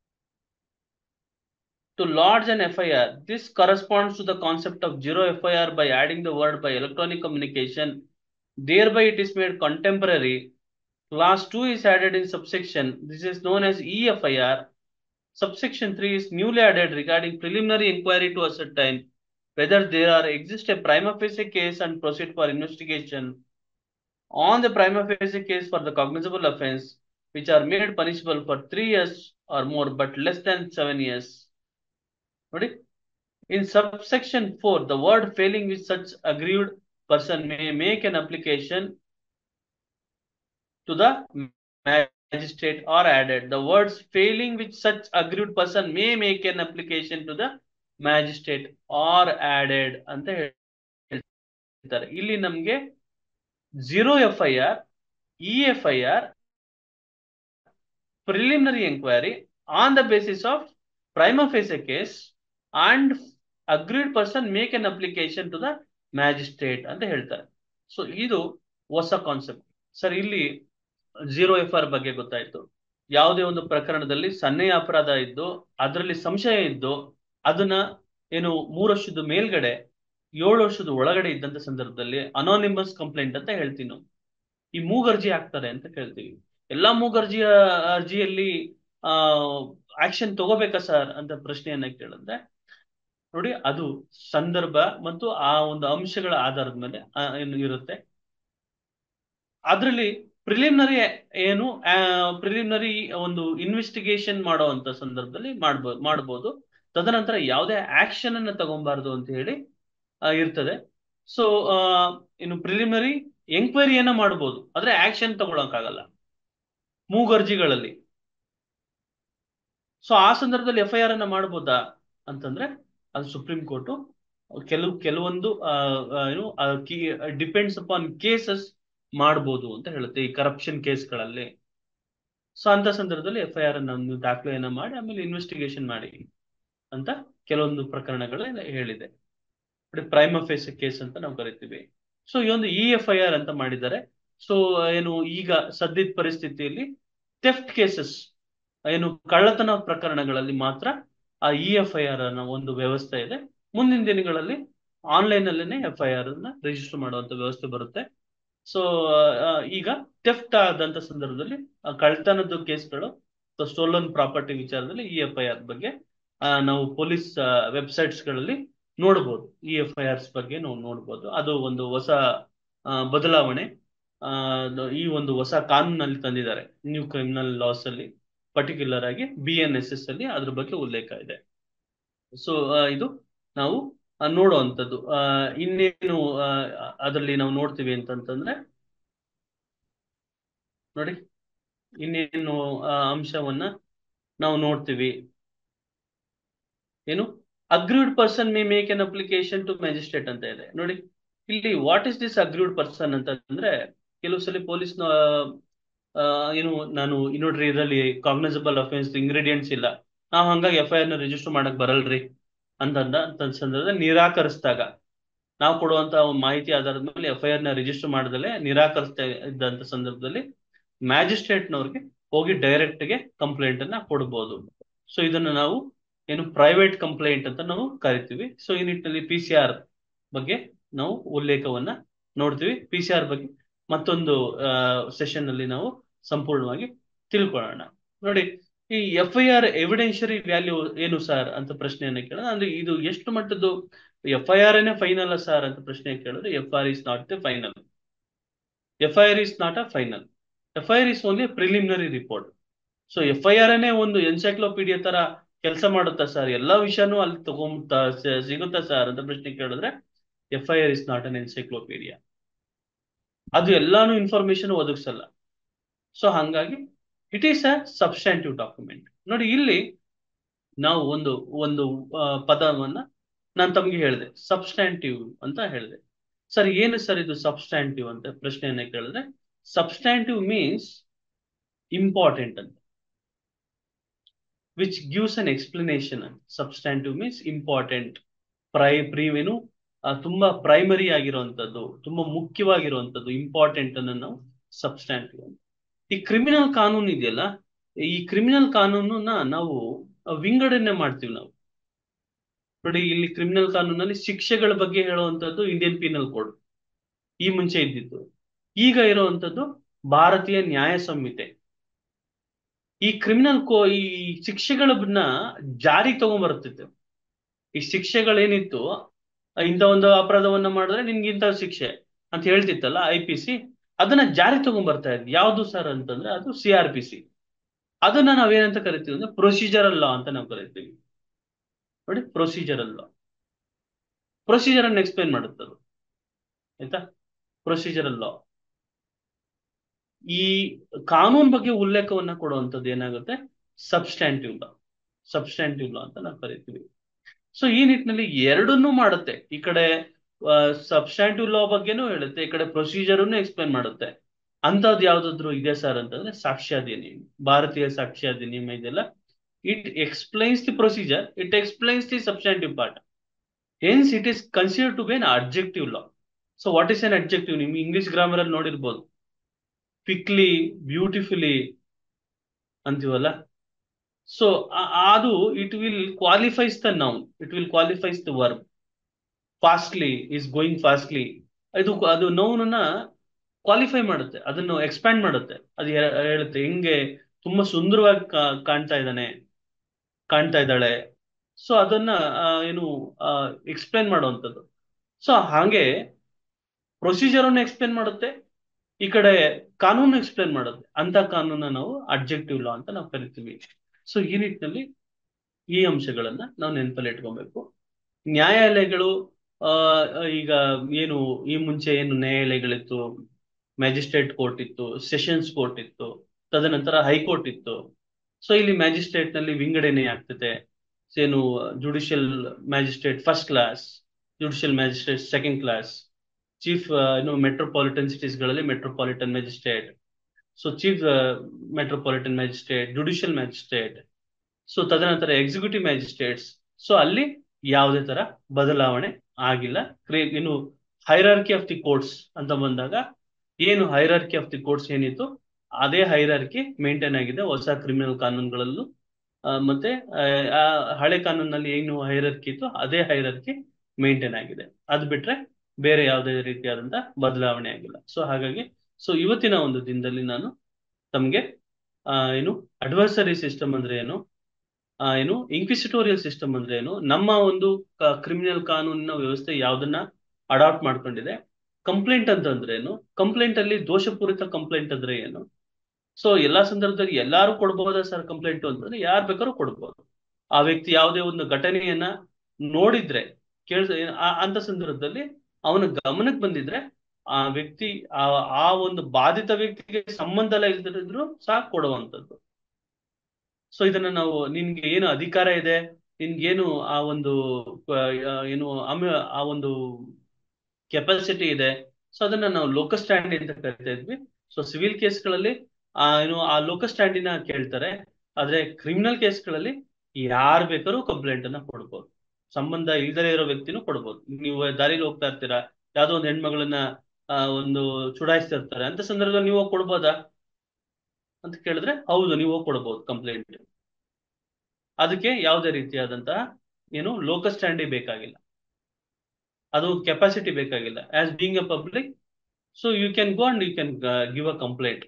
to lodge an FIR. This corresponds to the concept of zero FIR by adding the word by electronic communication. Thereby it is made contemporary. Class 2 is added in subsection. This is known as EFIR. Subsection 3 is newly added regarding preliminary inquiry to ascertain whether there are exist a prima facie case and proceed for investigation on the prima facie case for the cognizable offense which are made punishable for three years or more but less than seven years. Ready? In subsection 4, the word failing with such aggrieved person may make an application to the magistrate or added. The words failing with such aggrieved person may make an application to the magistrate or added ಅಂತ ಹೇಳ್ತಾರೆ ಇಲ್ಲಿ ನಮ್ಗೆ zero F I R E F I R preliminary inquiry on the basis of prima facie case and agreed person make an application to the magistrate ಅಂತ ಹೇಳ್ತಾರೆ ಸೊ ಇದು ಹೊಸ ಕಾನ್ಸೆಪ್ಟ್ ಸರ್ ಇಲ್ಲಿ ಜೀರೋ ಎಫ್ ಆರ್ ಬಗ್ಗೆ ಗೊತ್ತಾಯ್ತು ಯಾವುದೇ ಒಂದು ಪ್ರಕರಣದಲ್ಲಿ ಸನ್ನೆಯ ಅಪರಾಧ ಇದ್ದು ಅದರಲ್ಲಿ ಸಂಶಯ ಇದ್ದು ಅದನ್ನ ಏನು ಮೂರು ವರ್ಷದ ಮೇಲ್ಗಡೆ ಏಳು ವರ್ಷದ ಒಳಗಡೆ ಇದ್ದಂತ ಸಂದರ್ಭದಲ್ಲಿ ಅನಾನಿಮಸ್ ಕಂಪ್ಲೇಂಟ್ ಅಂತ ಹೇಳ್ತೀವಿ ನಾವು ಈ ಮೂಗರ್ಜಿ ಹಾಕ್ತಾರೆ ಅಂತ ಕೇಳ್ತೀವಿ ಎಲ್ಲಾ ಮೂಗರ್ಜಿಯ ಅರ್ಜಿಯಲ್ಲಿ ಆ ಆಕ್ಷನ್ ತಗೋಬೇಕಾ ಸರ್ ಅಂತ ಪ್ರಶ್ನೆಯನ್ನ ಕೇಳಿದ್ರೆ ನೋಡಿ ಅದು ಸಂದರ್ಭ ಮತ್ತು ಆ ಒಂದು ಅಂಶಗಳ ಆಧಾರದ ಮೇಲೆ ಆ, ಏನು ಇರುತ್ತೆ ಅದರಲ್ಲಿ ಪ್ರಿಲಿಮಿನರಿ ಏನು ಪ್ರಿಲಿಮಿನರಿ ಒಂದು ಇನ್ವೆಸ್ಟಿಗೇಷನ್ ಮಾಡುವಂತ ಸಂದರ್ಭದಲ್ಲಿ ಮಾಡ್ಬೋದು ಮಾಡ್ಬೋದು ತದನಂತರ ಯಾವುದೇ ಆಕ್ಷನ್ ಅನ್ನ ತಗೊಬಾರ್ದು ಅಂತ ಹೇಳಿ ಆ, ಇರ್ತದೆ ಸೊ ಇನ್ನು ಪ್ರಿಲಿಮಿನರಿ ಎಂಕ್ವೈರಿಯನ್ನ ಮಾಡ್ಬೋದು ಆದ್ರೆ ಆಕ್ಷನ್ ತಗೊಳಕ್ಕಾಗಲ್ಲ ಮೂಗರ್ಜಿಗಳಲ್ಲಿ ಸೊ ಆ ಸಂದರ್ಭದಲ್ಲಿ ಎಫ್ ಐ ಆರ್ ಅನ್ನ ಮಾಡ್ಬೋದಾ ಅಂತಂದ್ರೆ ಅದು ಸುಪ್ರೀಂ ಕೋರ್ಟು ಕೆಲವು ಕೆಲವೊಂದು ಆ, ಆ, ಏನು ಡಿಪೆಂಡ್ಸ್ ಅಪಾನ್ ಕೇಸಸ್ ಮಾಡ್ಬೋದು ಅಂತ ಹೇಳುತ್ತೆ ಈ ಕರಪ್ಷನ್ ಕೇಸ್ಗಳಲ್ಲಿ ಸೊ ಅಂತ ಸಂದರ್ಭದಲ್ಲಿ ಎಫ್ ಐ ಆರ್ ಅನ್ನ ಒಂದು ದಾಖಲೆಯನ್ನ ಮಾಡಿ ಆಮೇಲೆ ಇನ್ವೆಸ್ಟಿಗೇಷನ್ ಮಾಡಿ ಅಂತ ಕೆಲವೊಂದು ಪ್ರಕರಣಗಳಲ್ಲಿ ಹೇಳಿದೆ ಪ್ರೈಮ್ ಫೇಸ್ ಕೇಸ್ ಅಂತ ನಾವು ಕರಿತೀವಿ ಸೊ ಈ ಒಂದು ಇ ಎಫ್ ಐ ಆರ್ ಅಂತ ಮಾಡಿದ್ದಾರೆ ಸೊ ಏನು ಈಗ ಸದ್ಯದ ಪರಿಸ್ಥಿತಿಯಲ್ಲಿ ಥೆಫ್ಟ್ ಕೇಸಸ್ ಏನು ಕಳ್ಳತನ ಪ್ರಕರಣಗಳಲ್ಲಿ ಮಾತ್ರ ಆ ಇ ಎಫ್ ಐ ಆರ್ ಅನ್ನೋ ಒಂದು ವ್ಯವಸ್ಥೆ ಇದೆ ಮುಂದಿನ ದಿನಗಳಲ್ಲಿ ಆನ್ಲೈನ್ ಅಲ್ಲೇನೆ ಎಫ್ ಐ ಆರ್ ಅನ್ನ ರಿಜಿಸ್ಟರ್ ಮಾಡುವಂತ ವ್ಯವಸ್ಥೆ ಬರುತ್ತೆ ಸೊ ಈಗ ಥೆಫ್ಟ್ ಆದಂತ ಸಂದರ್ಭದಲ್ಲಿ ಆ ಕಳ್ತನದ ಕೇಸ್ಗಳು ಸ್ಟೋಲನ್ ಪ್ರಾಪರ್ಟಿ ವಿಚಾರದಲ್ಲಿ ಇ ಎಫ್ ಐ ಆರ್ ಬಗ್ಗೆ ಆ, ನಾವು ಪೊಲೀಸ್ ವೆಬ್ಸೈಟ್ಸ್ ಗಳಲ್ಲಿ ನೋಡಬಹುದು ಇ ಎಫ್ ಐ ಆರ್ಸ್ ಬಗ್ಗೆ ನಾವು ನೋಡಬಹುದು ಅದು ಒಂದು ಹೊಸ ಆ, ಬದಲಾವಣೆ ಆ, ಈ ಒಂದು ಹೊಸ ಕಾನೂನಲ್ಲಿ ತಂದಿದ್ದಾರೆ ನ್ಯೂ ಕ್ರಿಮಿನಲ್ ಲಾಸ್ ಅಲ್ಲಿ ಪರ್ಟಿಕ್ಯುಲರ್ ಆಗಿ ಬಿ ಎನ್ ಎಸ್ ಎಸ್ ಅಲ್ಲಿ ಅದ್ರ ಬಗ್ಗೆ ಉಲ್ಲೇಖ ಇದೆ ಸೊ ಇದು ನಾವು ಆ, ನೋಡುವಂಥದ್ದು ಆ, ಇನ್ನೇನು ಆ, ಅದರಲ್ಲಿ ನಾವು ನೋಡ್ತೀವಿ ಅಂತಂತಂದ್ರೆ ನೋಡಿ ಇನ್ನೇನು ಆ, ಅಂಶವನ್ನ ನಾವು ನೋಡ್ತೀವಿ ಏನು aggrieved person may make an application to magistrate ಅಂತ ಇದೆ ನೋಡಿ ಇಲ್ಲಿ what is this aggrieved person ಅಂತ ಅಂದ್ರೆ ಕೆಲವು ಸಲ ಪೊಲೀಸ್ ಏನು ನಾನು ಈ ನೋಡ್ರಿ ಇದರಲ್ಲಿ ಕಾಗ್ನೈಸಬಲ್ ಅಫೆನ್ಸ್ ಇಂಗ್ರೀಡಿಯೆಂಟ್ಸ್ ಇಲ್ಲ ನಾವು ಹಂಗಾಗಿ ಎಫ್ ಐ ಆರ್ ನ ರಿಜಿಸ್ಟರ್ ಮಾಡಕ್ ಬರಲ್ರಿ ಅಂತಂದ ಅಂತ ಸಂದರ್ಭದಲ್ಲಿ ನಿರಾಕರಿಸಿದಾಗ ನಾವು ಕೊಡುವಂತ ಮಾಹಿತಿ ಆಧಾರದ ಮೇಲೆ ಎಫ್ ಐ ಆರ್ ನ ರಿಜಿಸ್ಟರ್ ಮಾಡದಲ್ಲೇ ನಿರಾಕರಿಸ್ತಾ ಇದ್ದಂತ ಸಂದರ್ಭದಲ್ಲಿ ಮ್ಯಾಜಿಸ್ಟ್ರೇಟ್ ನವ್ರಿಗೆ ಹೋಗಿ ಡೈರೆಕ್ಟ್ ಗೆ ಕಂಪ್ಲೇಂಟ್ ಅನ್ನ ಕೊಡಬಹುದು ಸೊ ಇದನ್ನ ನಾವು ಏನು ಪ್ರೈವೇಟ್ ಕಂಪ್ಲೇಂಟ್ ಅಂತ ನಾವು ಕರಿತೀವಿ ಸೊ ಈ ನಿಟ್ಟಿನಲ್ಲಿ ಪಿ ಸಿ ಆರ್ ಬಗ್ಗೆ ನಾವು ಉಲ್ಲೇಖವನ್ನ ನೋಡ್ತೀವಿ ಪಿ ಸಿ ಆರ್ ಬಗ್ಗೆ ಮತ್ತೊಂದು ಸೆಷನ್ ಅಲ್ಲಿ ನಾವು ಸಂಪೂರ್ಣವಾಗಿ ತಿಳ್ಕೊಳ್ಳೋಣ ನೋಡಿ ಈ F I R evidentiary value ಏನು ಸರ್ ಅಂತ ಪ್ರಶ್ನೆಯನ್ನ ಕೇಳಿದ್ರೆ ಅಂದ್ರೆ ಇದು ಎಷ್ಟು ಮಟ್ಟದ್ದು ಎಫ್ ಐ ಆರ್ ಏನೇ ಫೈನಲ್ ಸರ್ ಅಂತ ಪ್ರಶ್ನೆ ಕೇಳಿದ್ರೆ F R is not the final F I R is not a final F I R is only preliminary report so F I R ಒಂದು ಎನ್ಸೈಕ್ಲೋಪೀಡಿಯಾ ತರ ಕೆಲಸ ಮಾಡುತ್ತಾ ಸರ್ ಎಲ್ಲಾ ವಿಷಯನೂ ಅಲ್ಲಿ ತಗೊಂತ ಸಿಗುತ್ತಾ ಸರ್ ಅಂತ ಪ್ರಶ್ನೆ ಕೇಳಿದ್ರೆ F I R is not an encyclopedia ಅದು ಎಲ್ಲಾನು ಇನ್ಫಾರ್ಮೇಶನ್ ಒದಗಿಸಲ್ಲ ಸೊ ಹಂಗಾಗಿ it is a substantive document ನೋಡಿ ಇಲ್ಲಿ ನಾವು ಒಂದು ಒಂದು ಆ, ಪದವನ್ನ ನಾನು ತಮ್ಗೆ ಹೇಳಿದೆ ಸಬ್ಸ್ಟ್ಯಾಂಟಿವ್ ಅಂತ ಹೇಳಿದೆ ಸರ್ ಏನು ಸರ್ ಇದು ಸಬ್ಸ್ಟ್ಯಾಂಟಿವ್ ಅಂತ ಪ್ರಶ್ನೆಯನ್ನ ಕೇಳಿದ್ರೆ ಸಬ್ಸ್ಟ್ಯಾಂಟಿವ್ ಮೀನ್ಸ್ ಇಂಪಾರ್ಟೆಂಟ್ ಅಂತ which gives an explanation substantive means important ಪ್ರೈ ಪ್ರೀವೇನು ತುಂಬಾ ಪ್ರೈಮರಿ ಆಗಿರುವಂತದ್ದು ತುಂಬಾ ಮುಖ್ಯವಾಗಿರುವಂತದ್ದು ಇಂಪಾರ್ಟೆಂಟ್ ಅನ್ನ ನಾವು ಸಬ್ಸ್ಟ್ಯಾಂಟಿವ್ ಅಂತ ಈ ಕ್ರಿಮಿನಲ್ ಕಾನೂನು ಇದೆಯಲ್ಲ ಈ ಕ್ರಿಮಿನಲ್ ಕಾನೂನನ್ನ ನಾವು ವಿಂಗಡಣೆ ಮಾಡ್ತೀವಿ ನಾವು ನೋಡಿ ಇಲ್ಲಿ ಕ್ರಿಮಿನಲ್ ಕಾನೂನಲ್ಲಿ ಶಿಕ್ಷೆಗಳ ಬಗ್ಗೆ ಹೇಳುವಂತದ್ದು ಇಂಡಿಯನ್ ಪೀನಲ್ ಕೋಡ್ ಈ ಮುಂಚೆ ಇದ್ದಿತ್ತು ಈಗ ಇರುವಂತದ್ದು ಭಾರತೀಯ ನ್ಯಾಯ ಸಂಹಿತೆ ಈ ಕ್ರಿಮಿನಲ್ ಕೋ ಈ ಶಿಕ್ಷೆಗಳನ್ನ ಜಾರಿ ತಗೊಂಡ್ಬರ್ತಿತ್ತು ಈ ಶಿಕ್ಷೆಗಳೇನಿತ್ತು ಇಂಥ ಒಂದು ಅಪರಾಧವನ್ನ ಮಾಡಿದ್ರೆ ನಿನ್ಗೆ ಇಂಥ ಶಿಕ್ಷೆ ಅಂತ ಹೇಳ್ತಿತ್ತಲ್ಲ ಐ ಪಿ ಸಿ ಅದನ್ನ ಜಾರಿ ತಗೊಂಡ್ಬರ್ತಾ ಇದ್ವಿ ಯಾವ್ದು ಸರ್ ಅಂತಂದ್ರೆ ಅದು ಸಿ ಆರ್ ಪಿ ಸಿ ಅದನ್ನ ನಾವೇನಂತ ಕರಿತೀವಿ ಅಂದ್ರೆ ಪ್ರೊಸೀಜರಲ್ ಲಾ ಅಂತ ನಾವು ಕರಿತೀವಿ ನೋಡಿ ಪ್ರೊಸೀಜರಲ್ ಲಾ ಪ್ರೊಸೀಜರ್ ಅನ್ನು ಎಕ್ಸ್ಪ್ಲೈನ್ ಮಾಡುತ್ತದು ಆಯ್ತಾ ಪ್ರೊಸೀಜರಲ್ ಲಾ ಈ ಕಾನೂನ್ ಬಗ್ಗೆ ಉಲ್ಲೇಖವನ್ನ ಕೊಡುವಂಥದ್ದು ಏನಾಗುತ್ತೆ ಸಬ್ಸ್ಟ್ಯಾಂಟಿವ್ ಲಾ ಸಬ್ಸ್ಟ್ಯಾಂಟಿವ್ ಲಾ ಅಂತ ನಾವು ಕರಿತೀವಿ ಸೊ ಈ ನಿಟ್ಟಿನಲ್ಲಿ ಎರಡನ್ನೂ ಮಾಡುತ್ತೆ ಈ ಕಡೆ ಸಬ್ಸ್ಟ್ಯಾಂಟಿವ್ ಲಾ ಬಗ್ಗೆನೂ ಹೇಳುತ್ತೆ ಈ ಕಡೆ ಪ್ರೊಸೀಜರನ್ನು ಎಕ್ಸ್ಪ್ಲೈನ್ ಮಾಡುತ್ತೆ ಅಂತದ್ ಯಾವ್ದಾದ್ರು ಇದೆ ಸರ್ ಅಂತಂದ್ರೆ ಸಾಕ್ಷ್ಯಾಧಿನಿಯಮ ಭಾರತೀಯ ಸಾಕ್ಷ್ಯಾಧಿನಿಯಮ ಇದೆಯಲ್ಲ it explains the procedure it explains the substantive part hence it is consider to be an objective law so what is an objective ನಿಮ್ಗೆ ಇಂಗ್ಲಿಷ್ ಗ್ರಾಮರ್ ಅಲ್ಲಿ ನೋಡಿರ್ಬೋದು ಕ್ವಿಕ್ಲಿ ಬ್ಯೂಟಿಫುಲಿ ಅಂತೀವಲ್ಲ ಸೊ ಅದು it will qualifies the noun it will qualifies the verb fastly is going fastly ಇದು ಅದು ನೋವನ್ನ ಕ್ವಾಲಿಫೈ ಮಾಡುತ್ತೆ ಅದನ್ನು ಎಕ್ಸ್ಪ್ಯಾಂಡ್ ಮಾಡುತ್ತೆ ಅದು ಹೇ- ಹೇಳುತ್ತೆ ಹಿಂಗೆ ತುಂಬಾ ಸುಂದರವಾಗಿ ಕಾ- ಕಾಣ್ತಾ ಇದ್ದಾನೆ ಕಾಣ್ತಾ ಇದ್ದಾಳೆ ಸೊ ಅದನ್ನ ಆ, ಏನು ಎಕ್ಸ್ಪ್ಲೇನ್ ಮಾಡುವಂಥದ್ದು ಸೊ ಹಾಗೆ ಪ್ರೊಸೀಜರ್ ಅನ್ನು ಎಕ್ಸ್ಪ್ಲೇನ್ ಮಾಡುತ್ತೆ ಈ ಕಡೆ ಕಾನೂನು ಎಕ್ಸ್ಪ್ಲೇನ್ ಮಾಡುತ್ತೆ ಅಂತ ಕಾನೂನ ನಾವು ಅಬ್ಜೆಕ್ಟಿವ್ ಲಾ ಅಂತ ನಾವು ಕರಿತೀವಿ ಸೊ ಈ ನಿಟ್ಟಿನಲ್ಲಿ ಈ ಅಂಶಗಳನ್ನ ನಾವು ನೆನಪಲ್ಲಿ ಇಟ್ಕೊಬೇಕು ನ್ಯಾಯಾಲಯಗಳು ಆ ಈಗ ಏನು ಈ ಮುಂಚೆ ಏನು ನ್ಯಾಯಾಲಯಗಳಿತ್ತು ಮ್ಯಾಜಿಸ್ಟ್ರೇಟ್ ಕೋರ್ಟ್ ಇತ್ತು ಸೆಷನ್ಸ್ ಕೋರ್ಟ್ ಇತ್ತು ತದನಂತರ ಹೈಕೋರ್ಟ್ ಇತ್ತು ಸೊ ಇಲ್ಲಿ ಮ್ಯಾಜಿಸ್ಟ್ರೇಟ್ ನಲ್ಲಿ ವಿಂಗಡಣೆ ಆಗ್ತದೆ ಏನು judicial magistrate first class judicial magistrate second class chief ಏನು ಮೆಟ್ರೋಪಾಲಿಟನ್ ಸಿಟೀಸ್ ಗಳಲ್ಲಿ metropolitan magistrate so chief metropolitan magistrate judicial magistrate so ತದನಂತರ ಎಕ್ಸಿಕ್ಯೂಟಿವ್ ಮ್ಯಾಜಿಸ್ಟ್ರೇಟ್ಸ್ ಸೊ ಅಲ್ಲಿ ಯಾವುದೇ ತರ ಬದಲಾವಣೆ ಆಗಿಲ್ಲ ಕ್ರೇ- ಏನು ಹೈರಾರ್ಕಿ ಆಫ್ ದಿ ಕೋರ್ಟ್ಸ್ ಅಂತ ಬಂದಾಗ ಏನು ಹೈರಾರ್ಕಿ ಆಫ್ ದಿ ಕೋರ್ಟ್ಸ್ ಏನಿತ್ತು ಅದೇ ಹೈರಾರ್ಕಿ ಮೇಂಟೈನ್ ಆಗಿದೆ ಹೊಸ ಕ್ರಿಮಿನಲ್ ಕಾನೂನುಗಳಲ್ಲೂ ಆ, ಮತ್ತೆ ಆ, ಆ ಹಳೆ ಕಾನೂನಲ್ಲಿ ಏನು ಹೈರರ್ಕಿ ಇತ್ತು ಅದೇ ಹೈರರ್ಕಿ ಮೇಂಟೈನ್ ಆಗಿದೆ ಅದ್ ಬಿಟ್ರೆ ಬೇರೆ ಯಾವುದೇ ರೀತಿಯಾದಂತ ಬದಲಾವಣೆ ಆಗಿಲ್ಲ ಸೊ ಹಾಗಾಗಿ ಸೊ ಇವತ್ತಿನ ಒಂದು ದಿನದಲ್ಲಿ ನಾನು ತಮ್ಗೆ ಆ, ಏನು ಅಡ್ವರ್ಸರಿ ಸಿಸ್ಟಮ್ ಅಂದ್ರೆ ಏನು ಆ, ಏನು ಇನ್ಕ್ವಿಸಿಟೋರಿಯಲ್ ಸಿಸ್ಟಮ್ ಅಂದ್ರೆ ಏನು ನಮ್ಮ ಒಂದು ಕ್ರಿಮಿನಲ್ ಕಾನೂನಿನ ವ್ಯವಸ್ಥೆ ಯಾವ್ದನ್ನ ಅಡಾಪ್ಟ್ ಮಾಡ್ಕೊಂಡಿದೆ ಕಂಪ್ಲೇಂಟ್ ಅಂತಂದ್ರೆ ಏನು ಕಂಪ್ಲೇಂಟ್ ಅಲ್ಲಿ ದೋಷಪೂರಿತ ಕಂಪ್ಲೇಂಟ್ ಅಂದ್ರೆ ಏನು ಸೊ ಎಲ್ಲಾ ಸಂದರ್ಭದಲ್ಲಿ ಎಲ್ಲಾರು ಕೊಡ್ಬೋದಾ ಸರ್ ಕಂಪ್ಲೇಂಟ್ ಅಂತಂದ್ರೆ ಯಾರು ಬೇಕಾದ್ರೂ ಕೊಡ್ಬೋದು ಆ ವ್ಯಕ್ತಿ ಯಾವುದೇ ಒಂದು ಘಟನೆಯನ್ನ ನೋಡಿದ್ರೆ ಕೇಳ್ಸ ಆ- ಅಂತ ಸಂದರ್ಭದಲ್ಲಿ ಅವನ ಗಮನಕ್ಕೆ ಬಂದಿದ್ರೆ ಆ ವ್ಯಕ್ತಿ ಆ ಆ ಒಂದು ಬಾಧಿತ ವ್ಯಕ್ತಿಗೆ ಸಂಬಂಧ ಎಲ್ಲ ಇಲ್ದಿದ್ರು ಸಾಕು ಕೊಡುವಂಥದ್ದು ಸೊ ಇದನ್ನ ನಾವು ನಿನ್ಗೆ ಏನು ಅಧಿಕಾರ ಇದೆ ನಿನ್ಗೇನು ಆ ಒಂದು ಆ, ಏನು ಅಮ ಆ ಒಂದು ಕೆಪಾಸಿಟಿ ಇದೆ ಸೊ ಅದನ್ನ ನಾವು ಲೋಕಸ್ ಸ್ಟ್ಯಾಂಡಿ ಅಂತ ಕರಿತಾ ಇದ್ವಿ ಸೊ ಸಿವಿಲ್ ಕೇಸ್ಗಳಲ್ಲಿ ಆ ಏನು ಆ ಲೋಕಸ್ ಸ್ಟ್ಯಾಂಡಿನ ಕೇಳ್ತಾರೆ ಆದ್ರೆ ಕ್ರಿಮಿನಲ್ ಕೇಸ್ಗಳಲ್ಲಿ ಯಾರು ಬೇಕಾದ್ರೂ ಕಂಪ್ಲೇಂಟ್ ಅನ್ನ ಕೊಡ್ಬೋದು ಸಂಬಂಧ ಇಲ್ದಲೇ ಇರೋ ವ್ಯಕ್ತಿನೂ ಕೊಡ್ಬೋದು ನೀವು ದಾರಿಲಿ ಹೋಗ್ತಾ ಇರ್ತೀರಾ ಯಾವ್ದೋ ಒಂದು ಹೆಣ್ಮಗಳನ್ನ ಆ, ಒಂದು ಚುಡಾಯಿಸ್ತಾ ಇರ್ತಾರೆ ಅಂತ ಸಂದರ್ಭದಲ್ಲಿ ನೀವು ಹೋಗಿ ಕೊಡ್ಬೋದಾ ಅಂತ ಕೇಳಿದ್ರೆ ಹೌದು ನೀವು ಹೋಗಿ ಕೊಡ್ಬೋದು ಕಂಪ್ಲೇಂಟ್ ಅದಕ್ಕೆ ಯಾವುದೇ ರೀತಿಯಾದಂತಹ ಏನು ಲೋಕಸ್ ಸ್ಟ್ಯಾಂಡಿ ಬೇಕಾಗಿಲ್ಲ ಅದು ಕೆಪಾಸಿಟಿ ಬೇಕಾಗಿಲ್ಲ as being a public so you can go and you can give a complaint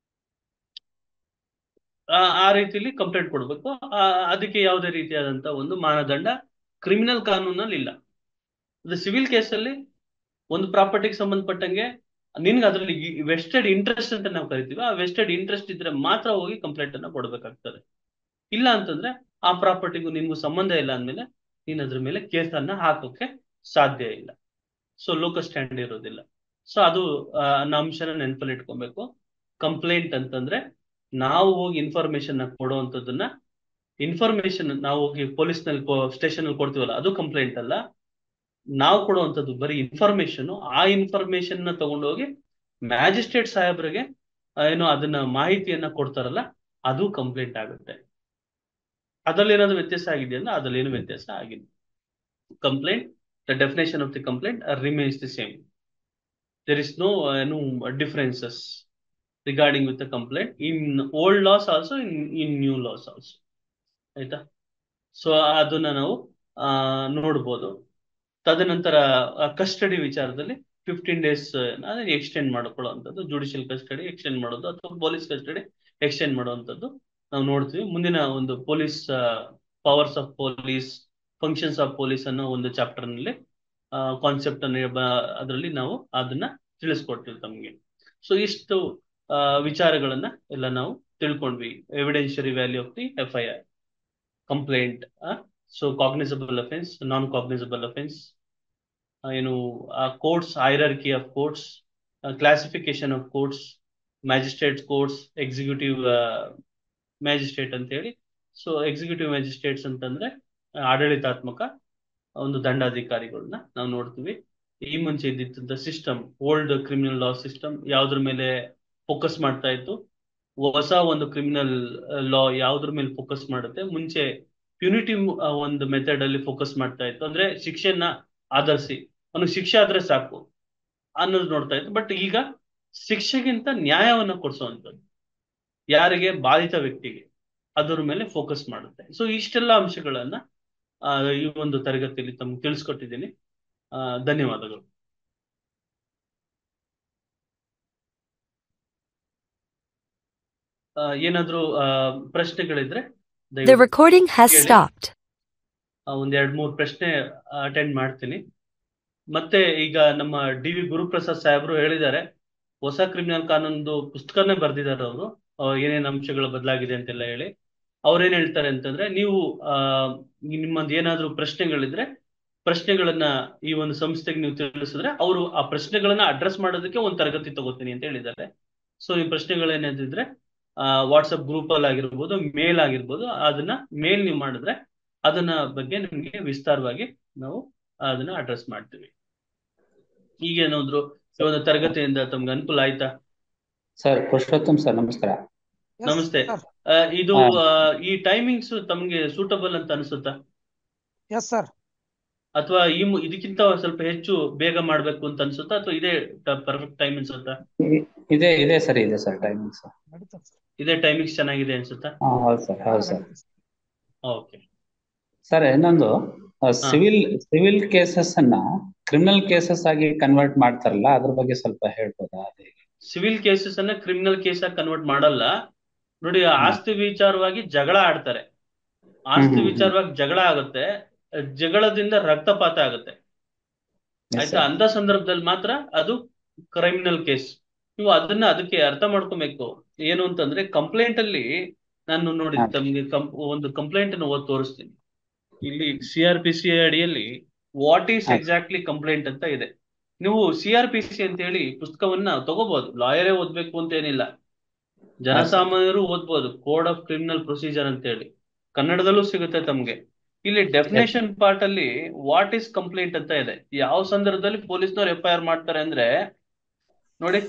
ಆ ರೀತಿಲಿ ಕಂಪ್ಲೇಂಟ್ ಕೊಡ್ಬೇಕು ಆ, ಅದಕ್ಕೆ ಯಾವುದೇ ರೀತಿಯಾದಂತ ಒಂದು ಮಾನದಂಡ ಕ್ರಿಮಿನಲ್ ಕಾನೂನಲ್ಲಿ ಇಲ್ಲ ಅದು ಸಿವಿಲ್ ಕೇಸಲ್ಲಿ ಒಂದು ಪ್ರಾಪರ್ಟಿಗೆ ಸಂಬಂಧಪಟ್ಟಂಗೆ ನಿನ್ಗೆ ಅದರಲ್ಲಿ ವೆಸ್ಟೆಡ್ ಇಂಟ್ರೆಸ್ಟ್ ಅಂತ ನಾವು ಕರಿತೀವಿ ಆ ವೆಸ್ಟೆಡ್ ಇಂಟ್ರೆಸ್ಟ್ ಇದ್ರೆ ಮಾತ್ರ ಹೋಗಿ ಕಂಪ್ಲೇಂಟ್ ಅನ್ನ ಕೊಡ್ಬೇಕಾಗ್ತದೆ ಇಲ್ಲ ಅಂತಂದ್ರೆ ಆ ಪ್ರಾಪರ್ಟಿಗೂ ನಿನ್ಗೂ ಸಂಬಂಧ ಇಲ್ಲ ಅಂದ್ಮೇಲೆ ನೀನ್ ಅದ್ರ ಮೇಲೆ ಕೇಸ್ ಅನ್ನ ಹಾಕೋಕೆ ಸಾಧ್ಯ ಇಲ್ಲ ಸೊ ಲೋಕ ಸ್ಟ್ಯಾಂಡ್ ಇರೋದಿಲ್ಲ ಸೊ ಅದು ಆ, ಅನ್ನೋ ಅಂಶನ ನೆನಪಲ್ಲಿ ಇಟ್ಕೊಬೇಕು ಕಂಪ್ಲೇಂಟ್ ಅಂತಂದ್ರೆ ನಾವು ಹೋಗಿ ಇನ್ಫಾರ್ಮೇಶನ್ ಕೊಡುವಂತದನ್ನ ಇನ್ಫಾರ್ಮೇಶನ್ ನಾವು ಹೋಗಿ ಪೊಲೀಸ್ ನಲ್ಲಿ ಸ್ಟೇಷನ್ ಅಲ್ಲಿ ಕೊಡ್ತೀವಲ್ಲ ಅದು ಕಂಪ್ಲೇಂಟ್ ಅಲ್ಲ ನಾವು ಕೊಡುವಂತದ್ದು ಬರೀ ಇನ್ಫಾರ್ಮೇಶನ್ ಆ ಇನ್ಫಾರ್ಮೇಶನ್ ನ ತಗೊಂಡೋಗಿ ಮ್ಯಾಜಿಸ್ಟ್ರೇಟ್ ಸಾಹೇಬ್ರಿಗೆ ಆ, ಏನು ಅದನ್ನ ಮಾಹಿತಿಯನ್ನ ಕೊಡ್ತಾರಲ್ಲ ಅದು ಕಂಪ್ಲೇಂಟ್ ಆಗುತ್ತೆ ಅದ್ರಲ್ಲಿ ಏನಾದ್ರು ವ್ಯತ್ಯಾಸ ಆಗಿದೆಯಾ ಅಂದ್ರೆ ಅದ್ರಲ್ಲಿ ಏನು ವ್ಯತ್ಯಾಸ ಆಗಿದೆ complaint the definition of the complaint remains the same there is no ಏನು differences regarding with the complaint in old laws also in in new laws also ಆಯ್ತಾ ಸೊ ಅದನ್ನ ನಾವು ಆ, ನೋಡ್ಬೋದು ತದನಂತರ ಕಸ್ಟಡಿ ವಿಚಾರದಲ್ಲಿ ಫಿಫ್ಟೀನ್ ಡೇಸ್ ಎಕ್ಸ್ಟೆಂಡ್ ಮಾಡ್ಕೊಳ್ಳುವಂಥದ್ದು ಜುಡಿಷಿಯಲ್ ಕಸ್ಟಡಿ ಎಕ್ಸ್ಟೆಂಡ್ ಮಾಡೋದು ಅಥವಾ ಪೊಲೀಸ್ ಕಸ್ಟಡಿ ಎಕ್ಸ್ಟೆಂಡ್ ಮಾಡುವಂಥದ್ದು ನಾವು ನೋಡ್ತೀವಿ ಮುಂದಿನ ಒಂದು police powers of police functions of police ಅನ್ನೋ ಒಂದು ಚಾಪ್ಟರ್ ನಲ್ಲಿ ಕಾನ್ಸೆಪ್ಟ್ ಅನ್ನು ಅದರಲ್ಲಿ ನಾವು ಅದನ್ನ ತಿಳಿಸ್ಕೊಡ್ತೀವಿ ತಮಗೆ ಸೊ ಇಷ್ಟು ಆ, ವಿಚಾರಗಳನ್ನ ಎಲ್ಲ ನಾವು ತಿಳ್ಕೊಂಡ್ವಿ evidentiary value of the F I R complaint so cognizable offence non cognizable offence ಏನು courts hierarchy of courts classification of courts magistrates courts executive magistrate ಅಂತ ಹೇಳಿ ಸೊ ಎಕ್ಸಿಕ್ಯೂಟಿವ್ ಮ್ಯಾಜಿಸ್ಟ್ರೇಟ್ಸ್ ಅಂತಂದ್ರೆ ಆ, ಆಡಳಿತಾತ್ಮಕ ಒಂದು ದಂಡಾಧಿಕಾರಿಗಳನ್ನ ನಾವು ನೋಡ್ತೀವಿ ಈ ಮುಂಚೆ ಇದ್ದಿದ್ದ system old criminal law system ಯಾವ್ದ್ರ ಮೇಲೆ ಫೋಕಸ್ ಮಾಡ್ತಾ ಇತ್ತು ಹೊಸ ಒಂದು ಕ್ರಿಮಿನಲ್ ಲಾ ಯಾವ್ದ್ರ ಮೇಲೆ ಫೋಕಸ್ ಮಾಡುತ್ತೆ ಮುಂಚೆ ಪ್ಯೂನಿಟಿವ್ ಒಂದು ಮೆಥಡ್ ಅಲ್ಲಿ ಫೋಕಸ್ ಮಾಡ್ತಾ ಇತ್ತು ಅಂದ್ರೆ ಶಿಕ್ಷೆಯನ್ನ ಆಧರಿಸಿ ಅವನಿಗೆ ಶಿಕ್ಷೆ ಆದ್ರೆ ಸಾಕು ಅನ್ನೋದು ನೋಡ್ತಾ ಇತ್ತು ಬಟ್ ಈಗ ಶಿಕ್ಷೆಗಿಂತ ನ್ಯಾಯವನ್ನ ಕೊಡಿಸುವಂಥದ್ದು ಯಾರಿಗೆ ಬಾಧಿತ ವ್ಯಕ್ತಿಗೆ ಅದರ ಮೇಲೆ ಫೋಕಸ್ ಮಾಡುತ್ತೆ ಸೊ ಇಷ್ಟೆಲ್ಲ ಅಂಶಗಳನ್ನ ಆ, ಈ ಒಂದು ತರಗತಿಯಲ್ಲಿ ತಮ್ಗೆ ತಿಳಿಸ್ಕೊಟ್ಟಿದ್ದೀನಿ ಆ, ಧನ್ಯವಾದಗಳು ಆ, ಏನಾದ್ರೂ ಆ, ಪ್ರಶ್ನೆಗಳಿದ್ರೆ The ದಯವಿಟ್ಟು recording has ಕೇಳಿ. stopped. ಆ, ಒಂದ್ ಎರಡ್ ಮೂರ್ ಪ್ರಶ್ನೆ ಅಟೆಂಡ್ ಮಾಡ್ತೀನಿ ಮತ್ತೆ ಈಗ ನಮ್ಮ ಡಿ ವಿ ಗುರುಪ್ರಸಾದ್ ಸಾಹೇಬರು ಹೇಳಿದ್ದಾರೆ ಹೊಸ ಕ್ರಿಮಿನಲ್ ಕಾನೂನ್ದು ಪುಸ್ತಕನೇ ಬರ್ದಿದ್ದಾರೆ ಅವರು ಏನೇನ್ ಅಂಶಗಳು ಬದಲಾಗಿದೆ ಅಂತೆಲ್ಲ ಹೇಳಿ ಅವ್ರೇನ್ ಹೇಳ್ತಾರೆ ಅಂತಂದ್ರೆ ನೀವು ಆ ನಿಮ್ಮದು ಏನಾದ್ರೂ ಪ್ರಶ್ನೆಗಳಿದ್ರೆ ಪ್ರಶ್ನೆಗಳನ್ನ ಈ ಒಂದು ಸಂಸ್ಥೆಗೆ ನೀವು ತಿಳಿಸಿದ್ರೆ ಅವರು ಆ ಪ್ರಶ್ನೆಗಳನ್ನ ಅಡ್ರೆಸ್ ಮಾಡೋದಕ್ಕೆ ಒಂದು ತರಗತಿ ತಗೋತೀನಿ ಅಂತ ಹೇಳಿದ್ದಾರೆ ಸೊ ಈ ಪ್ರಶ್ನೆಗಳೇನಿದ್ರೆ ವಾಟ್ಸಪ್ ಗ್ರೂಪ್ ಅಲ್ಲಿ ಆಗಿರ್ಬೋದು ಮೇಲ್ ಆಗಿರ್ಬೋದು ಅದನ್ನ ಮೇಲ್ ನೀವು ಮಾಡಿದ್ರೆ ಅದನ್ನ ಬಗ್ಗೆ ನಿಮ್ಗೆ ವಿಸ್ತಾರವಾಗಿ ನಾವು ಅದನ್ನ ಅಡ್ರೆಸ್ ಮಾಡ್ತೀವಿ ಈಗ ಏನಾದ್ರು ಈ ಒಂದು ತರಗತಿಯಿಂದ ತಮ್ಗೆ ಅನುಕೂಲ ಆಯ್ತಾ ಸರ್ ಪುರುಷೋತ್ತಮ್ ಸರ್ ನಮಸ್ಕಾರ ನಮಸ್ತೆ ಆ, ಇದು ಆ, ಈ ಟೈಮಿಂಗ್ಸ್ ತಮ್ಗೆ ಸೂಟಬಲ್ ಅಂತ ಅನ್ಸುತ್ತಾ ಎಸ್ ಸರ್ ಅಥವಾ ಈ ಮು- ಇದಕ್ಕಿಂತ ಒಂದ್ ಸ್ವಲ್ಪ ಹೆಚ್ಚು ಬೇಗ ಮಾಡ್ಬೇಕು ಅಂತ ಅನ್ಸುತ್ತಾ ಅಥವಾ ಇದೇ ಪರ್ಫೆಕ್ಟ್ ಟೈಮ್ ಅನ್ಸುತ್ತಾ ಇದೆ ಇದೆ ಸರ್ ಇದೆ ಸರ್ ಟೈಮಿಂಗ್ಸ್ ನಡೀತದೆ ಸರ್ ಇದೇ ಟೈಮಿಂಗ್ಸ್ ಚೆನ್ನಾಗಿದೆ ಅನ್ಸುತ್ತಾ ಹಾ ಹೌದು ಸರ್ ಹೌದು ಸರ್ ನಡೀತದೆ ಸರ್. ಓಕೆ ಸರ್ ಇನ್ನೊಂದು ಸಿವಿಲ್ ಸಿವಿಲ್ ಕೇಸಸ್ ಅನ್ನ ಕ್ರಿಮಿನಲ್ ಕೇಸಸ್ ಆಗಿ ಕನ್ವರ್ಟ್ ಮಾಡ್ತಾರಲ್ಲ ಅದ್ರ ಬಗ್ಗೆ ಸ್ವಲ್ಪ ಹೇಳ್ಬೋದಾ ಅದೇ ಸಿವಿಲ್ ಕೇಸಸ್ ಅನ್ನ ಕ್ರಿಮಿನಲ್ ಕೇಸ್ ಆಗಿ ಕನ್ವರ್ಟ್ ಮಾಡಲ್ಲ ನೋಡಿ ಆಸ್ತಿ ವಿಚಾರವಾಗಿ ಜಗಳ ಆಡ್ತಾರೆ ಆಸ್ತಿ ಹ್ಮ್ ಹ್ಮ್. ವಿಚಾರವಾಗಿ ಜಗಳ ಆಗುತ್ತೆ ಜಗಳದಿಂದ ರಕ್ತಪಾತ ಆಗುತ್ತೆ ಆಯ್ತಾ ಅಂತ ಸಂದರ್ಭದಲ್ಲಿ ಮಾತ್ರ ಅದು ಕ್ರಿಮಿನಲ್ ಕೇಸ್ ನೀವು ಅದನ್ನ ಅದಕ್ಕೆ ಅರ್ಥ ಮಾಡ್ಕೊಬೇಕು ಏನು ಅಂತಂದ್ರೆ ಕಂಪ್ಲೇಂಟ್ ಅಲ್ಲಿ ನಾನು ನೋಡಿ ಹಾ. ತಮ್ಗೆ ಕಂ- ಒಂದು ಕಂಪ್ಲೇಂಟ್ ಅನ್ನು ಓದ್ ತೋರಿಸ್ತೀನಿ ಇಲ್ಲಿ ಸಿ ಆರ್ ಪಿ ಸಿ ಅಡಿಯಲ್ಲಿ ವಾಟ್ ಈಸ್ ಹಾ. ಎಕ್ಸಾಕ್ಟ್ಲಿ ಕಂಪ್ಲೇಂಟ್ ಅಂತ ಇದೆ ನೀವು ಸಿ ಆರ್ ಪಿ ಸಿ ಅಂತ ಹೇಳಿ ಪುಸ್ತಕವನ್ನ ತಗೋಬಹುದು ಲಾಯರೇ ಓದ್ಬೇಕು ಅಂತ ಏನಿಲ್ಲ ಜನಸಾಮಾನ್ಯರು ಓದ್ಬೋದು ಕೋಡ್ ಆಫ್ ಕ್ರಿಮಿನಲ್ ಪ್ರೊಸೀಜರ್ ಅಂತ ಹೇಳಿ ಕನ್ನಡದಲ್ಲೂ ಸಿಗುತ್ತೆ ತಮ್ಗೆ ಇಲ್ಲಿ ಡೆಫಿನೇಷನ್ ಪಾರ್ಟ್ ಅಲ್ಲಿ ವಾಟ್ ಈಸ್ ಕಂಪ್ಲೇಂಟ್ ಅಂತ ಇದೆ ಯಾವ ಸಂದರ್ಭದಲ್ಲಿ ಪೊಲೀಸ್ನವ್ರು ಎಫ್ ಐ ಆರ್ ಮಾಡ್ತಾರೆ ಅಂದ್ರೆ ನೋಡಿ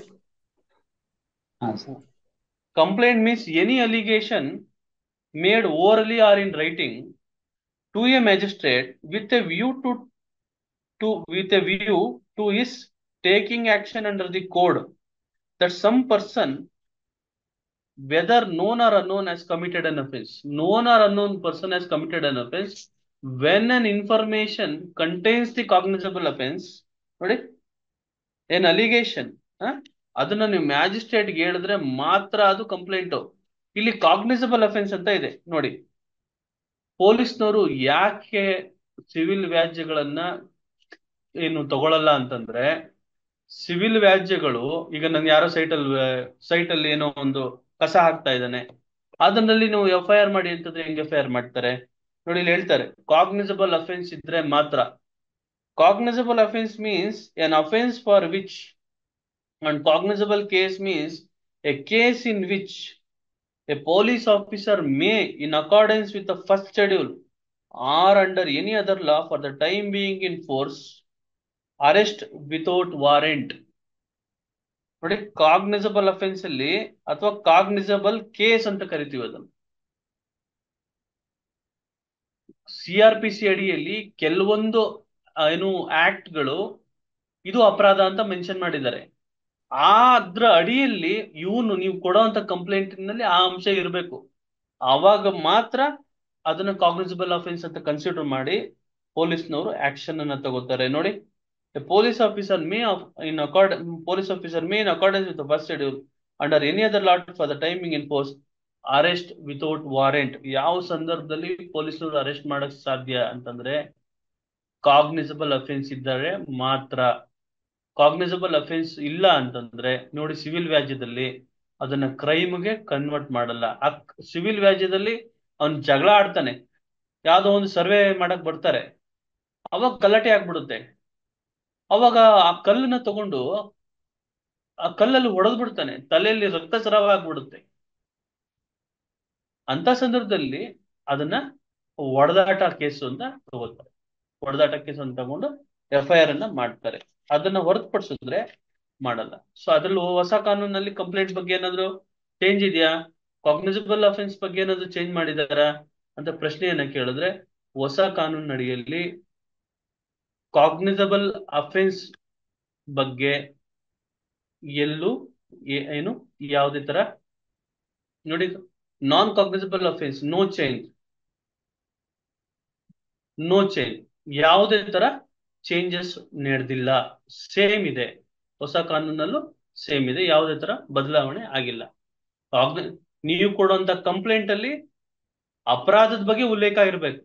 ಹಾ sir complaint means any allegation made orally or in writing to a magistrate with a view to to with a view to is taking action under the code that some person whether known or unknown has committed an offense. Known or unknown person has committed an offense when an information contains the cognizable offense. ನೋಡಿ ಏನ್ ಅಲಿಗೇಷನ್ ಅದನ್ನ ನೀವು ಮ್ಯಾಜಿಸ್ಟ್ರೇಟ್ ಹೇಳಿದ್ರೆ ಮಾತ್ರ ಅದು ಕಂಪ್ಲೇಂಟ್ ಇಲ್ಲಿ ಕಾಗ್ನಿಸಬಲ್ ಅಫೆನ್ಸ್ ಅಂತ ಇದೆ ನೋಡಿ ಪೊಲೀಸ್ನವರು ಯಾಕೆ ಸಿವಿಲ್ ವ್ಯಾಜ್ಯಗಳನ್ನ ಏನು ತಗೊಳಲ್ಲ ಅಂತಂದ್ರೆ ಸಿವಿಲ್ ವ್ಯಾಜ್ಯಗಳು ಈಗ ನನ್ಗೆ ಯಾರೋ ಸೈಟ್ ಅಲ್ಲಿ ಸೈಟ್ ಅಲ್ಲಿ ಏನೋ ಒಂದು ಕಸ ಹಾಕ್ತಾ ಇದ್ದಾನೆ ಅದನ್ನಲ್ಲಿ ನೀವು ಎಫ್ ಐ ಆರ್ ಮಾಡಿ ಅಂತಂದ್ರೆ ಹೆಂಗ್ ಎಫ್ ಐ ಆರ್ ಮಾಡ್ತಾರೆ ನೋಡಿ ಇಲ್ಲಿ ಹೇಳ್ತಾರೆ ಕಾಗ್ನಿಸಬಲ್ ಅಫೆನ್ಸ್ ಇದ್ರೆ ಮಾತ್ರ cognizable offence means an offence for which and cognizable case means a case in which a police officer may in accordance with the first schedule or under any other law for the time being in force arrest without warrant ನೋಡಿ ಕಾಗ್ನಿಸಬಲ್ ಅಫೆನ್ಸ್ ಅಲ್ಲಿ ಅಥವಾ ಕಾಗ್ನಿಸಬಲ್ ಕೇಸ್ ಅಂತ ಕರಿತೀವಿ ಅದನ್ನು ಸಿ ಆರ್ ಪಿ ಸಿ ಅಡಿಯಲ್ಲಿ ಕೆಲವೊಂದು ಆ, ಏನು ಆಕ್ಟ್ಗಳು ಇದು ಅಪರಾಧ ಅಂತ ಮೆನ್ಷನ್ ಮಾಡಿದ್ದಾರೆ ಆ ಅದ್ರ ಅಡಿಯಲ್ಲಿ ಇವನು ನೀವು ಕೊಡುವಂತ ಕಂಪ್ಲೇಂಟ್ ನಲ್ಲಿ ಆ ಅಂಶ ಇರಬೇಕು ಆವಾಗ ಮಾತ್ರ ಅದನ್ನ ಕಾಗ್ನಿಸಬಲ್ ಅಫೆನ್ಸ್ ಅಂತ ಕನ್ಸಿಡರ್ ಮಾಡಿ ಪೊಲೀಸ್ನವರು ಆಕ್ಷನ್ ಅನ್ನ ತಗೋತಾರೆ ನೋಡಿ A police officer may of, in accord police officer may in accordance with the first schedule under any other law for the timing in force arrest without warrant ಯಾವ ಸಂದರ್ಭದಲ್ಲಿ ಪೊಲೀಸರು ಅರೆಸ್ಟ್ ಮಾಡಕ್ ಸಾಧ್ಯ ಅಂತಂದ್ರೆ ಕಾಗ್ನಿಸಬಲ್ ಅಫೆನ್ಸ್ ಇದ್ದರೆ ಮಾತ್ರ ಕಾಗ್ನಿಸಬಲ್ ಅಫೆನ್ಸ್ ಇಲ್ಲ ಅಂತಂದ್ರೆ ನೋಡಿ ಸಿವಿಲ್ ವ್ಯಾಜ್ಯದಲ್ಲಿ ಅದನ್ನ ಕ್ರೈಮ್ಗೆ ಕನ್ವರ್ಟ್ ಮಾಡಲ್ಲ ಆ ಸಿವಿಲ್ ವ್ಯಾಜ್ಯದಲ್ಲಿ ಅವನ್ ಜಗಳ ಆಡ್ತಾನೆ ಯಾವ್ದೋ ಒಂದು ಸರ್ವೆ ಮಾಡಕ್ ಬರ್ತಾರೆ ಅವಾಗ ಗಲಾಟೆ ಆಗ್ಬಿಡುತ್ತೆ ಅವಾಗ ಆ ಕಲ್ಲನ್ನ ತಗೊಂಡು ಆ ಕಲ್ಲಲ್ಲಿ ಹೊಡೆದ್ ಬಿಡ್ತಾನೆ ತಲೆಯಲ್ಲಿ ರಕ್ತಸ್ರಾವ ಆಗ್ಬಿಡುತ್ತೆ ಅಂತ ಸಂದರ್ಭದಲ್ಲಿ ಅದನ್ನ ಹೊಡೆದಾಟ ಕೇಸು ಅಂತ ತಗೋತಾರೆ ಹೊಡೆದಾಟ ಕೇಸು ಅಂತ ತಗೊಂಡು ಎಫ್ ಐ ಆರ್ ಅನ್ನ ಮಾಡ್ತಾರೆ ಅದನ್ನ ಹೊರತುಪಡಿಸಿದ್ರೆ ಮಾಡಲ್ಲ ಸೊ ಅದ್ರಲ್ಲಿ ಹೊಸ ಕಾನೂನಲ್ಲಿ ಕಂಪ್ಲೇಂಟ್ ಬಗ್ಗೆ ಏನಾದ್ರು ಚೇಂಜ್ ಇದೆಯಾ ಕಾಗ್ನಿಸಿಬಲ್ ಅಫೆನ್ಸ್ ಬಗ್ಗೆ ಏನಾದ್ರು ಚೇಂಜ್ ಮಾಡಿದಾರಾ ಅಂತ ಪ್ರಶ್ನೆಯನ್ನ ಕೇಳಿದ್ರೆ ಹೊಸ ಕಾನೂನು ಅಡಿಯಲ್ಲಿ ಕಾಗ್ನಿಸಬಲ್ ಅಫೆನ್ಸ್ ಬಗ್ಗೆ ಎಲ್ಲೂ ಏ- ಏನು ಯಾವುದೇ ತರ ನೋಡಿ non cognizable offence no change no change ಯಾವುದೇ ತರ ಚೇಂಜಸ್ ನಡೆದಿಲ್ಲ ಸೇಮ್ ಇದೆ ಹೊಸ ಕಾನೂನಲ್ಲೂ ಸೇಮ್ ಇದೆ ಯಾವುದೇ ತರ ಬದಲಾವಣೆ ಆಗಿಲ್ಲ ಕಾಗ್ನಿ- ನೀವು ಕೊಡುವಂತ ಕಂಪ್ಲೇಂಟ್ ಅಲ್ಲಿ ಅಪರಾಧದ ಬಗ್ಗೆ ಉಲ್ಲೇಖ ಇರಬೇಕು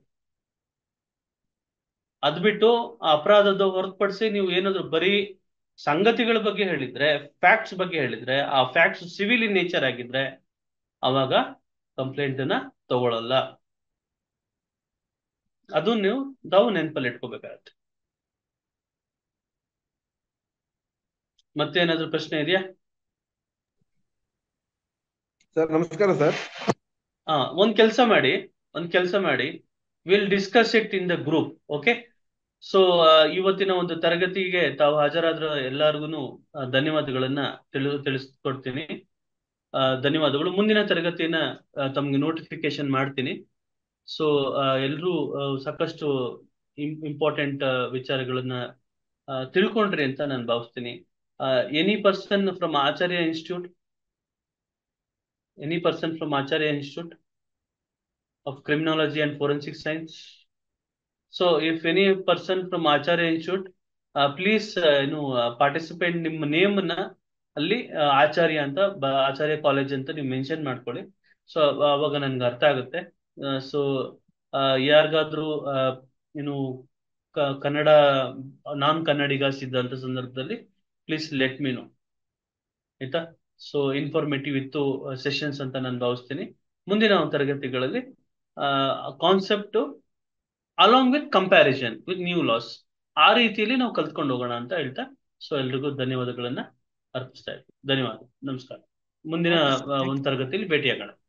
ಅದ್ ಬಿಟ್ಟು ಆ ಅಪರಾಧದ ಹೊರತುಪಡಿಸಿ ನೀವು ಏನಾದ್ರು ಬರೀ ಸಂಗತಿಗಳ ಬಗ್ಗೆ ಹೇಳಿದ್ರೆ ಫ್ಯಾಕ್ಟ್ಸ್ ಬಗ್ಗೆ ಹೇಳಿದ್ರೆ ಆ ಫ್ಯಾಕ್ಟ್ಸ್ ಸಿವಿಲ್ ಇನ್ ನೇಚರ್ ಆಗಿದ್ರೆ ಅವಾಗ ಕಂಪ್ಲೇಂಟ್ ಅನ್ನ ತಗೊಳಲ್ಲ ಅದು ನೀವು ತಾವು ನೆನಪಲ್ಲಿ ಇಟ್ಕೋಬೇಕಾಗತ್ತೆ ಮತ್ತೇನಾದ್ರೂ ಪ್ರಶ್ನೆ ಇದೆಯಾ ಸರ್ ನಮಸ್ಕಾರ ಸರ್ ಹಾ ಒಂದ್ ಕೆಲಸ ಮಾಡಿ ಒಂದ್ ಕೆಲಸ ಮಾಡಿ will discuss it in the group okay so ಇವತ್ತಿನ ಒಂದು ತರಗತಿಗೆ ತಾವು ಹಾಜರಾದ್ರ ಎಲ್ಲಾರ್ಗು ಧನ್ಯವಾದಗಳನ್ನ ತಿಳಿ ತಿಳಿಸ್ಕೊಡ್ತೀನಿ ಆ, ಧನ್ಯವಾದಗಳು ಮುಂದಿನ ತರಗತಿಯನ್ನ ಆ, ತಮ್ಗೆ ನೋಟಿಫಿಕೇಶನ್ ಮಾಡ್ತೀನಿ ಸೊ ಎಲ್ರೂ ಆ, ಸಾಕಷ್ಟು ಇಂಪಾರ್ಟೆಂಟ್ ವಿಚಾರಗಳನ್ನ ಆ, ತಿಳ್ಕೊಂಡ್ರಿ ಅಂತ ನಾನು ಭಾವಿಸ್ತೀನಿ any person from Acharya institute any person from Acharya institute of Criminology and Forensic Science. So if any person from Acharya Institute, uh, please uh, you know uh, participate ನಿಮ್ಮ ನೇಮ್ ನ ಅಲ್ಲಿ uh, ಆಚಾರ್ಯ ಅಂತ ಬ- ಆಚಾರ್ಯ ಕಾಲೇಜ್ ಅಂತ ನೀವು ಮೆನ್ಷನ್ ಮಾಡ್ಕೊಳ್ಳಿ ಸೊ ಅವಾಗ ನನ್ಗೆ ಅರ್ಥ ಆಗುತ್ತೆ ಸೊ ಯಾರಿಗಾದ್ರೂ ಏನು ಕ- ಕನ್ನಡ ನಾನ್ ಕನ್ನಡಿಗಾಸ್ ಇದ್ದಂತ ಸಂದರ್ಭದಲ್ಲಿ ಪ್ಲೀಸ್ ಲೆಟ್ ಮೀ ನೋ ಆಯ್ತಾ ಸೊ ಇನ್ಫಾರ್ಮೇಟಿವ್ ಇತ್ತು ಸೆಷನ್ಸ್ ಅಂತ ನಾನು ಭಾವಿಸ್ತೀನಿ ಮುಂದಿನ ಒಂದು ತರಗತಿಗಳಲ್ಲಿ concept along with comparison with new laws ಆ ರೀತಿಯಲ್ಲಿ ನಾವು ಕಲ್ತ್ಕೊಂಡು ಹೋಗೋಣ ಅಂತ ಹೇಳ್ತಾ ಸೊ ಎಲ್ರಿಗೂ ಧನ್ಯವಾದಗಳನ್ನ ಅರ್ಪಿಸ್ತಾ ಇದ್ದೀನಿ ಧನ್ಯವಾದ ನಮಸ್ಕಾರ ಮುಂದಿನ ಆ, ಒಂದು ತರಗತಿಯಲ್ಲಿ ಭೇಟಿಯಾಗೋಣ